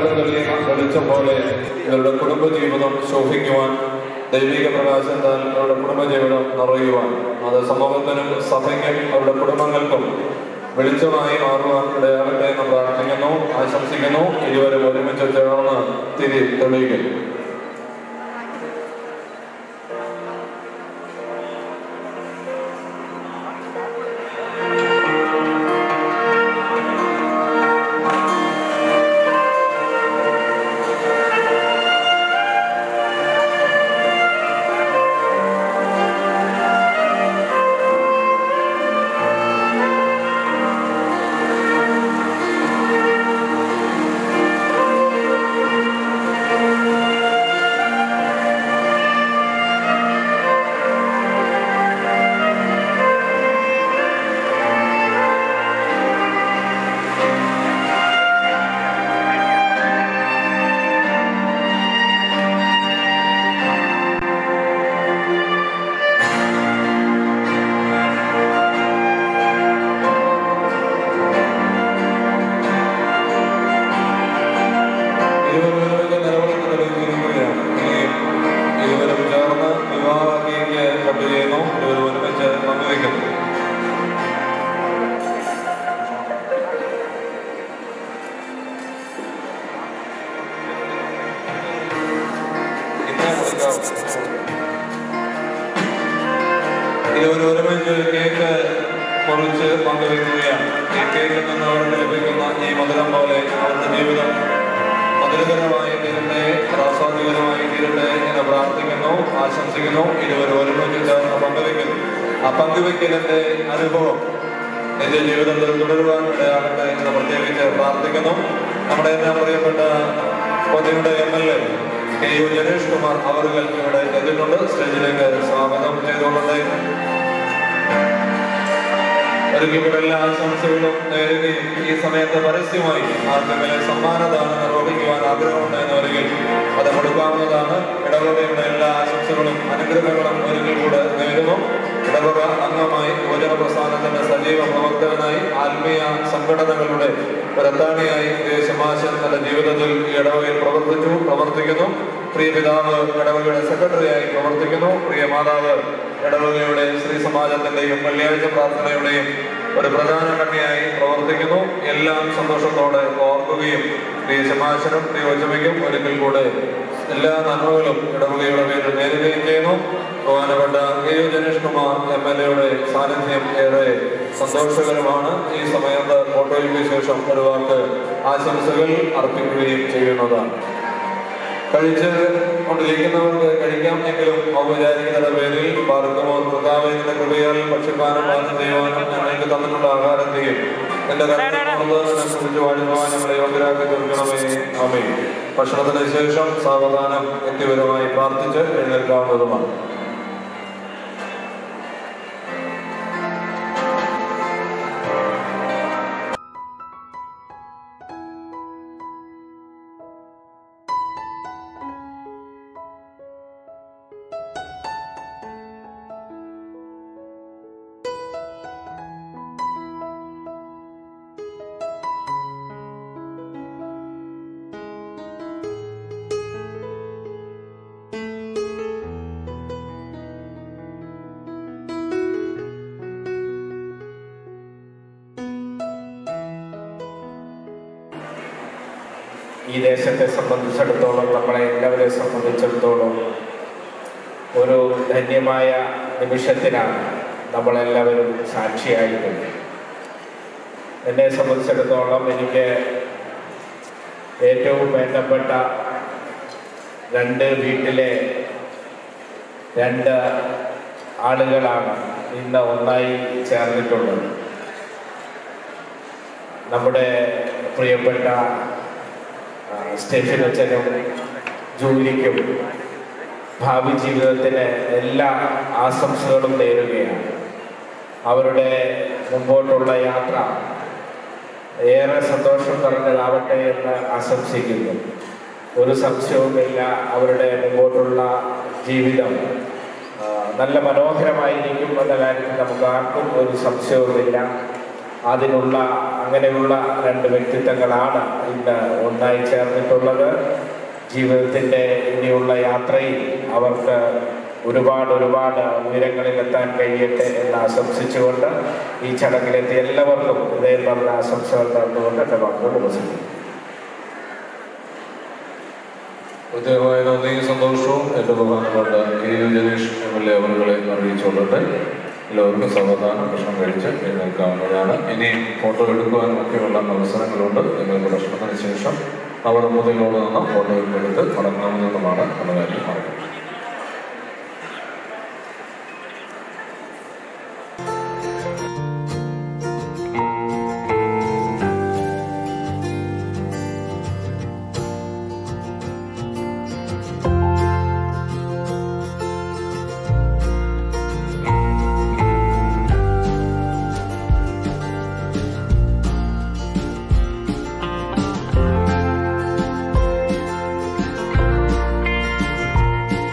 തെളിയുന്ന വെളിച്ചം പോലെ ഇവരുടെ കുടുംബജീവിതം ശോഭിക്കുവാൻ ദൈവിക പ്രകാശത്താൽ അവരുടെ കുടുംബജീവിതം നിറയുവാൻ അത് സമൂഹത്തിനും സഭയ്ക്കും അവരുടെ കുടുംബങ്ങൾക്കും വെളിച്ചമായി മാറുവാൻ ഇടയാകട്ടെ എന്ന് പ്രാർത്ഥിക്കുന്നു ആശംസിക്കുന്നു ഇരുവരും ഒരുമിച്ച് ചേർന്ന് തിരി തെളിയിക്കും ഇരുവരും നിലവിളക്ക് തെളിയിച്ചിരിക്കുകയാണ് ഇനിയും ഇരുവരും ചേർന്ന് വിവാഹത്തിലേക്ക് കട്ട് ചെയ്യുന്നു ഇരുവരും ഒരുമിച്ച് പങ്കുവയ്ക്കുന്നു ഇരുവരും ഒരുമിച്ച് കേക്ക് മുറിച്ച് പങ്കുവയ്ക്കുകയാണ് ഈ കേക്കിൽ നിന്ന് അവർക്ക് ലഭിക്കുന്ന ഈ മധുരം പോലെ അവരുടെ ജീവിതം മധുരകരമായി തീരട്ടെ പ്രാസാദികരമായി തീരട്ടെ എന്ന് പ്രാർത്ഥിക്കുന്നു ആശംസിക്കുന്നു ഇരുവരും ഒരുമിച്ച് ചേർന്ന് പങ്കുവയ്ക്കുന്നു ആ പങ്കുവയ്ക്കലിന്റെ അനുഭവം നിന്റെ ജീവിതത്തിൽ തുടരുവാൻ ഇടയാകട്ടെ എന്ന് പ്രത്യേകിച്ച് പ്രാർത്ഥിക്കുന്നു നമ്മുടെ എല്ലാം പ്രിയപ്പെട്ട പൊന്നിയുടെ M L A K U Janesh Kumar അവറുകൾ ഇവിടെ എത്തിയിട്ടുണ്ട് സ്റ്റേജിലേക്ക് സ്വാഗതം ചെയ്തുകൊണ്ടേ ഒരുക്കിയുള്ള എല്ലാ ആശംസകളും നേരുകയും ഈ സമയത്ത് പരസ്യമായി ആർക്കെങ്കിലും സമ്മാനദാനം നിർവഹിക്കുവാൻ ആഗ്രഹമുണ്ട് എന്നവരിൽ അത് കൊടുക്കാവുന്നതാണ് ഇടവകയുടെ എല്ലാ ആശംസകളും അനുഗ്രഹങ്ങളും ഒരിക്കൽ കൂടെ നേരുന്നു ഇടവക അംഗമായി യുവജന പ്രസ്ഥാനത്തിന്റെ സജീവ പ്രവർത്തകനായി ആത്മീയ സംഘടനകളുടെ പ്രധാനിയായി ദേശമാശൻ തന്റെ ജീവിതത്തിൽ ഈ ഇടവകയിൽ പ്രവർത്തിച്ചു പ്രവർത്തിക്കുന്നു പ്രിയ പിതാവ് ഇടവകയുടെ സെക്രട്ടറിയായി പ്രവർത്തിക്കുന്നു പ്രിയ മാതാവ് ഇടവകയുടെ സ്ത്രീ സമാജത്തിന്റെയും വെള്ളിയാഴ്ച പ്രാർത്ഥനയുടെയും ഒരു പ്രധാന കണ്ണിയായി പ്രവർത്തിക്കുന്നു എല്ലാം സന്തോഷത്തോടെ ഓർക്കുകയും പ്രിയ ശമാശനും പ്രിയ ഒച്ചമയ്ക്കും ഒരിക്കൽ കൂടെ എല്ലാ നന്മകളും ഇടവകയുടെ പേരിൽ നേരുകയും ചെയ്യുന്നു ബഹുമാനപ്പെട്ട K U Janesh Kumar M L എയുടെ സാന്നിധ്യം ഏറെ സന്തോഷകരമാണ് ഈ സമയത്ത് ഫോട്ടോയ്ക്ക് ശേഷം ഒരു വാക്ക് ആശംസകൾ അർപ്പിക്കുകയും ചെയ്യുന്നതാണ് കഴിച്ച് കൊണ്ടിരിക്കുന്നവർക്ക് കഴിക്കാം എങ്കിലും ഔപചാരികതയുടെ പേരിൽ പാർക്കുമോ കർത്താവിന്റെ കൃപയാൽ ഭക്ഷ്യപാനം പാനം ചെയ്യുവാനും ഞങ്ങൾക്ക് തന്നിട്ടുള്ള ആഹാരത്തെയും എന്റെ കുറിച്ച് വാഴുവാൻ ഞങ്ങളെ യോഗ്യരാക്കി തീർക്കണമേ ആമേ ഭക്ഷണത്തിന് ശേഷം സാവധാനം എന്നിവരുമായി പ്രാർത്ഥിച്ച് എഴുന്നേൽക്കാവുന്നതുമാണ് ഈ ദേശത്തെ സംബന്ധിച്ചിടത്തോളം നമ്മളെ എല്ലാവരെയും സംബന്ധിച്ചിടത്തോളം ഒരു ധന്യമായ നിമിഷത്തിനാണ് നമ്മളെല്ലാവരും സാക്ഷിയായിട്ടുണ്ട് എന്നെ സംബന്ധിച്ചിടത്തോളം എനിക്ക് ഏറ്റവും വേണ്ടപ്പെട്ട രണ്ട് വീട്ടിലെ രണ്ട് ആളുകളാണ് ഇന്ന് ഒന്നായി ചേർന്നിട്ടുള്ളത് നമ്മുടെ പ്രിയപ്പെട്ട ആ, സ്റ്റെഫിൻ അച്ഛനും ജൂലിക്കും ഭാവി ജീവിതത്തിന് എല്ലാ ആശംസകളും നേരുകയാണ് അവരുടെ മുമ്പോട്ടുള്ള യാത്ര ഏറെ സന്തോഷം നിറഞ്ഞതാവട്ടെ എന്ന് ആശംസിക്കുന്നു ഒരു സംശയവുമില്ല അവരുടെ മുമ്പോട്ടുള്ള ജീവിതം ആ, നല്ല മനോഹരമായിരിക്കും എന്ന കാര്യത്തിൽ നമുക്ക് ആർക്കും ഒരു സംശയവുമില്ല അതിനുള്ള അങ്ങനെയുള്ള രണ്ട് വ്യക്തിത്വങ്ങളാണ് ഇന്ന് ഒന്നായി ചേർന്നിട്ടുള്ളത് ജീവിതത്തിൻ്റെ ഇനിയുള്ള യാത്രയിൽ അവർക്ക് ഒരുപാട് ഒരുപാട് ഉയരങ്ങളിലെത്താൻ കഴിയട്ടെ എന്ന് ആശംസിച്ചുകൊണ്ട് ഈ ചടങ്ങിലെത്തിയ എല്ലാവർക്കും ഹൃദയം പറഞ്ഞ ആശംസകൾ തന്നുകൊണ്ട് എൻ്റെ വാക്കുകൾ ഉപസിക്കുന്നു പ്രത്യേകമായ നന്ദിയും സന്തോഷവും എൻ്റെ ബഹുമാനപ്പെട്ട K U Janeesh M L A അവരുകളെ അറിയിച്ചുകൊള്ളട്ടെ എല്ലാവർക്കും സാവധാനം ഭക്ഷണം കഴിച്ച് എഴുന്നേൽക്കാവുന്നതാണ് ഇനി ഫോട്ടോ എടുക്കുവാനും ഒക്കെയുള്ള അവസരങ്ങളുണ്ട് നിങ്ങൾക്ക് ഭക്ഷണത്തിന് ശേഷം നവദമ്പതികളോട് നിന്ന് ഫോട്ടോ എടുത്ത് മടങ്ങാവുന്നതുമാണ് എന്ന കാര്യം അറിയാം ും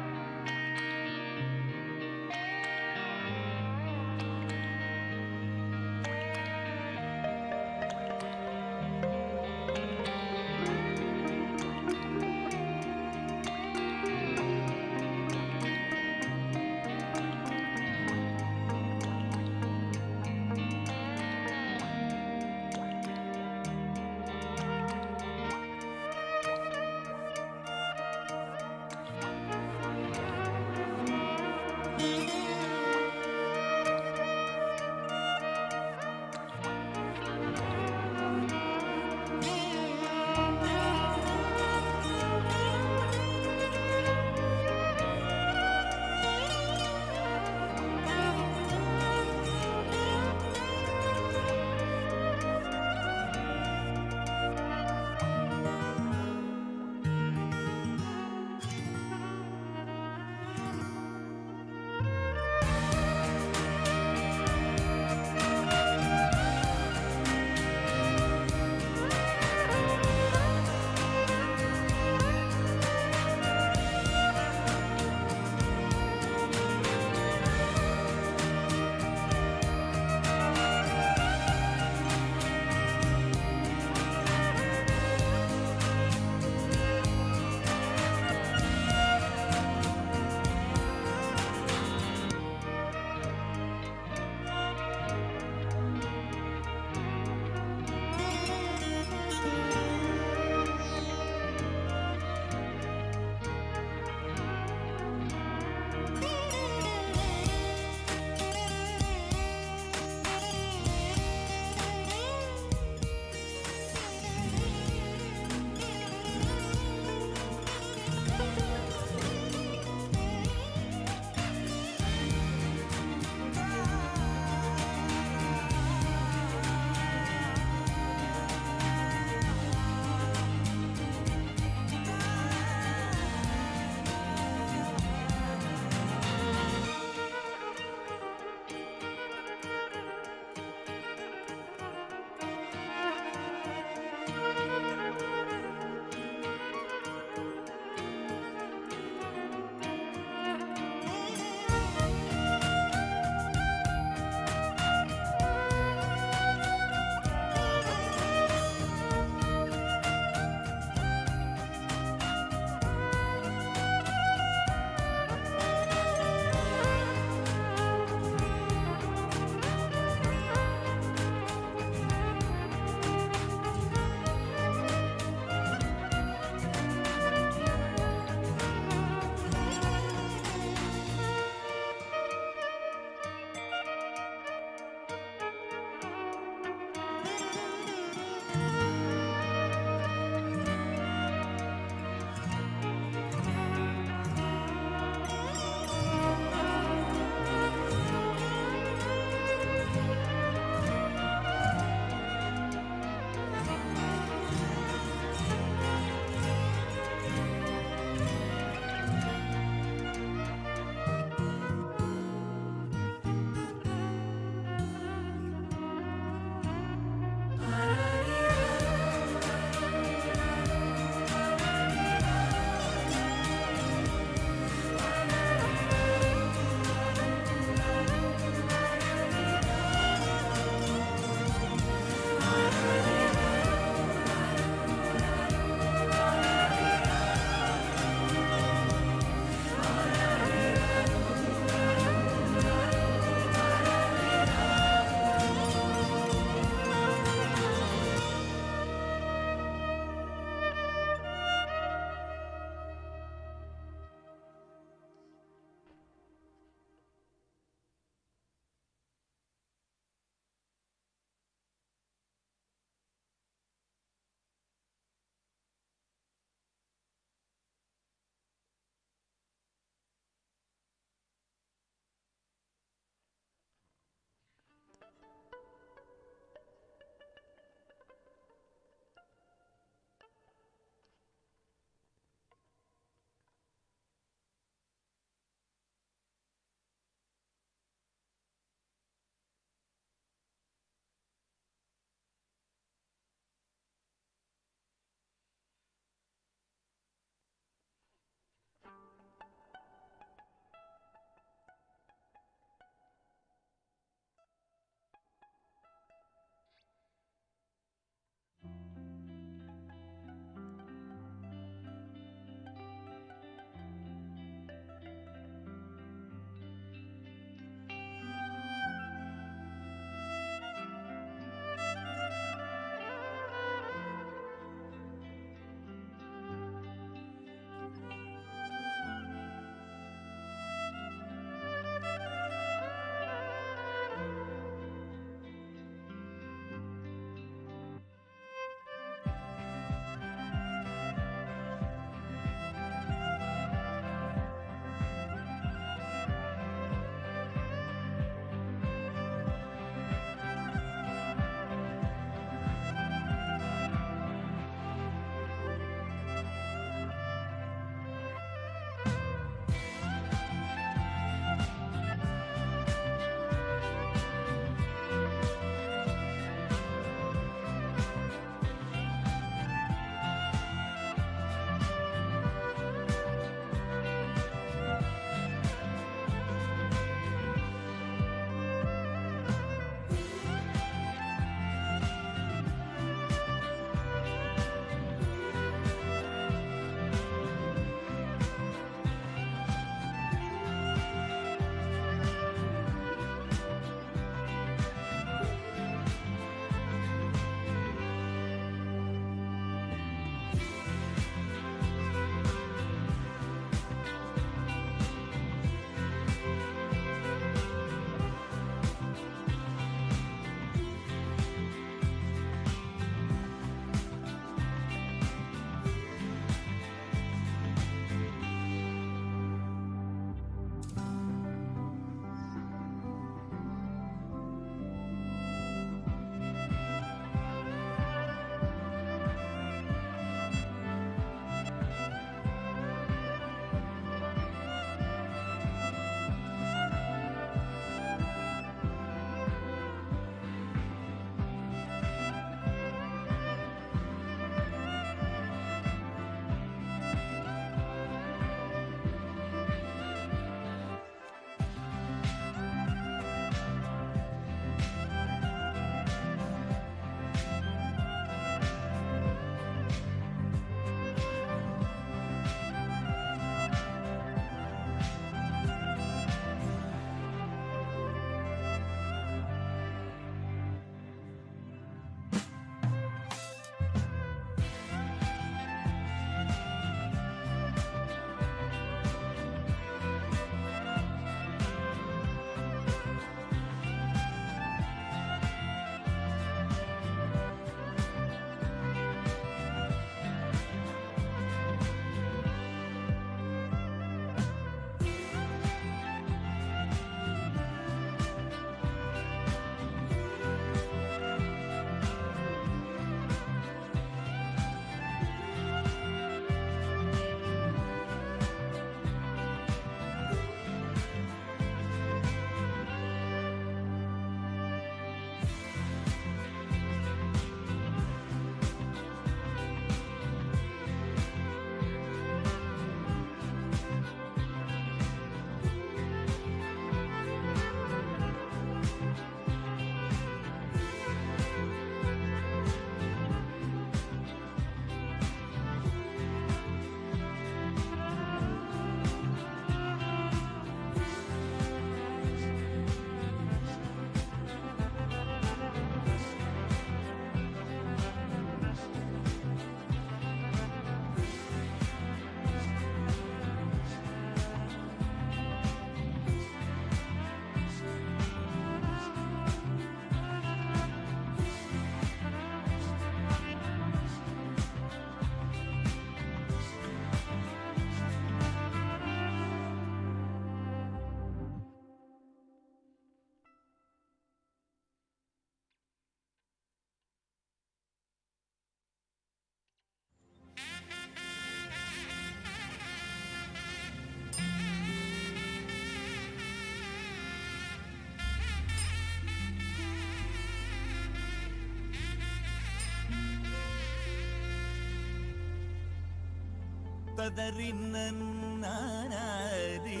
തദറിന്നനാരി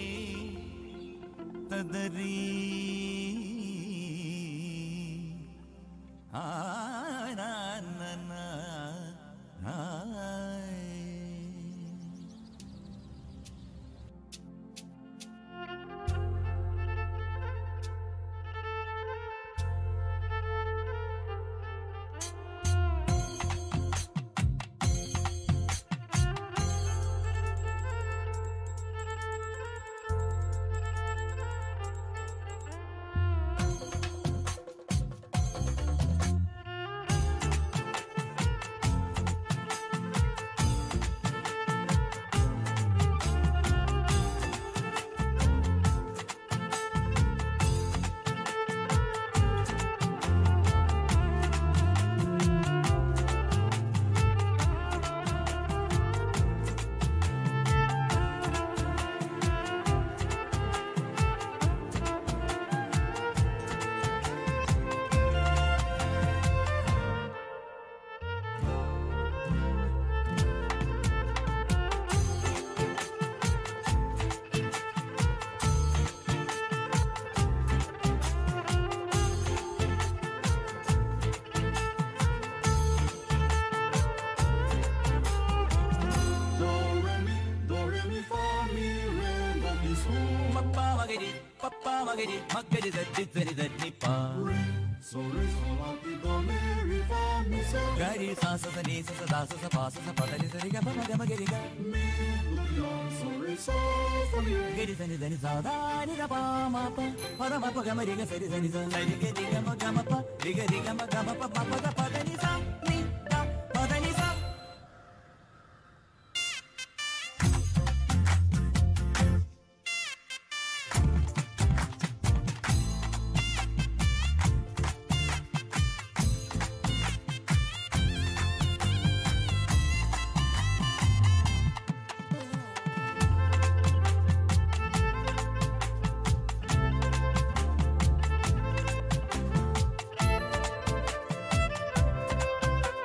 തദരീ പപ്പാ മകരി പപ്പാ മകരി മകരി തട്ടി തരി തട്ടി പാ ഗരി സാസ സനി സസ ദാസ സ പാസ സ പദനി സരി ഗ പമ ഗമ ഗരി ഗ ഗരി സനി ധനി സാ ധാനി ധ പാ മാ പ പദ മ പ ഗമ രി ഗ സരി സനി സ സരി ഗ രി ഗ മ ഗ മ പ രി ഗ രി ഗ മ ഗ മ പ പ പ ദ പ ധ നി സ നി ധ പ ധ നി സ ും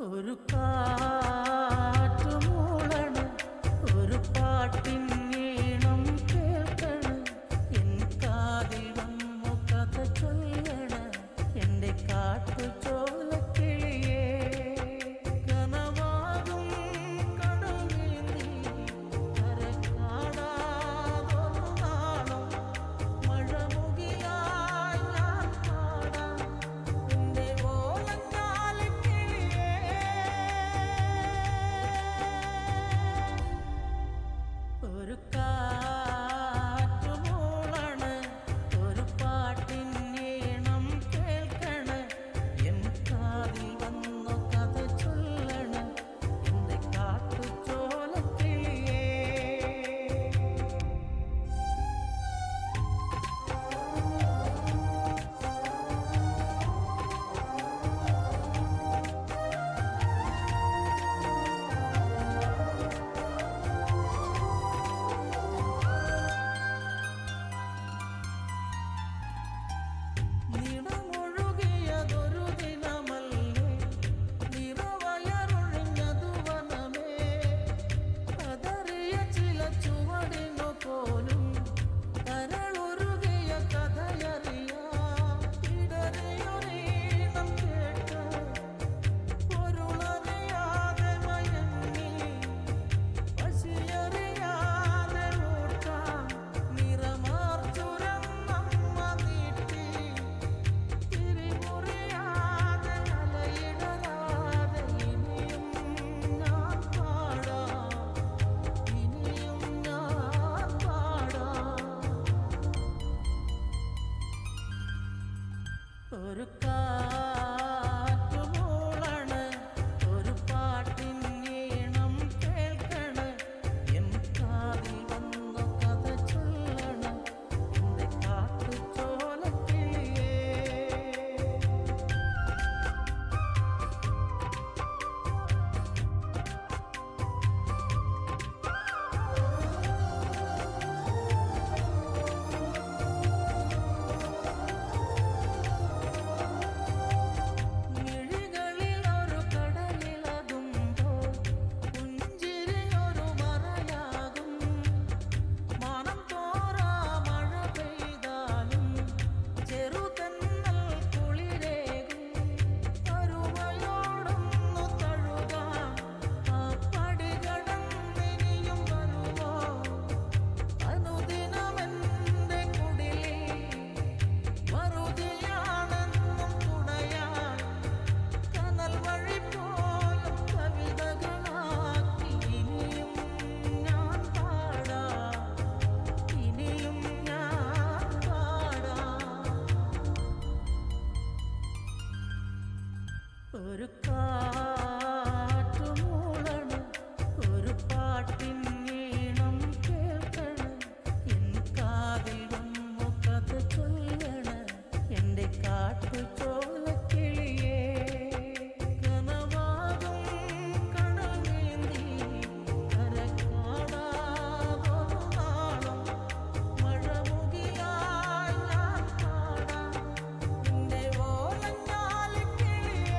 ഒരു കാറ്റു മൂളണ് ഒരു പാട്ടിൻ ഈണം കേൾക്കണ് എൻ കാതിൽ വന്നു കഥ ചൊല്ലണ് എൻ്റെ കാട്ടു ചോലക്കിളിയേ കനവാകും കടൽ നീന്തി കരക്കാടാതൊരു നാളും മഴമുകിലായി ഞാൻ പാടാം എൻ്റെ ഓലക്കാലക്കിളിയേ ഒരു കാറ്റു മൂളണ് ഒരു പാട്ടിൻ ഈണം കേൾക്കണ് എൻ കാതിൽ വന്നു കഥ ചൊല്ലണ് എൻ്റെ കാട്ടു ചോലക്കിളിയേ നിറമൊഴുകിയതൊരു ദിനമല്ലേ നിറവയറൊഴിഞ്ഞതു വനമേ കതറിയ ചില ചുവടിനു പോലും കരളുരുകിയ കഥയറിയാം ഇടറിയൊരീണം കേട്ട് പൊരുളറിയാതെ മയങ്ങി പശിയറിയാതെ ഊട്ടാം നിറമാർച്ചുരന്നമ്മ നീട്ടി തിരിമുറിയാതെ അലയിടരാതെ ഇനിയും ഞാൻ പാടാം ഇനിയും ഞാൻ പാടാം ഒരു കാറ്റു മൂളണ് ഒരു പാട്ടിൻ ഈണം കേൾക്കണ് എൻ കാതിൽ വന്നു കഥ ചൊല്ലണ് എൻ്റെ കാട്ടു ചോലക്കിളിയേ മിഴികളിൽ ഒരു കടലിളകുമ്പോൾ പുഞ്ചിരിയൊരു മറയാകും മനം തോറാ മഴ പെയ്താലും ചെറുതെന്നൽ കുളിരേകും അരുമയോടൊന്നു തഴുകാൻ ആ പടി കടന്നിനിയും വരുമോ അനുദിനമെന്റെ കുടിലിൽ മറുതിയാണെന്നും തുണയാൻ കനൽ വഴി പോലും കവിതകളാക്കി ഇനിയും ഞാൻ പാടാം ഇനിയും ഞാൻ പാടാം ഒരു കാറ്റു മൂളണ് ഒരു പാട്ടിൻ ഈണം കേൾക്കണ് എൻ കാതിൽ വന്നു കഥ ചൊല്ലണ് എൻ്റെ കാട്ടു ചോലക്കിളിയേ കനവാകും കടൽ നീന്തി കരക്കാടാതൊരു നാളും മഴമുകിലായി ഞാൻ പാടാം എൻ്റെ ഓലഞ്ഞാലിക്കിളിയേ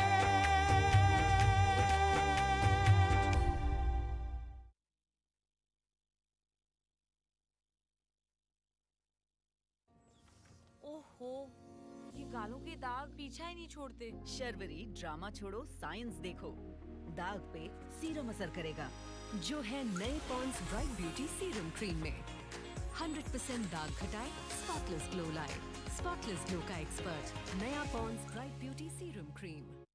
ओहो ये गालों के दाग पीछा ही नहीं छोड़ते शर्वरी ड्रामा छोड़ो साइंस देखो दाग पे सीरम असर करेगा जो है नए Pond's bright beauty serum cream में 100% दाग घटाए स्पॉटलेस ग्लो लाए स्पॉटलेस ग्लो का एक्सपर्ट नया Pond's bright beauty serum cream